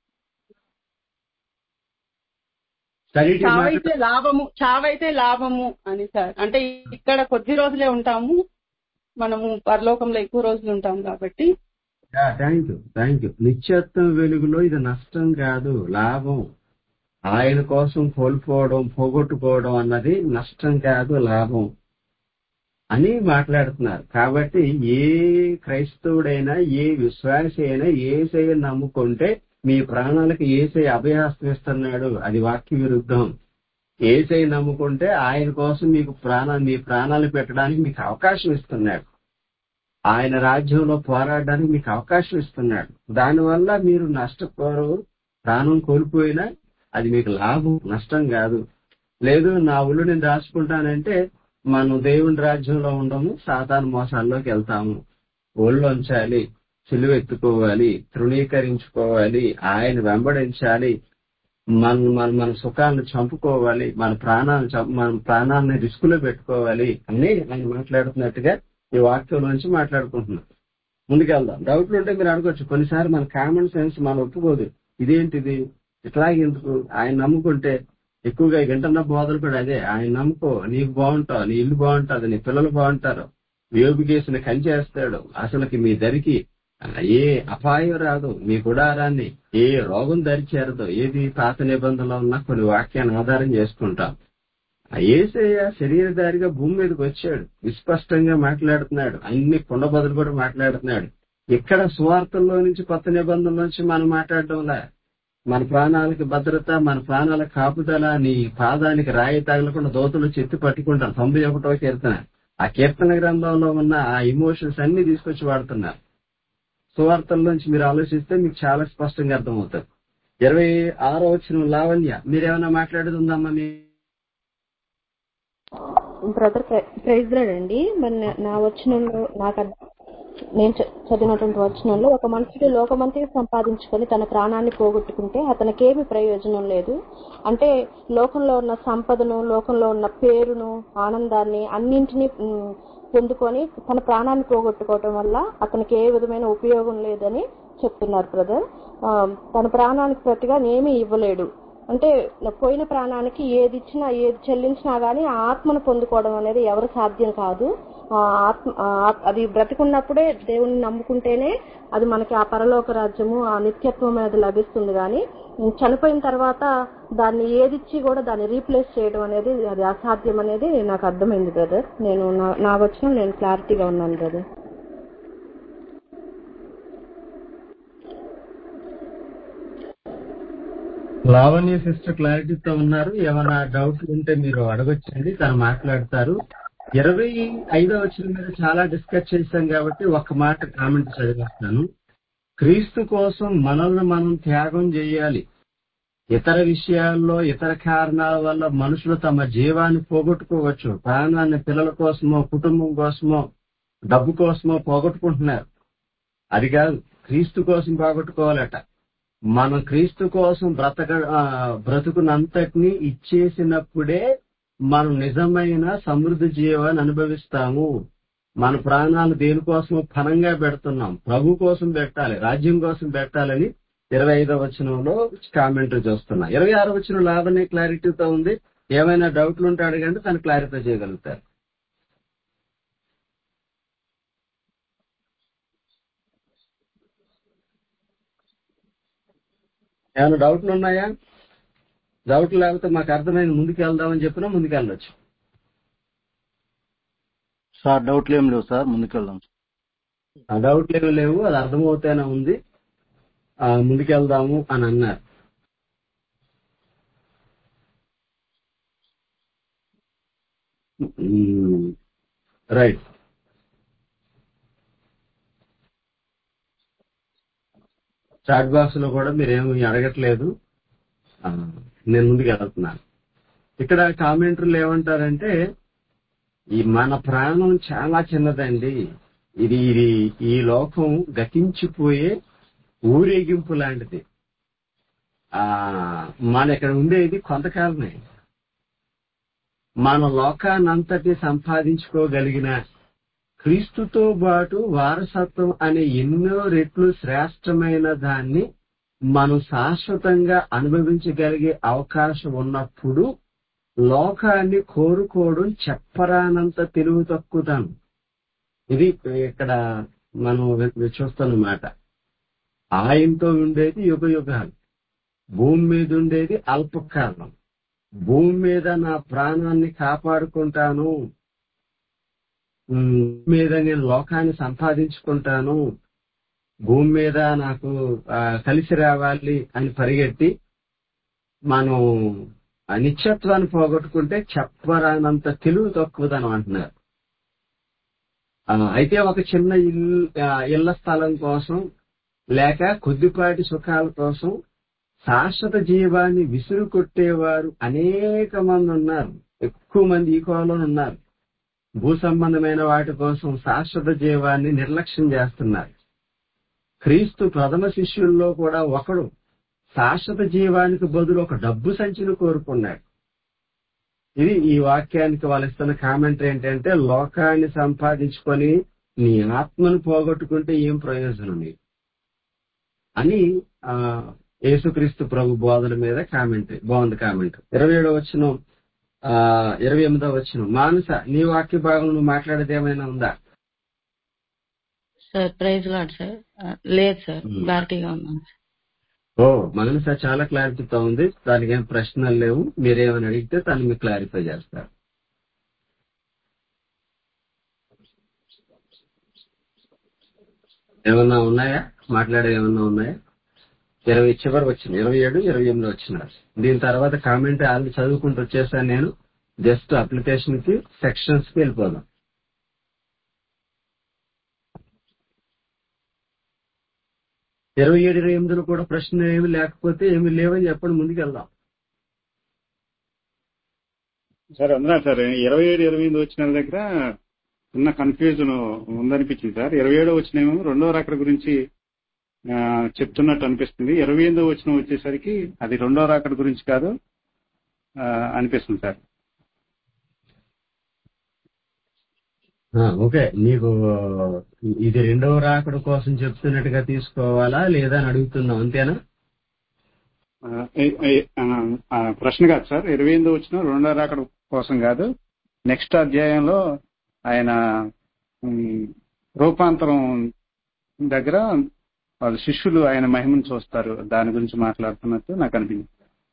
స్టడీ టీం చావైతే లాభము చావైతే లాభము అని సార్ అంటే ఇక్కడ కొద్ది రోజులే ఉంటాము మనము పరలోకంలో ఎక్కువ రోజులు ఉంటాం కాబట్టి థ్యాంక్ యూ థ్యాంక్ యూ నిత్యత్వం వెలుగులో ఇది నష్టం కాదు లాభం ఆయన కోసం కోల్పోవడం పోగొట్టుకోవడం అన్నది నష్టం కాదు లాభం అని మాట్లాడుతున్నారు కాబట్టి ఏ క్రైస్తవుడైనా ఏ విశ్వాసి అయినా ఏసై నమ్ముకుంటే మీ ప్రాణాలకు ఏసై అభయాస్తం ఇస్తున్నాడు అది వాక్య విరుద్ధం ఏసై నమ్ముకుంటే ఆయన కోసం మీకు ప్రాణం మీ ప్రాణాలు పెట్టడానికి మీకు అవకాశం ఇస్తున్నాడు ఆయన రాజ్యంలో పోరాడడానికి మీకు అవకాశం ఇస్తున్నాడు దానివల్ల మీరు నష్టపోరు ప్రాణం కోల్పోయినా అది మీకు లాభం నష్టం కాదు లేదు నా ఒళ్ళు నేను దాచుకుంటానంటే మనం దేవుని రాజ్యంలో ఉండము సాతాను మోసాల్లోకి వెళ్తాము ఒళ్ళు ఉంచాలి సిలువ ఎత్తుకోవాలి తృణీకరించుకోవాలి ఆయన వెంబడించాలి మన మన మన సుఖాలను చంపుకోవాలి మన ప్రాణాలను చంప- మన ప్రాణాలను రిస్కులో పెట్టుకోవాలి అని ఆయన మాట్లాడుతున్నట్టుగా ఈ వాక్యం నుంచి మాట్లాడుకుంటున్నాం ముందుకెళ్దాం డౌట్లు ఉంటే మీరు అనుకోవచ్చు కొన్నిసార్లు మన కామన్ సెన్స్ మనం ఒప్పుకోదు ఇదేంటిది ఇట్లాగే ఎందుకు ఆయన నమ్ముకుంటే ఎక్కువగా వింటున్న బోధలు కూడా అదే ఆయన నమ్ముకో నీకు బాగుంటావు నీ ఇల్లు బాగుంటుంది నీ పిల్లలు బాగుంటారు వేపుకేసిన కంచేస్తాడు అసలుకి మీ దరికి ఆ, ఏ అపాయం రాదు మీ గుడారాన్ని ఏ రోగం దరి చేరదు ఏది పాత నిబంధనలో ఉన్న కొన్ని వాక్యాన్ని ఆధారం చేసుకుంటాం ఆ ఏసయ్య శరీరధారిగా భూమి మీదకి వచ్చాడు విస్పష్టంగా మాట్లాడుతున్నాడు అన్ని కుండ బదులు కూడా మాట్లాడుతున్నాడు ఇక్కడ సువార్తల్లో నుంచి కొత్త నిబంధనల నుంచి మనం మాట్లాడడంలా మన ప్రాణాలకి భద్రత మన ప్రాణాల కాపుదల నీ పాదానికి రాయి తగలకుండా దోతలు చెత్తి పట్టుకుంటారు తొంభై ఒకటో కీర్తన ఆ కీర్తన గ్రంథంలో ఉన్న ఆ ఎమోషన్స్ అన్ని తీసుకొచ్చి వాడుతున్నారు సువార్తల్లోంచి మీరు ఆలోచిస్తే మీకు చాలా స్పష్టంగా అర్థమవుతుంది ఇరవై ఆరో వచ్చిన లావణ్య మీరేమైనా మాట్లాడేది ఉందమ్మా మీ బ్రదర్ ప్రైజ్ లాడ్ అండి మరి నా- నా వచనంలో నాకు అర్థ- నేను చ- చదివినటువంటి వచనంలో ఒక మనుషుడు లోకమంతా సంపాదించుకొని తన ప్రాణాన్ని పోగొట్టుకుంటే అతనికేమి ప్రయోజనం లేదు అంటే లోకంలో ఉన్న సంపదను లోకంలో ఉన్న పేరును ఆనందాన్ని అన్నింటినీ ఉమ్, పొందుకొని తన ప్రాణాన్ని పోగొట్టుకోవటం వల్ల అతనికి ఏ విధమైన ఉపయోగం లేదని చెప్తున్నారు బ్రదర్ ఆ, తన ప్రాణానికి ప్రతిగా ఏమీ ఇవ్వలేడు అంటే పోయిన ప్రాణానికి ఏది ఇచ్చినా ఏది చెల్లించినా గానీ ఆ ఆత్మను పొందుకోవడం అనేది ఎవరు సాధ్యం కాదు ఆ ఆత్మ ఆ ఆత్- అది బ్రతికున్నప్పుడే దేవుని నమ్ముకుంటేనే అది మనకి ఆ పరలోక రాజ్యము ఆ నిత్యత్వం అనేది లభిస్తుంది కానీ చనిపోయిన తర్వాత దాన్ని ఏదిచ్చి కూడా దాన్ని రీప్లేస్ చేయడం అనేది అది అసాధ్యం అనేది నాకు అర్థమైంది బ్రదర్ నేను నా- నా వచ్చిన నేను క్లారిటీగా ఉన్నాను బ్రదర్ లావణ్య సిస్టర్ క్లారిటీతో ఉన్నారు ఏమైనా డౌట్లు ఉంటే మీరు అడగొచ్చండి తను మాట్లాడతారు ఇరవై ఐదో వచ్చిన మీద చాలా డిస్కస్ చేశాం కాబట్టి ఒక మాట కామెంట్ చదివేస్తాను క్రీస్తు కోసం మనల్ని మనం త్యాగం చేయాలి ఇతర విషయాల్లో ఇతర కారణాల వల్ల మనుషులు తమ జీవాన్ని పోగొట్టుకోవచ్చు ప్రాణాన్ని పిల్లల కోసమో కుటుంబం కోసమో డబ్బు కోసమో పోగొట్టుకుంటున్నారు అది కాదు క్రీస్తు కోసం పోగొట్టుకోవాలట మనం క్రీస్తు కోసం బ్రతక ఆ, బ్రతుకునంతటిని ఇచ్చేసినప్పుడే మనం నిజమైన సమృద్ధి జీవాన్ని అనుభవిస్తాము మన ప్రాణాలు దేనికోసం ఫలంగా పెడుతున్నాం ప్రభు కోసం పెట్టాలి రాజ్యం కోసం పెట్టాలని ఇరవై ఐదో వచనంలో కామెంటరీ చూస్తున్నా ఇరవై ఆరో వచనం లాభనే క్లారిటీతో ఉంది ఏమైనా డౌట్లు ఉంటే అడగండి తను క్లారిఫై చేయగలుగుతారు ఏమైనా డౌట్లు ఉన్నాయా డౌట్లు లేకపోతే మాకు అర్థమైంది ముందుకు వెళ్దామని చెప్పినా ముందుకు వెళ్ళొచ్చు సార్ డౌట్లు ఏం లేవు సార్ ముందుకెళ్దాం ఆ డౌట్లు ఏమి లేవు అది అర్థమవుతూనే ఉంది ఆ, ముందుకెళ్దాము అని అన్నారు మ్మ్. రైట్ చాట్ బాక్స్ లో కూడా మీరేమి అడగట్లేదు ఆ, నేను ముందుకు వెళ్తున్నాను ఇక్కడ కామెంటర్లు ఏమంటారంటే ఈ మన ప్రాణం చాలా చిన్నదండి ఇది ఇది ఈ లోకం గతించిపోయే ఊరేగింపు లాంటిది ఆ మన ఇక్కడ ఉండేది కొంతకాలమే మన లోకాన్నంతటి సంపాదించుకోగలిగిన క్రీస్తుతో పాటు వారసత్వం అనే ఎన్నో రెట్లు శ్రేష్టమైన దాన్ని మనం శాశ్వతంగా అనుభవించగలిగే అవకాశం ఉన్నప్పుడు లోకాన్ని కోరుకోవడం చెప్పరానంత తెలివి తక్కువతాను ఇది ఇక్కడ మనం చూస్తున్నమాట ఆయనతో ఉండేది యుగ యుగాలు భూమి మీద ఉండేది అల్పకాలం భూమి మీద నా ప్రాణాన్ని కాపాడుకుంటాను ఉమ్, భూమి మీద నేను లోకాన్ని సంపాదించుకుంటాను భూమి మీద నాకు ఆ, కలిసి రావాలి అని పరిగెట్టి మనం అనిత్యత్వాన్ని పోగొట్టుకుంటే చెప్పరానంత తెలివి తక్కువదనం అంటున్నారు ఆ, అయితే ఒక చిన్న ఇల్లు ఆ, ఇళ్ల స్థలం కోసం లేక కొద్దిపాటి సుఖాల కోసం శాశ్వత జీవాన్ని విసురు కొట్టేవారు అనేక మంది ఉన్నారు ఎక్కువ మంది ఈ కోవలో ఉన్నారు భూ సంబంధమైన వాటి కోసం శాశ్వత జీవాన్ని నిర్లక్ష్యం చేస్తున్నారు క్రీస్తు ప్రథమ శిష్యుల్లో కూడా ఒకడు శాశ్వత జీవానికి బదులు ఒక డబ్బు సంచిని కోరుకున్నాడు ఇది ఈ వాక్యానికి వాళ్ళు ఇస్తున్న కామెంట్ ఏంటంటే లోకాన్ని సంపాదించుకొని నీ ఆత్మను పోగొట్టుకుంటే ఏం ప్రయోజనం నీకు అని ఆ యేసుక్రీస్తు ప్రభు బోధన మీద కామెంట్ బాగుంది కామెంట్ ఇరవై ఏడో వచ్చిన ఇరవై ఎనిమిదో వచ్చిన మానస నీ వాక్య భాగం నువ్వు మాట్లాడేది ఏమైనా ఉందా సార్ ప్రైజ్ లాడ్ సార్ ఆ, లేదు సార్ మ్మ్. క్లారిటీగా ఉన్నాను సార్. ఓ మానస చాలా క్లారిటీతో ఉంది దానికి ఏం ప్రశ్నలు లేవు మీరేమైనా అడిగితే తను మీకు క్లారిఫై చేస్తారు ఏమన్నా ఉన్నాయా మాట్లాడే ఏమన్నా ఉన్నాయా ఇరవై చివరి వచ్చిన ఇరవై ఏడు ఇరవై ఎనిమిది వచ్చిన దీని తర్వాత కామెంట్ ఆల్రెడీ చదువుకుంటూ వచ్చేసాను నేను జస్ట్ అప్లికేషన్ కి సెక్షన్స్ కి వెళ్ళిపోదాం ఇరవై ఏడు ఇరవై ఎనిమిదిలో కూడా ప్రశ్న ఏమి లేకపోతే ఏమి లేవని చెప్పండి ముందుకు వెళ్దాం సార్ అందరూ సార్ ఇరవై ఏడు ఇరవై ఎనిమిది వచ్చిన దగ్గర చిన్న కన్ఫ్యూజన్ ఉందనిపించింది సార్ ఇరవై ఏడో వచ్చినేమో రెండో రాకడ గురించి ఆ, చెప్తున్నట్టు అనిపిస్తుంది ఇరవై ఎనిమిదో వచ్చిన వచ్చేసరికి అది రెండో రాకడ గురించి కాదు ఆ, అనిపిస్తుంది సార్ ఆ, ఓకే నీకు ఇది రెండవ రాకడ కోసం చెప్తున్నట్టుగా తీసుకోవాలా లేదా అని అడుగుతున్నావు అంతేనా ఆ, ఏ- ఏ- ఆ, ఆ, ప్రశ్న కాదు సార్ ఇరవై ఎనిమిది వచ్చిన రెండో రాకడ కోసం కాదు నెక్స్ట్ అధ్యాయంలో ఆయన ఉమ్, రూపాంతరం దగ్గర వాళ్ళ శిష్యులు ఆయన మహిమను చూస్తారు దాని గురించి మాట్లాడుతున్నట్టు నాకు అనిపించింది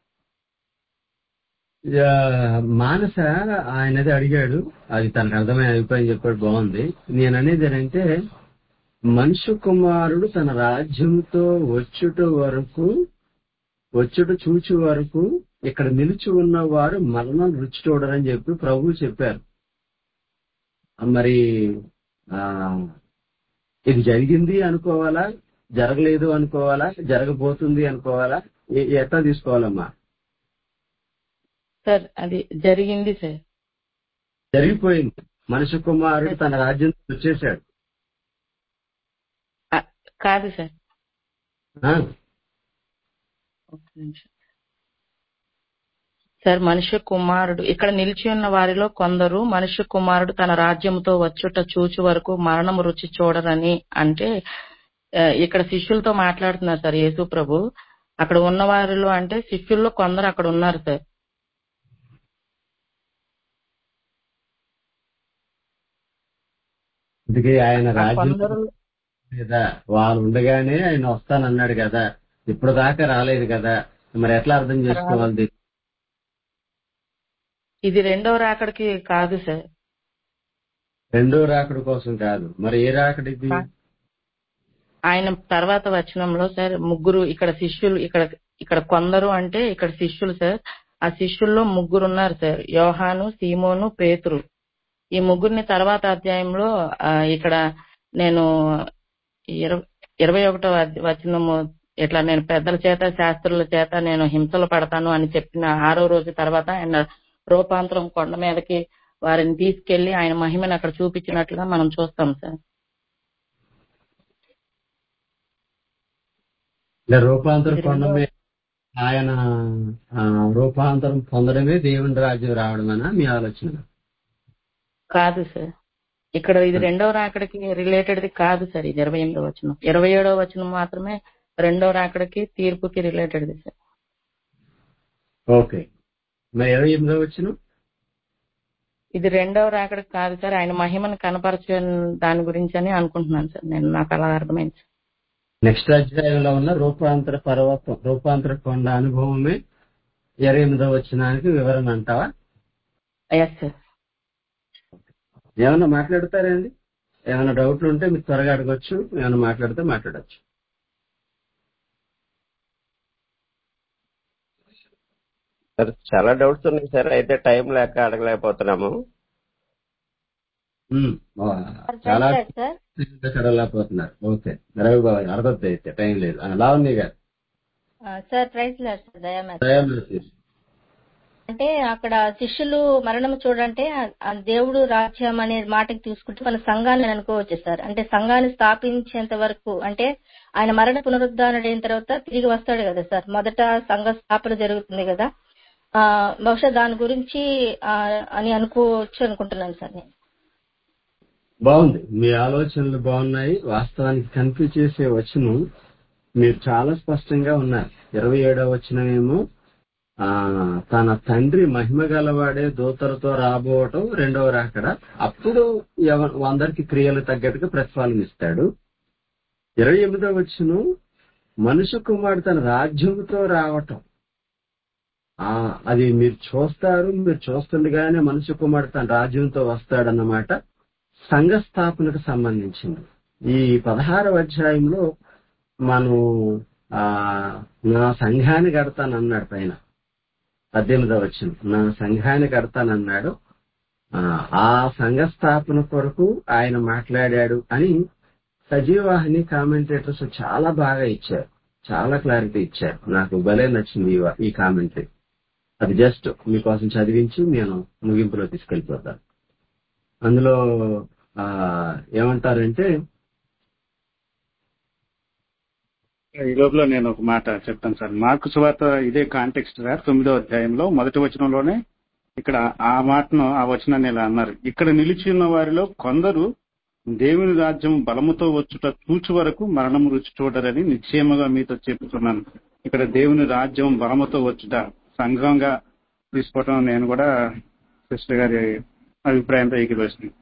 యా, మానస ఆయనది అడిగాడు అది తనకు అర్థమైన అభిప్రాయం చెప్పాడు బాగుంది నేను అనేది ఏంటంటే మనుష్య కుమారుడు తన రాజ్యంతో వచ్చుట వరకు వచ్చుట చూచు వరకు ఇక్కడ నిలిచి ఉన్నవారు మరణం రుచి చూడరని చెప్పి ప్రభు చెప్పారు మరి ఆ ఇది జరిగింది అనుకోవాలా జరగలేదు అనుకోవాలా జరగబోతుంది అనుకోవాలా ఎ- ఎట్లా తీసుకోవాలమ్మా సార్ అది జరిగింది సార్ జరిగిపోయింది మనిషి కుమారుడు తన రాజ్యం వచ్చేసాడు ఆ, కాదు సార్ ఆ, ఒక్క నిమిషం. సార్ మనుష్య కుమారుడు ఇక్కడ నిలిచి ఉన్న వారిలో కొందరు మనుష్య కుమారుడు తన రాజ్యంతో వచ్చుట చూచు వరకు మరణం రుచి చూడరని అంటే ఆ, ఇక్కడ శిష్యులతో మాట్లాడుతున్నారు సార్ యేసు ప్రభు అక్కడ ఉన్న వారిలో అంటే శిష్యుల్లో కొందరు అక్కడ ఉన్నారు సార్ అందుకే ఆయన ఆ రాజ్యం కొందరు లేదా వాళ్ళు ఉండగానే ఆయన వస్తానన్నాడు కదా ఇప్పుడు దాకా రాలేదు కదా మరి ఎట్లా అర్థం చేసుకోవాలి దీన్ని? ఇది రెండవ రాకడికి కాదు సార్ రెండో రాకడి కోసం కాదు మరి ఏ రాకడికి ఆయన తర్వాత వచనంలో సార్ ముగ్గురు ఇక్కడ శిష్యులు ఇక్కడ ఇక్కడ కొందరు అంటే ఇక్కడ శిష్యులు సార్ ఆ శిష్యుల్లో ముగ్గురు ఉన్నారు సార్ యోహాను సీమోను పేతురు ఈ ముగ్గురిని తర్వాత అధ్యాయంలో ఆ, ఇక్కడ నేను ఇరవై ఇరవై ఒకటో అధ్య- వచనము ఇట్లా నేను పెద్దల చేత శాస్త్రుల చేత నేను హింసలు పడతాను అని చెప్పిన ఆరో రోజు తర్వాత ఆయన రూపాంతరం కొండ మీదకి వారిని తీసుకెళ్లి ఆయన మహిమను అక్కడ చూపించినట్లుగా మనం చూస్తాం సార్ ఇలా రూపాంతరం ఇది కొండ రెండో మీద ఆయన ఆ, రూపాంతరం పొందడమే దేవుని రాజ్యం రావడమేనా మీ ఆలోచన కాదు సార్ ఇక్కడ ఇది రెండో రాకడికి రిలేటెడ్ కాదు సార్ ఇది ఇరవై ఎనిమిదో వచనం ఇరవై ఏడో వచనం మాత్రమే రెండో రాకడికి తీర్పుకి రిలేటెడ్ సార్ ఓకే మరి ఇరవై ఎనిమిదో వచ్చిన ఇది రెండవ రాకడికి కాదు సార్ ఆయన మహిమను కనపరచే దాని గురించి అని అనుకుంటున్నాను సార్ నేను నాకు అలా అర్థమైంది సార్ నెక్స్ట్ అధ్యాయంలో ఉన్న రూపాంతర పర్వతం రూపాంతర కొండ అనుభవమే ఇరవై ఎనిమిదో వచ్చినానికి వివరణ అంటావా ఎస్ సార్ ఏమైనా మాట్లాడతారా అండి ఏమైనా డౌట్లు ఉంటే మీరు త్వరగా అడగొచ్చు ఏమైనా మాట్లాడితే మాట్లాడొచ్చు సార్ చాలా డౌట్స్ ఉన్నాయి సార్ అయితే టైం లేక అడగలేకపోతున్నాము ఉమ్, ఆ, సార్ చాలా ప్రైజ్ లార్డ్ సార్ చదవలేకపోతున్నారు ఓకే రవి బాబు అడగద్దు అయితే టైం లేదు ఆ, లావణ్య గారు ఆ, సార్ ప్రైజ్ లార్డ్ సార్ దయామేత దయామూర్తి. అంటే అక్కడ శిష్యులు మరణం చూడంటే ఆ- ఆ దేవుడు రాజ్యం అనే మాటకి తీసుకుంటే మన సంఘాన్ని అనుకోవచ్చు సార్ అంటే సంఘాన్ని స్థాపించేంత వరకు అంటే ఆయన మరణ పునరుద్ధారణైన తర్వాత తిరిగి వస్తాడు కదా సార్ మొదట సంఘ స్థాపన జరుగుతుంది కదా ఆ బహుశా దాని గురించి ఆ, అని అనుకోవచ్చు అనుకుంటున్నాను సార్ నేను బాగుంది మీ ఆలోచనలు బాగున్నాయి వాస్తవానికి కన్ఫ్యూజ్ చేసే వచనం మీరు చాలా స్పష్టంగా ఉన్నారు ఇరవై ఏడవ వచనమేమో ఆ తన తండ్రి మహిమ గలవాడే దూతలతో రాబోవటం రెండవ రాకడ అప్పుడు ఎవ- అందరికి క్రియలు తగ్గట్టుగా ప్రతిఫలం ఇస్తాడు ఇరవై ఎనిమిదవ వచ్చును మనుషు కుమారుడు తన రాజ్యంతో రావటం ఆ అది మీరు చూస్తారు మీరు చూస్తుండగానే మనుషు కుమారుడు తన రాజ్యంతో వస్తాడన్నమాట సంఘ స్థాపనకు సంబంధించింది ఈ పదహారవ అధ్యాయంలో మనం ఆ నా సంఘాన్ని కడతానన్నాడు పైన పద్దెనిమిదవ వచ్చిన నా సంఘాన్ని కడతానన్నాడు ఆ, ఆ సంఘ స్థాపన కొరకు ఆయన మాట్లాడాడు అని సజీవాహిని కామెంటేటర్స్ చాలా బాగా ఇచ్చారు చాలా క్లారిటీ ఇచ్చారు నాకు భలే నచ్చింది ఈ వా- ఈ కామెంటరీ అది జస్ట్ మీకోసం చదివించి నేను ముగింపులో తీసుకెళ్లిపోతాను అందులో ఆ ఏమంటారంటే ఈ లోపల నేను ఒక మాట చెప్తాను సార్ మార్కు సువార్త ఇదే కాంటెక్స్ట్ సార్ తొమ్మిదో అధ్యాయంలో మొదటి వచనంలోనే ఇక్కడ ఆ మాటను ఆ వచనాన్ని ఇలా అన్నారు ఇక్కడ నిలిచి ఉన్న వారిలో కొందరు దేవుని రాజ్యం బలముతో వచ్చుట చూచు వరకు మరణం రుచి చూడరని నిశ్చయముగా మీతో చెప్తున్నాను ఇక్కడ దేవుని రాజ్యం బలముతో వచ్చుట సంఘంగా తీసుకోవటం నేను కూడా సిస్టర్ గారి అభిప్రాయంతో ఏకీభవిస్తుంది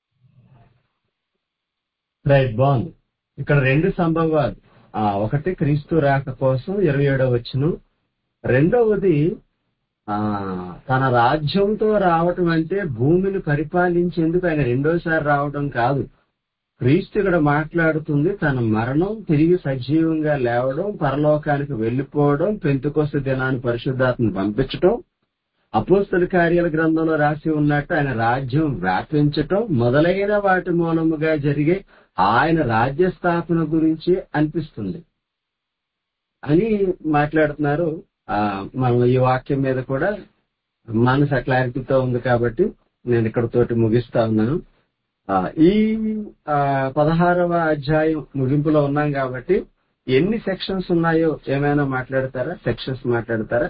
రైట్ బాగుంది ఇక్కడ రెండు సంభవాలు ఆ ఒకటి క్రీస్తు రాక కోసం ఇరవై ఏడవ వచ్చును రెండవది ఆ తన రాజ్యంతో రావటం అంటే భూమిని పరిపాలించేందుకు ఆయన రెండోసారి రావడం కాదు క్రీస్తు ఇక్కడ మాట్లాడుతుంది తన మరణం తిరిగి సజీవంగా లేవడం పరలోకానికి వెళ్లిపోవడం పెంతుకొస్త దినాన్ని పరిశుద్ధాత్మను పంపించటం అపోస్తల కార్యాల గ్రంథంలో రాసి ఉన్నట్టు ఆయన రాజ్యం వ్యాపించటం మొదలైన వాటి మూలముగా జరిగే ఆయన రాజ్య స్థాపన గురించి అనిపిస్తుంది అని మాట్లాడుతున్నారు ఆ మనం ఈ వాక్యం మీద కూడా మనసు క్లారిటీతో ఉంది కాబట్టి నేను ఇక్కడ తోటి ముగిస్తా ఉన్నాను ఆ, ఈ ఆ, పదహారవ అధ్యాయం ముగింపులో ఉన్నాం కాబట్టి ఎన్ని సెక్షన్స్ ఉన్నాయో ఏమైనా మాట్లాడతారా సెక్షన్స్ మాట్లాడతారా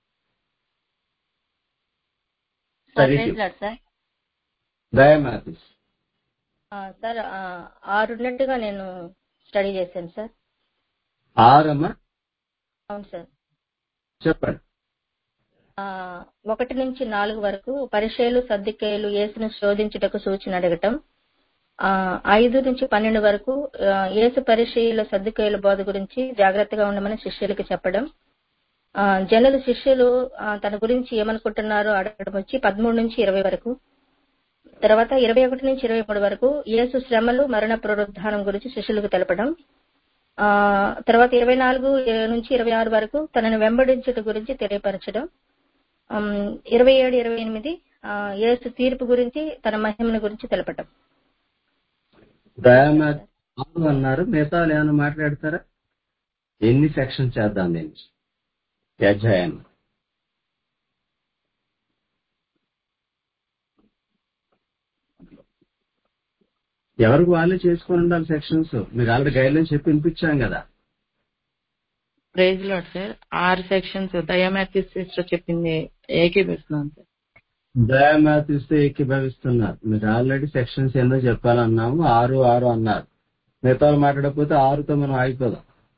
sir Study praise team. Lord sir దయామాథిస్ ఆ, సార్ ఆ, ఆరున్నట్టుగా నేను స్టడీ చేశాను సార్ ఆరమ్మ అవును సార్ చెప్పండి ఆ, ఒకటి నుంచి నాలుగు వరకు పరిచయలు సర్దికేయులు యేసును శోధించుటకు సూచన అడగటం ఆ, ఐదు నుంచి పన్నెండు వరకు ఆ, యేసు పరిచయుల సర్దికేయుల బోధ గురించి జాగ్రత్తగా ఉండమని శిష్యులకు చెప్పడం ఆ, జనులు శిష్యులు ఆ, తన గురించి ఏమనుకుంటున్నారో అడగడం వచ్చి పదమూడు నుంచి ఇరవై వరకు తర్వాత ఇరవై ఒకటి నుంచి ఇరవై మూడు వరకు యేసు శ్రమలు మరణ పునరుద్ధానం గురించి శిష్యులకు తెలపడం ఆ తర్వాత ఇరవై నాలుగు నుంచి ఇరవై ఆరు వరకు తనను వెంబడించుట గురించి తెలియపరచడం ఆమ్, ఇరవై ఏడు ఇరవై ఎనిమిది ఆ, యేసు తీర్పు గురించి తన మహిమను గురించి తెలపటం దయామాథ్ ఆరు అన్నారు మిగతా వాళ్ళు ఏమైనా మాట్లాడతారా ఎన్ని సెక్షన్ చేద్దాం నేను ఈ అధ్యాయాన్ని ఎవరికి వాళ్ళే చేసుకొని ఉండాలి సెక్షన్స్ మీకు ఆల్రెడీ గైడ్ లైన్స్ చెప్పి వినిపించాం కదా ప్రైజ్ లాడ్ సార్ ఆరు సెక్షన్స్ దయామాథిస్ సిస్టర్ చెప్పింది ఏకీపిస్తున్నాను సార్ దయామాత ఇస్తే ఏకీభవిస్తున్నారు మీరు ఆల్రెడీ సెక్షన్స్ ఎన్నో చెప్పాలన్నాము ఆరు ఆరు అన్నారు మిగతా వాళ్ళు మాట్లాడకపోతే ఆరుతో మనం ఆగిపోదాం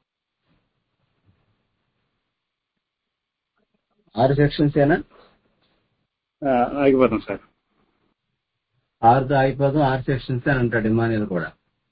ఆరు సెక్షన్స్ ఏనా ఆ, ఆగిపోతాం సార్ ఆరుతో ఆగిపోదాం ఆరు సెక్షన్స్ అని అంటాడు ఇమానియల్ కూడా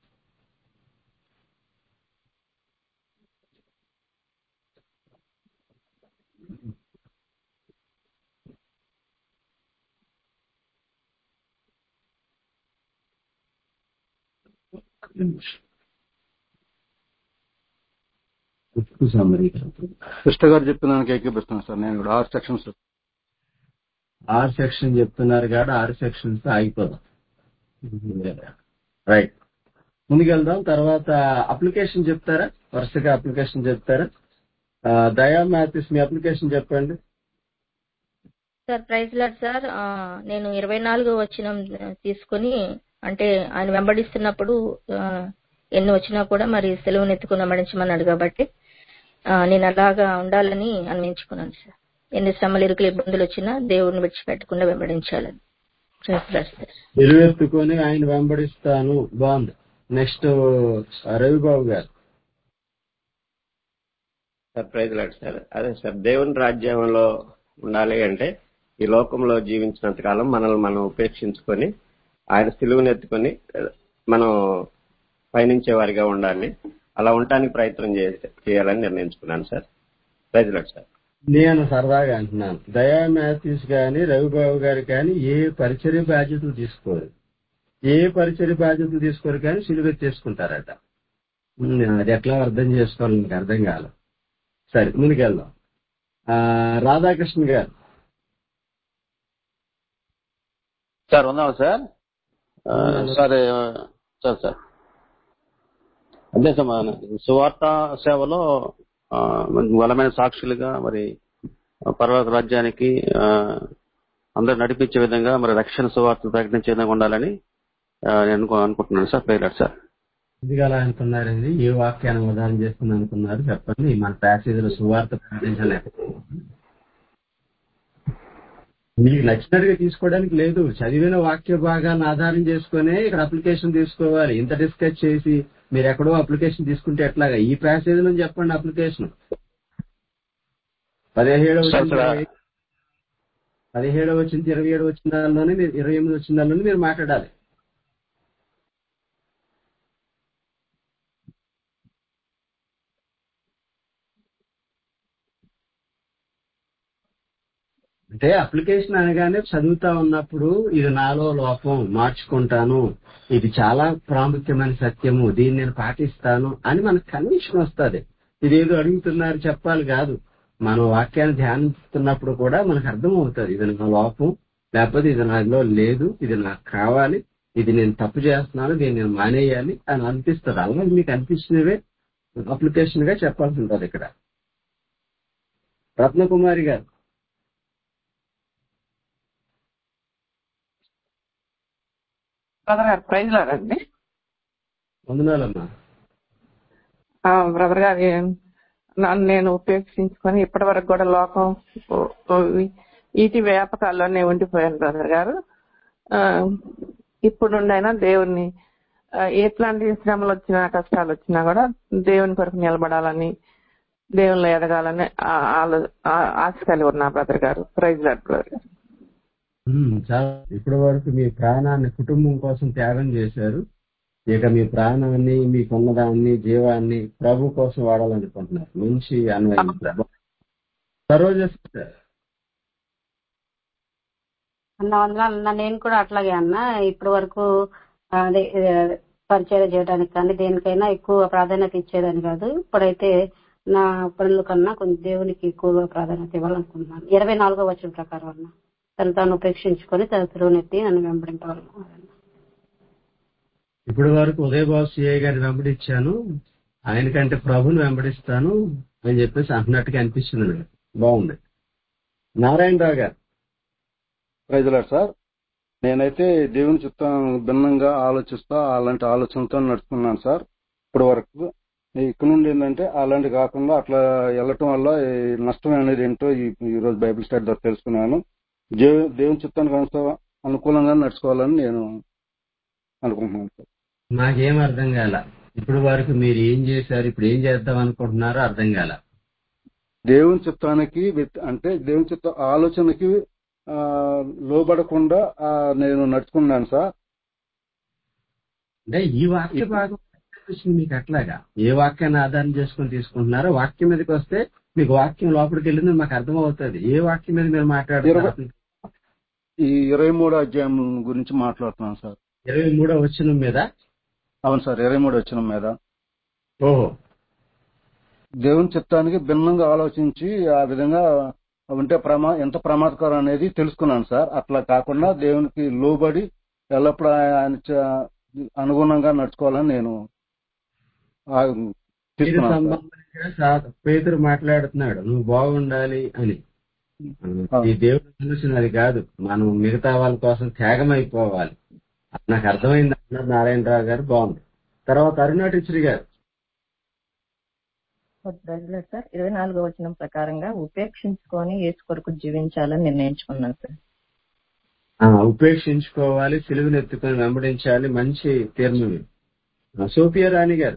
ఉప్పు సమరీకరణ సిస్టర్ గారు చెప్పిన దానికి ఏకీపిస్తున్నాను సార్ నేను కూడా ఆరు సెక్షన్స్ ఆరు సెక్షన్ చెప్తున్నారు కాబట్టి ఆరు సెక్షన్స్ ఆగిపోదాం రైట్ ముందుకెళ్దాం తర్వాత అప్లికేషన్ చెప్తారా వరుసగా అప్లికేషన్ చెప్తారా ఆ, దయా మ్యాథిస్ మీ అప్లికేషన్ చెప్పండి సార్ ప్రైజ్ లాడ్ సార్ ఆ, నేను ఇరవై నాలుగో వచ్చిన తీసుకుని అంటే ఆయన వెంబడిస్తున్నప్పుడు ఆ, ఎన్ని వచ్చినా కూడా మరి సెలవును ఎత్తుకుని వెంబడించమన్నాడు కాబట్టి ఆ, నేను అలాగా ఉండాలని అన్వించుకున్నాను సార్ ఎన్ని శ్రమలు ఇరుకులు ఇబ్బందులు వచ్చినా దేవుడిని విడిచిపెట్టకుండా వెంబడించాలని ప్రైజ్ లాడ్ సార్ నిలువెత్తుకొని ఆయన వెంబడిస్తాను బాగుంది నెక్స్ట్ రవిబాబు గారు సార్ ప్రైజ్ లాడ్ సార్ అదే సార్ దేవుని రాజ్యంలో ఉండాలి అంటే ఈ లోకంలో జీవించినంత కాలం మనల్ని మనం ఉపేక్షించుకొని ఆయన సిలువను ఎత్తుకొని మనం పయనించే వారిగా ఉండాలి అలా ఉండటానికి ప్రయత్నం చే- చేయాలని నిర్ణయించుకున్నాను సార్ ప్రైజ్ లాడ్ సార్ నేను సరదాగా అంటున్నాను దయా మ్యాథ్యూస్ గాని రవిబాబు గారు కానీ ఏ పరిచర్య బాధ్యతలు తీసుకోరు ఏ పరిచర్య బాధ్యతలు తీసుకోరు కానీ సిలువ తీసుకుంటారట ఉమ్, అది ఎట్లా అర్థం చేసుకోవాలి మీకు అర్థం కాదు సరే ముందుకెళ్దాం ఆ, రాధాకృష్ణ గారు సార్ ఉందాం సార్ ఆ, సార్ ఆ, సార్ సార్ అదే సార్ మన సువార్త సేవలో ఆ, మనకి బలమైన సాక్షులుగా మరి పర్వత రాజ్యానికి ఆ, అందరూ నడిపించే విధంగా మరి రక్షణ సువార్త ప్రకటించే విధంగా ఉండాలని ఆ, నేను అనుకో- అనుకుంటున్నాను సార్ ప్రేరాడు సార్ ఎందుకు అలా అనుకున్నారండి ఏ వాక్యాన్ని ఉదాహరణ చేస్తుంది అనుకున్నారు చెప్పండి మన ప్యాసేజీలో సువార్త ప్రకటించలేదు మీకు నచ్చినట్టుగా తీసుకోవడానికి లేదు చదివిన వాక్య భాగాన్ని ఆధారం చేసుకునే ఇక్కడ అప్లికేషన్ తీసుకోవాలి ఇంత డిస్కస్ చేసి మీరు ఎక్కడో అప్లికేషన్ తీసుకుంటే ఎట్లాగా ఈ ప్యాసేజ్ నుంచి చెప్పండి అప్లికేషన్ పదిహేడవ సార్, వచ్చిన సార్. పదిహేడవ వచ్చింది ఇరవై ఏడు వచ్చిన దానిలోనే మీరు ఇరవై ఎనిమిది వచ్చిన దానిలోనే మీరు మాట్లాడాలి అంటే అప్లికేషన్ అనగానే చదువుతా ఉన్నప్పుడు ఇది నాలో లోపం మార్చుకుంటాను ఇది చాలా ప్రాముఖ్యమైన సత్యము దీన్ని నేను పాటిస్తాను అని మనకు కన్విక్షన్ వస్తుంది ఇదేదో అడుగుతున్నారు చెప్పాలి కాదు మన వాక్యాన్ని ధ్యానిస్తున్నప్పుడు కూడా మనకు అర్థం అవుతుంది ఇది నా లోపం లేకపోతే ఇది నాలో లేదు ఇది నాకు కావాలి ఇది నేను తప్పు చేస్తున్నాను దీన్ని నేను మానేయాలి అని అనిపిస్తుంది అలాగే మీకు అనిపించినవే అప్లికేషన్ గా చెప్పాల్సి ఉంటుంది ఇక్కడ రత్నకుమారి గారు బ్రదర్ గారు ప్రైజ్ లాడండి వందనాలమ్మా బ్రదర్ గారు నన్ను నేను ఉపేక్షించుకొని ఇప్పటి వరకు కూడా లోకం ఓ- ఓ- ఈటి వ్యాపకాల్లోనే ఉండిపోయాను బ్రదర్ గారు ఆ, ఇప్పుడుండైనా దేవుణ్ణి ఆ, ఎట్లాంటి శ్రమలు వచ్చినా కష్టాలు వచ్చినా కూడా దేవుని కొరకు నిలబడాలని దేవునిలో ఎదగాలని ఆ- ఆలో- ఆ- ఆశ కలిగి ఉన్నా బ్రదర్ గారు ప్రైజ్ లాడ్ బ్రదర్ గారు ఉమ్, చాలా ఇప్పటి వరకు మీ ప్రాణాన్ని కుటుంబం కోసం త్యాగం చేశారు ఇక మీ ప్రాణాన్ని మీకున్న దాన్ని జీవాన్ని ప్రభు కోసం వాడాలనుకుంటున్నారు మంచి అన్వయం సరోజ sister. అన్న వందనాలు అన్న నేను కూడా అట్లాగే అన్న ఇప్పటి వరకు అదే ఏ, పరిచయం చేయడానికి కానీ దేనికైనా ఎక్కువ ప్రాధాన్యత ఇచ్చేదని కాదు ఇప్పుడైతే నా పనుల కన్నా కొంచెం దేవునికి ఎక్కువగా ప్రాధాన్యత ఇవ్వాలనుకుంటున్నాను ఇరవై నాలుగో వచ్చిన ప్రకారం అన్న తను తాను ఉపేక్షించుకొని తన తిరుగునెత్తి నన్ను వెంబడింపగలను ఇప్పటి వరకు ఉదయబాబు సిఐ గారిని వెంబడించాను ఆయనకంటే ప్రభుని వెంబడిస్తాను అని చెప్పేసి అంటున్నట్టుగా అనిపిస్తుంది నాకు బాగుంది నారాయణరావు గారు ప్రైజ్ లాడ్ సార్ నేనైతే దేవుని చిత్తం భిన్నంగా ఆలోచిస్తా అలాంటి ఆలోచనతో నడుచుకున్నాను సార్ ఇప్పటి వరకు ఇక్కడ నుండి ఏంటంటే అలాంటి కాకుండా అట్లా వెళ్ళటం వల్ల ఈ నష్టం అనేది ఏంటో ఈ ఈ రోజు బైబిల్ స్టడీ ద్వారా తెలుసుకున్నాను దేవు- దేవుని చిత్తానికి అనుస- అనుకూలంగా నడుచుకోవాలని నేను అనుకుంటున్నాను సార్ నాకేం అర్థం కాల ఇప్పుడు వరకు మీరు ఏం చేశారు ఇప్పుడు ఏం చేద్దాం అనుకుంటున్నారో అర్థం కాల దేవుని చిత్తానికి వ్యతి- అంటే దేవుని చిత్త ఆలోచనకి ఆ, లోబడకుండా ఆ, నేను నడుచుకున్నాను సార్ అంటే ఈ వాక్య భాగం అనిపిస్తుంది మీకు అట్లాగా ఏ వాక్యాన్ని ఆధారం చేసుకొని తీసుకుంటున్నారో వాక్యం మీదకి వస్తే మీకు వాక్యం లోపలికి వెళ్ళింది మాకు అర్థం అవుతుంది ఏ వాక్యం మీద మీరు మాట్లాడుతున్నారు ఈ ఇరవై మూడో అధ్యాయం గురించి మాట్లాడుతున్నాను సార్ ఇరవై మూడో వచ్చిన మీద అవును సార్ ఇరవై మూడు వచ్చిన మీద ఓహో దేవుని చిత్తానికి భిన్నంగా ఆలోచించి ఆ విధంగా ఉంటే ప్రమా ఎంత ప్రమాదకరం అనేది తెలుసుకున్నాను సార్ అట్లా కాకుండా దేవునికి లోబడి ఎల్లప్పుడూ ఆయన చ- అనుగుణంగా నడుచుకోవాలని నేను ఆ, ఇది తీసుకున్నాను సార్ సంబంధంగా సా- పేతురు మాట్లాడుతున్నాడు నువ్వు బాగుండాలి అని ఈ దేవుడి ఆలోచన అది కాదు మనం మిగతా వాళ్ళ కోసం త్యాగమైపోవాలి నాకు అర్థమైంది అన్నారు నారాయణరావు గారు బాగుంది తర్వాత అరుణా టీచర్ గారు ప్రైజ్లాడ్ సార్ ఇరవై నాలుగో వచనం ప్రకారంగా ఉపేక్షించుకొని యేసు కొరకు జీవించాలని నిర్ణయించుకున్నాను సార్ ఆ, ఉపేక్షించుకోవాలి సిలువను ఎత్తుకొని వెంబడించాలి మంచి తీర్మం సోఫియా రాణి గారు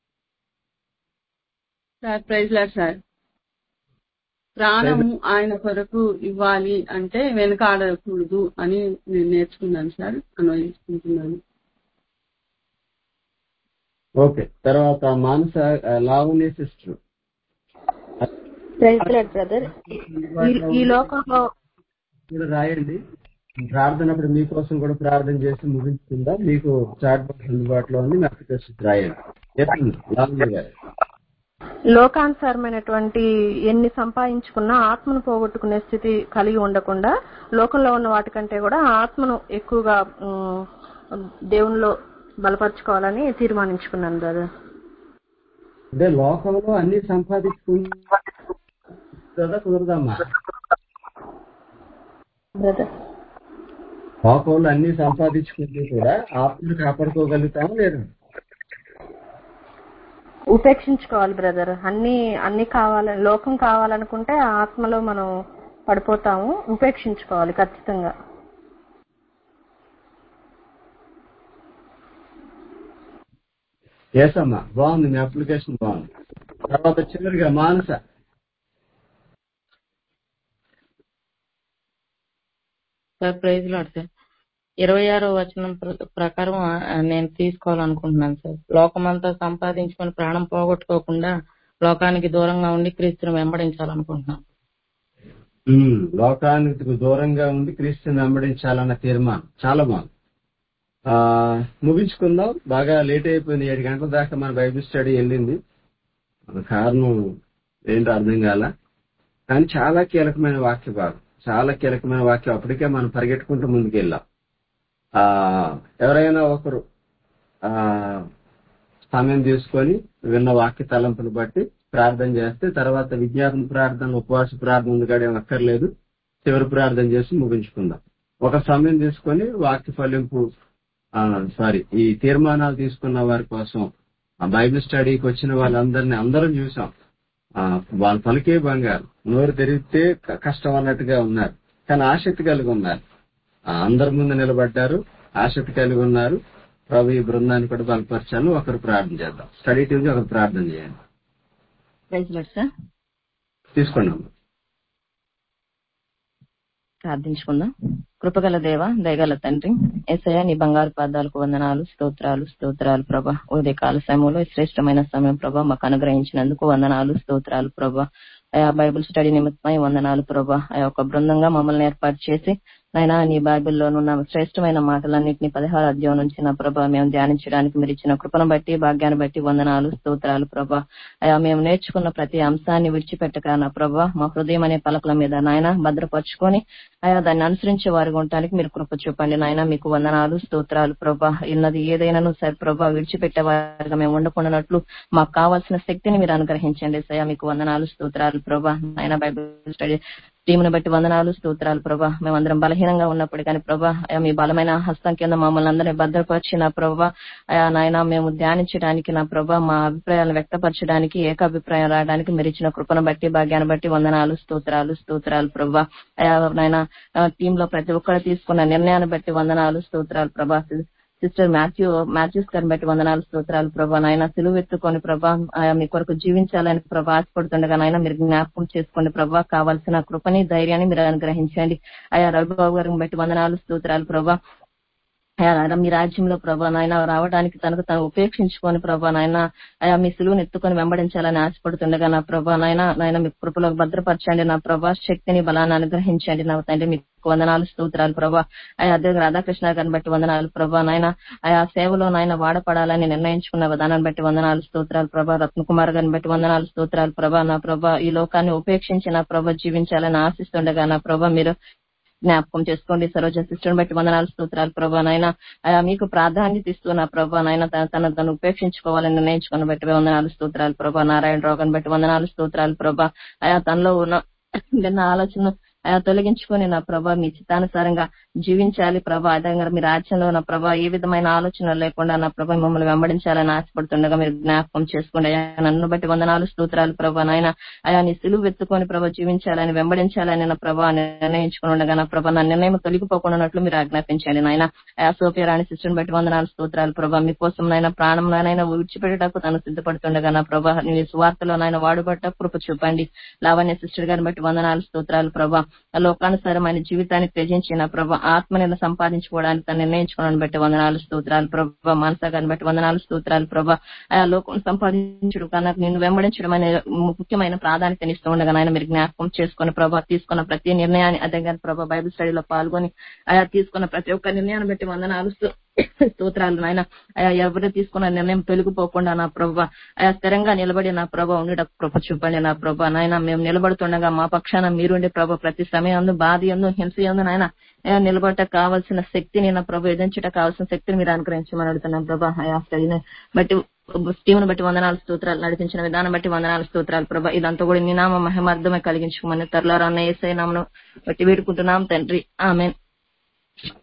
సార్ ప్రైజ్ లాడ్ సార్ ప్రాణము ఆయన కొరకు ఇవ్వాలి అంటే వెనకాడకూడదు అని నేను నేర్చుకున్నాను సార్ అన్వయించుకుంటున్నాను ఓకే తర్వాత మానస ఆ, లావణ్య సిస్టర్ ప్రైజ్ బ్రదర్ ఈ లోకంలో కూడా రాయండి ప్రార్థనప్పుడు మీకోసం కూడా ప్రార్థన చేసి ముగించుకుందా మీకు చాట్ బాక్స్ అందుబాటులో ఉంది మీ అప్లికేషన్ రాయండి చెప్పండి లావణ్య గారు లోకానుసారమైనటువంటి ఎన్ని సంపాదించుకున్నా ఆత్మను పోగొట్టుకునే స్థితి కలిగి ఉండకుండా లోకంలో ఉన్న వాటికంటే కూడా ఆత్మను ఎక్కువగా ఉమ్, దేవునిలో బలపరచుకోవాలని తీర్మానించుకున్నాను బ్రదర్ అంటే లోకంలో అన్ని సంపాదించుకుందా కుదరదమ్మా బ్రదర్ లోకంలో అన్ని సంపాదించుకుంటే కూడా ఆత్మను కాపాడుకోగలుగుతామా లేదా ఉపేక్షించుకోవాలి బ్రదర్ అన్ని అన్ని కావాలని లోకం కావాలనుకుంటే ఆ ఆత్మలో మనం పడిపోతాము ఉపేక్షించుకోవాలి ఖచ్చితంగా ఎస్ అమ్మా బాగుంది మీ అప్లికేషన్ బాగుంది తర్వాత చివరిగా Manasa sir praise Lord sir ఇరవై ఆరో వచనం ప్ర- ప్రకారం ఆ, నేను తీసుకోవాలనుకుంటున్నాను సార్ లోకమంతా సంపాదించుకొని ప్రాణం పోగొట్టుకోకుండా లోకానికి దూరంగా ఉండి క్రీస్తుని వెంబడించాలనుకుంటున్నాను ఉమ్, లోకానికి దూరంగా ఉండి క్రీస్తుని వెంబడించాలన్న తీర్మానం చాలా బాగుంది ఆ ముగించుకుందాం బాగా లేట్ అయిపోయింది ఏడు గంటల దాకా మన బైబిల్ స్టడీ వెళ్ళింది మన కారణం ఏంటో అర్థం కాల కానీ చాలా కీలకమైన వాక్య భాగం చాలా కీలకమైన వాక్యం అప్పటికే మనం పరిగెట్టుకుంటూ ముందుకెళ్ళాం ఆ ఎవరైనా ఒకరు ఆ సమయం తీసుకొని విన్న వాక్య తలంపులు బట్టి ప్రార్థన చేస్తే తర్వాత విజ్ఞాపన ప్రార్థన ఉపవాస ప్రార్థన ఉంది కాడ ఏం అక్కర్లేదు చివరి ప్రార్థన చేసి ముగించుకుందాం ఒక సమయం తీసుకొని వాక్య ఫలింపు సారీ ఈ తీర్మానాలు తీసుకున్న వారి కోసం ఆ బైబిల్ స్టడీకి వచ్చిన వాళ్ళందరినీ అందరం చూసాం ఆ, వాళ్ళ పలికే బంగారు నోరు తెరిగితే క- కష్టం అన్నట్టుగా ఉన్నారు కానీ ఆసక్తి కలిగి ఉన్నారు ఆ, అందరి ముందు నిలబడ్డారు ఆసక్తి కలిగి ఉన్నారు ప్రభు ఈ బృందాన్ని కూడా బలపరచాను ఒకరు ప్రార్థన చేద్దాం స్టడీ టీమ్ ఒకరు ప్రార్థన చేయండి ప్రైజ్ లాడ్ సార్ తీసుకోండి అమ్మా. ప్రార్థించుకుందాం కృపగల దేవ దయగల తండ్రి ఏసయ్య నీ బంగారు పాదాలకు వందనాలు స్తోత్రాలు స్తోత్రాలు ప్రభా ఉదయ కాల సమయంలో ఈ శ్రేష్టమైన సమయం ప్రభా మాకు అనుగ్రహించినందుకు వందనాలు స్తోత్రాలు ప్రభా అయా బైబిల్ స్టడీ నిమిత్తమై వందనాలు ప్రభా ఆ యొక్క బృందంగా మమ్మల్ని ఏర్పాటు చేసి నైనా నీ బైబిల్లోనున్న శ్రేష్టమైన మాటలన్నింటినీ పదహారు అధ్యాయం నుంచి నా ప్రభా మేము ధ్యానించడానికి మీరు ఇచ్చిన కృపను బట్టి భాగ్యాన్ని బట్టి వందనాలు స్తోత్రాలు ప్రభా అయా మేము నేర్చుకున్న ప్రతి అంశాన్ని విడిచిపెట్టక నా ప్రభా మా హృదయం అనే పలకల మీద నాయన భద్రపరుచుకొని అయా దాన్ని అనుసరించే వారిగా ఉండటానికి మీరు కృప చూపండి నాయన మీకు వందనాలు స్తోత్రాలు ప్రభా ఇన్నది ఏదైనాను సరే ప్రభా విడిచిపెట్టే వారిగా మేము ఉండకుండానట్లు మాకు కావాల్సిన శక్తిని మీరు అనుగ్రహించండి సయా మీకు వందనాలు స్తోత్రాలు ప్రభా నాయన బైబిల్ స్టడీ టీమును బట్టి వందనాలు స్తోత్రాలు ప్రభా మేమందరం బలహీనంగా ఉన్నప్పుడు కానీ ప్రభా అయా మీ బలమైన హస్తం కింద మమ్మల్ని అందరినీ భద్రపరిచి నా ప్రభా అయా నాయన మేము ధ్యానించడానికి నా ప్రభా మా అభిప్రాయాలను వ్యక్తపరచడానికి ఏకాభిప్రాయం రావడానికి మీరు ఇచ్చిన కృపను బట్టి భాగ్యాన్ని బట్టి వందనాలు స్తోత్రాలు స్తోత్రాలు ప్రభా అయా నాయన టీమ్ లో ప్రతి ఒక్కరు తీసుకున్న నిర్ణయాన్ని బట్టి వందనాలు స్తోత్రాలు ప్రభా సిస్టర్ మాథ్యూ మాథ్యూస్ గారిని బట్టి వందనాలు స్తోత్రాలు ప్రభా నాయన సిలువ ఎత్తుకొని ప్రభా ఆయా మీ కొరకు జీవించాలని ప్రభా ఆశపడుతుండగా నాయన మీరు జ్ఞాపకం చేసుకోండి ప్రభా కావాల్సిన కృపని ధైర్యాన్ని మీరు అనుగ్రహించండి ఆయా రవిబాబు గారిని బట్టి వందనాలు స్తోత్రాలు ప్రభా అయా నాయన మీ రాజ్యంలో ప్రభా నాయన రావడానికి తనకు తను ఉపేక్షించుకొని ప్రభా నాయన అయా మీ సులువుని ఎత్తుకొని వెంబడించాలని ఆశపడుతుండగా నా ప్రభా నాయన నాయన మీ కృపలో భద్రపరచండి నా ప్రభా శక్తిని బలాన్ని అనుగ్రహించండి నా తండ్రి మీకు వందనాలు స్తోత్రాలు ప్రభా అయా అదే రాధాకృష్ణ గారిని బట్టి వందనాలు ప్రభా నాయన ఆయా సేవలో నాయన వాడపడాలని నిర్ణయించుకున్న విధానాన్ని బట్టి వందనాలు స్తోత్రాలు ప్రభా రత్నకుమార్ గారిని బట్టి వందనాలు స్తోత్రాలు ప్రభా నా ప్రభా ఈ లోకాన్ని ఉపేక్షించి నా ప్రభా జీవించాలని ఆశిస్తుండగా నా ప్రభా మీరు జ్ఞాపకం చేసుకోండి సరోజ సిస్టర్ బట్టి వందనాలు స్తోత్రాలు ప్రభా నాయన ఆయా మీకు ప్రాధాన్యత ఇస్తూ నా ప్రభా నాయన తన తను తను ఉపేక్షించుకోవాలని నిర్ణయించుకుని బట్టి వందనాలు స్తోత్రాలు ప్రభా నారాయణ రావు బట్టి వందనాలు స్తోత్రాలు ప్రభా ఆయా తనలో ఉన్న నిన్న ఆలోచన ఆయా తొలగించుకొని నా ప్రభా మీ చిత్తానుసారంగా జీవించాలి ప్రభా అదేవిధంగా మీ రాజ్యంలో నా ప్రభా ఏ విధమైన ఆలోచన లేకుండా నా ప్రభా మమ్మల్ని వెంబడించాలని ఆశపడుతుండగా మీరు జ్ఞాపకం చేసుకోండి అయ్యా నన్ను బట్టి వందనాలు స్తోత్రాలు ప్రభా నాయన అయా నీ సిలువు వెతుకొని ప్రభా జీవించాలని వెంబడించాలని నా ప్రభా నిర్ణయించుకుని ఉండగా నా ప్రభా నా నిర్ణయం తొలగిపోకుండా మీరు ఆజ్ఞాపించండి నాయన అయా సోఫియా రాణి సిస్టర్ని బట్టి వందనాలు స్తోత్రాలు ప్రభా మీకోసం నాయన ప్రాణంలోనైనా విడిచిపెట్టడానికి తను సిద్ధపడుతుండగా నా ప్రభా నీ స్వార్థలో నాయన వాడుబట్ట కృప చూపండి లావణ్య సిస్టర్ గారిని బట్టి వందనాలు స్తోత్రాలు ప్రభా లోకానుసారమైన జీవితాన్ని త్యజించి నా ప్రభా ఆత్మని సంపాదించుకోవడానికి తను నిర్ణయించుకోవడానికి బట్టి వందనాలు స్తోత్రాలు ప్రభా మనస గారిని బట్టి వందనాలు స్తోత్రాలు ప్రభా ఆయా లోకం సంపాదించడం కన్నా నిన్ను వెంబడించడం అనే ముఖ్యమైన ప్రాధాన్యతనిస్తూ ఉండగా నాయన మీరు జ్ఞాపకం చేసుకుని ప్రభా తీసుకున్న ప్రతి నిర్ణయాన్ని అదే కానీ ప్రభా బైబిల్ స్టడీలో పాల్గొని ఆయా తీసుకున్న ప్రతి ఒక్క నిర్ణయాన్ని బట్టి వందనాలు స్తు- స్తోత్రాలు నాయన ఆయా ఎవరు తీసుకున్న నిర్ణయం తొలగిపోకుండా నా ప్రభా ఆయా స్థిరంగా నిలబడి నా ప్రభా ఉండేట కృప చూపండి నా ప్రభా నాయన మేము నిలబడుతుండగా మా పక్షాన మీరుండే ప్రభా ప్రతి సమయంలో బాధ ఎందు హింస ఎందు నాయన ఆయా నిలబడట కావాల్సిన శక్తిని నా ప్రభు ఎదించట కావాల్సిన శక్తిని మీరు అనుగ్రహించమని అడుగుతున్నాం ప్రభా ఆయా స్టడీని బట్టి స్టీవ్ను బట్టి వందనాలు స్తోత్రాలు నడిపించిన విధానం బట్టి వందనాలు స్తోత్రాలు ప్రభా ఇదంతా కూడా నీ నామ మహిమార్థమే కలిగించుకోమని త్వరలో రాన్న ఏసై నామను బట్టి వేడుకుంటున్నాం తండ్రి ఆమెన్